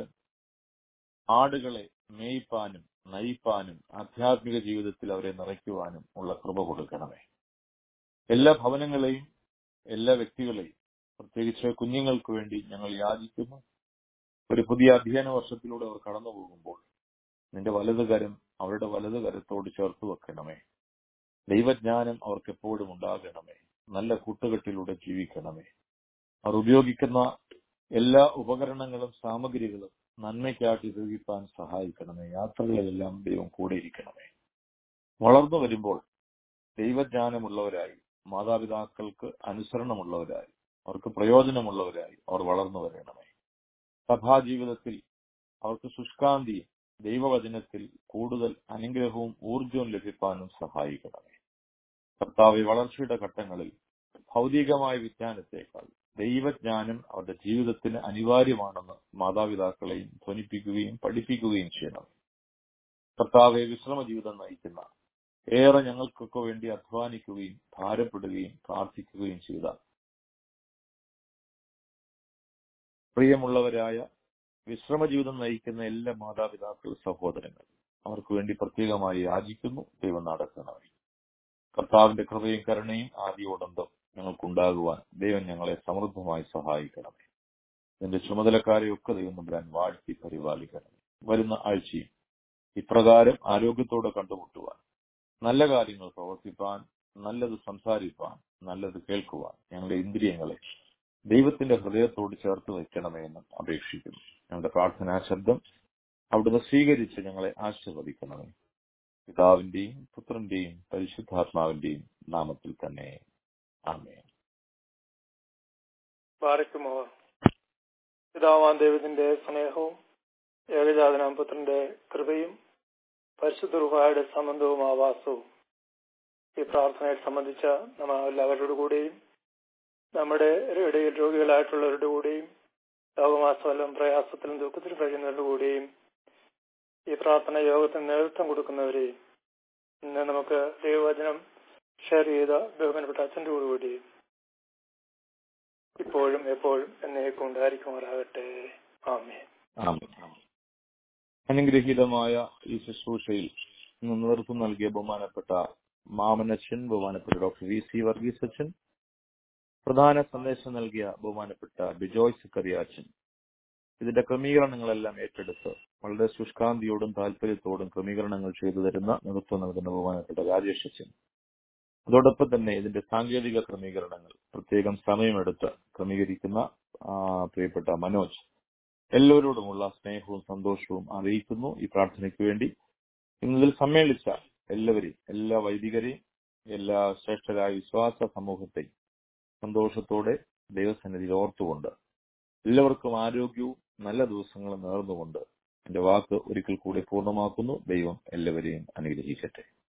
ആടുകളെ മേയ്പ്പാനും നയിപ്പാനും ആധ്യാത്മിക ജീവിതത്തിൽ അവരെ നിറയ്ക്കുവാനും ഉള്ള കൃപ കൊടുക്കണമേ എല്ലാ ഭവനങ്ങളെയും എല്ലാ വ്യക്തികളെയും പ്രത്യേകിച്ച് കുഞ്ഞുങ്ങൾക്ക് വേണ്ടി ഞങ്ങൾ യാചിക്കുന്നു ഒരു പുതിയ അധ്യയന വർഷത്തിലൂടെ അവർ കടന്നു പോകുമ്പോൾ നിന്റെ വലതുകരം അവരുടെ വലതുകരത്തോട് ചേർത്ത് വെക്കണമേ ദൈവജ്ഞാനം അവർക്ക് എപ്പോഴും ഉണ്ടാകണമേ നല്ല കൂട്ടുകെട്ടിലൂടെ ജീവിക്കണമേ അവർ ഉപയോഗിക്കുന്ന എല്ലാ ഉപകരണങ്ങളും സാമഗ്രികളും നന്മയ്ക്കായിട്ട് ഉപയോഗിക്കാൻ സഹായിക്കണമേ യാത്രകളിലെല്ലാം ദൈവം കൂടെ ഇരിക്കണമേ വളർന്നു വരുമ്പോൾ ദൈവജ്ഞാനമുള്ളവരായി മാതാപിതാക്കൾക്ക് അനുസരണമുള്ളവരായി അവർക്ക് പ്രയോജനമുള്ളവരായി അവർ വളർന്നു വരണമേ സഭാജീവിതത്തിൽ അവർക്ക് ശുഷ്കാന്തിയും ദൈവവചനത്തിൽ കൂടുതൽ അനുഗ്രഹവും ഊർജവും ലഭിക്കാനും സഹായിക്കണമേ കർത്താവ് വളർച്ചയുടെ ഘട്ടങ്ങളിൽ ഭൗതികമായ വിജ്ഞാനത്തെക്കാൾ ദൈവജ്ഞാനം അവരുടെ ജീവിതത്തിന് അനിവാര്യമാണെന്ന് മാതാപിതാക്കളെയും ധ്വനിപ്പിക്കുകയും പഠിപ്പിക്കുകയും ചെയ്യണം കർത്താവെ വിശ്രമ ജീവിതം നയിക്കുന്ന ഏറെ ഞങ്ങൾക്കൊക്കെ വേണ്ടി അധ്വാനിക്കുകയും ഭാരപ്പെടുകയും പ്രാർത്ഥിക്കുകയും ചെയ്ത പ്രിയമുള്ളവരായ വിശ്രമ ജീവിതം നയിക്കുന്ന എല്ലാ മാതാപിതാക്കൾ സഹോദരങ്ങൾ അവർക്ക് വേണ്ടി പ്രത്യേകമായി യാചിക്കുന്നു ദൈവം നടക്കണമേ കർത്താവിന്റെ കൃപയും കരുണയും ആദ്യോടന്തം ഞങ്ങൾക്കുണ്ടാകുവാൻ ദൈവം ഞങ്ങളെ സമൃദ്ധമായി സഹായിക്കണമേ നിന്റെ ചുമതലക്കാരെയൊക്കെ ദൈവം നമ്പരാൻ വാഴ്ത്തി പരിപാലിക്കണമേ വരുന്ന ആഴ്ചയും ഇപ്രകാരം ആരോഗ്യത്തോടെ കണ്ടുമുട്ടുവാൻ നല്ല കാര്യങ്ങൾ പ്രവർത്തിപ്പാൻ നല്ലത് സംസാരിപ്പാൻ നല്ലത് കേൾക്കുവാൻ ഞങ്ങളുടെ ഇന്ദ്രിയങ്ങളെ ദൈവത്തിന്റെ ഹൃദയത്തോട് ചേർത്ത് വെക്കണമേ എന്ന് അപേക്ഷിക്കുന്നു ഞങ്ങളുടെ പ്രാർത്ഥനാ ശബ്ദം അവിടുന്ന് സ്വീകരിച്ച് ഞങ്ങളെ ആശീർവദിക്കണമേ പിതാവിന്റെയും പുത്രന്റെയും പരിശുദ്ധാത്മാവിന്റെയും നാമത്തിൽ തന്നെ ആമേ ബാരക്കുമോ പിതാവാൻ ദൈവത്തിന്റെ സ്നേഹവും ഏകജാതനാം പുത്രന്റെ കൃപയും പരിശുദ്ധ റുഹായുടെ സംബന്ധവും ആവാസവും ഈ പ്രാർത്ഥനയിൽ സംബന്ധിച്ച നമ്മൾ എല്ലാവരുടെ കൂടെയും നമ്മുടെ ഇടയിൽ രോഗികളായിട്ടുള്ളവരുടെ കൂടെയും രോഗമാസവല്ലം പ്രയാസത്തിലും ദുഃഖത്തിലും കഴിയുന്നവരുടെ കൂടെയും ഈ പ്രാർത്ഥന യോഗത്തിന് നേതൃത്വം കൊടുക്കുന്നവരെയും ഇന്ന് നമുക്ക് ദൈവവചനം ഷെയർ ചെയ്ത ബഹുമാനപ്പെട്ട അച്ഛൻ്റെ കൂടി ഇപ്പോഴും എപ്പോഴും എന്നേക്കും ഉണ്ടായിരിക്കുമാറാകട്ടെ ആമേ ആമേൻ. അനുഗ്രഹീതമായ ഈ ശുശ്രൂഷയിൽ ഇന്ന് നേതൃത്വം നൽകിയ ബഹുമാനപ്പെട്ട മാമനച്ഛൻ ബഹുമാനപ്പെട്ട ഡോക്ടർ വി സി വർഗീസ് അച്ഛൻ പ്രധാന സന്ദേശം നൽകിയ ബഹുമാനപ്പെട്ട ബിജോയ് സിക്കറിയാച്ചൻ ഇതിന്റെ ക്രമീകരണങ്ങളെല്ലാം ഏറ്റെടുത്ത് വളരെ ശുഷ്കാന്തിയോടും താല്പര്യത്തോടും ക്രമീകരണങ്ങൾ ചെയ്തു തരുന്ന നേതൃത്വം നൽകുന്ന ബഹുമാനപ്പെട്ട രാജേഷ് അച്ഛൻ അതോടൊപ്പം തന്നെ ഇതിന്റെ സാങ്കേതിക ക്രമീകരണങ്ങൾ പ്രത്യേകം സമയമെടുത്ത് ക്രമീകരിക്കുന്ന ആ, പ്രിയപ്പെട്ട മനോജ് എല്ലാവരോടുമുള്ള സ്നേഹവും സന്തോഷവും അറിയിക്കുന്നു ഈ പ്രാർത്ഥനയ്ക്ക് വേണ്ടി ഇന്നതിൽ സമ്മേളിച്ച എല്ലാവരെയും എല്ലാ വൈദികരെയും എല്ലാ ശ്രേഷ്ഠരായ വിശ്വാസ സമൂഹത്തെയും സന്തോഷത്തോടെ ദൈവസന്നിധിയിൽ ഓർത്തുകൊണ്ട് എല്ലാവർക്കും ആരോഗ്യവും നല്ല ദിവസങ്ങളും നേർന്നുകൊണ്ട് എന്റെ വാക്ക് ഒരിക്കൽ കൂടി പൂർണ്ണമാക്കുന്നു ദൈവം എല്ലാവരെയും അനുഗ്രഹിക്കട്ടെ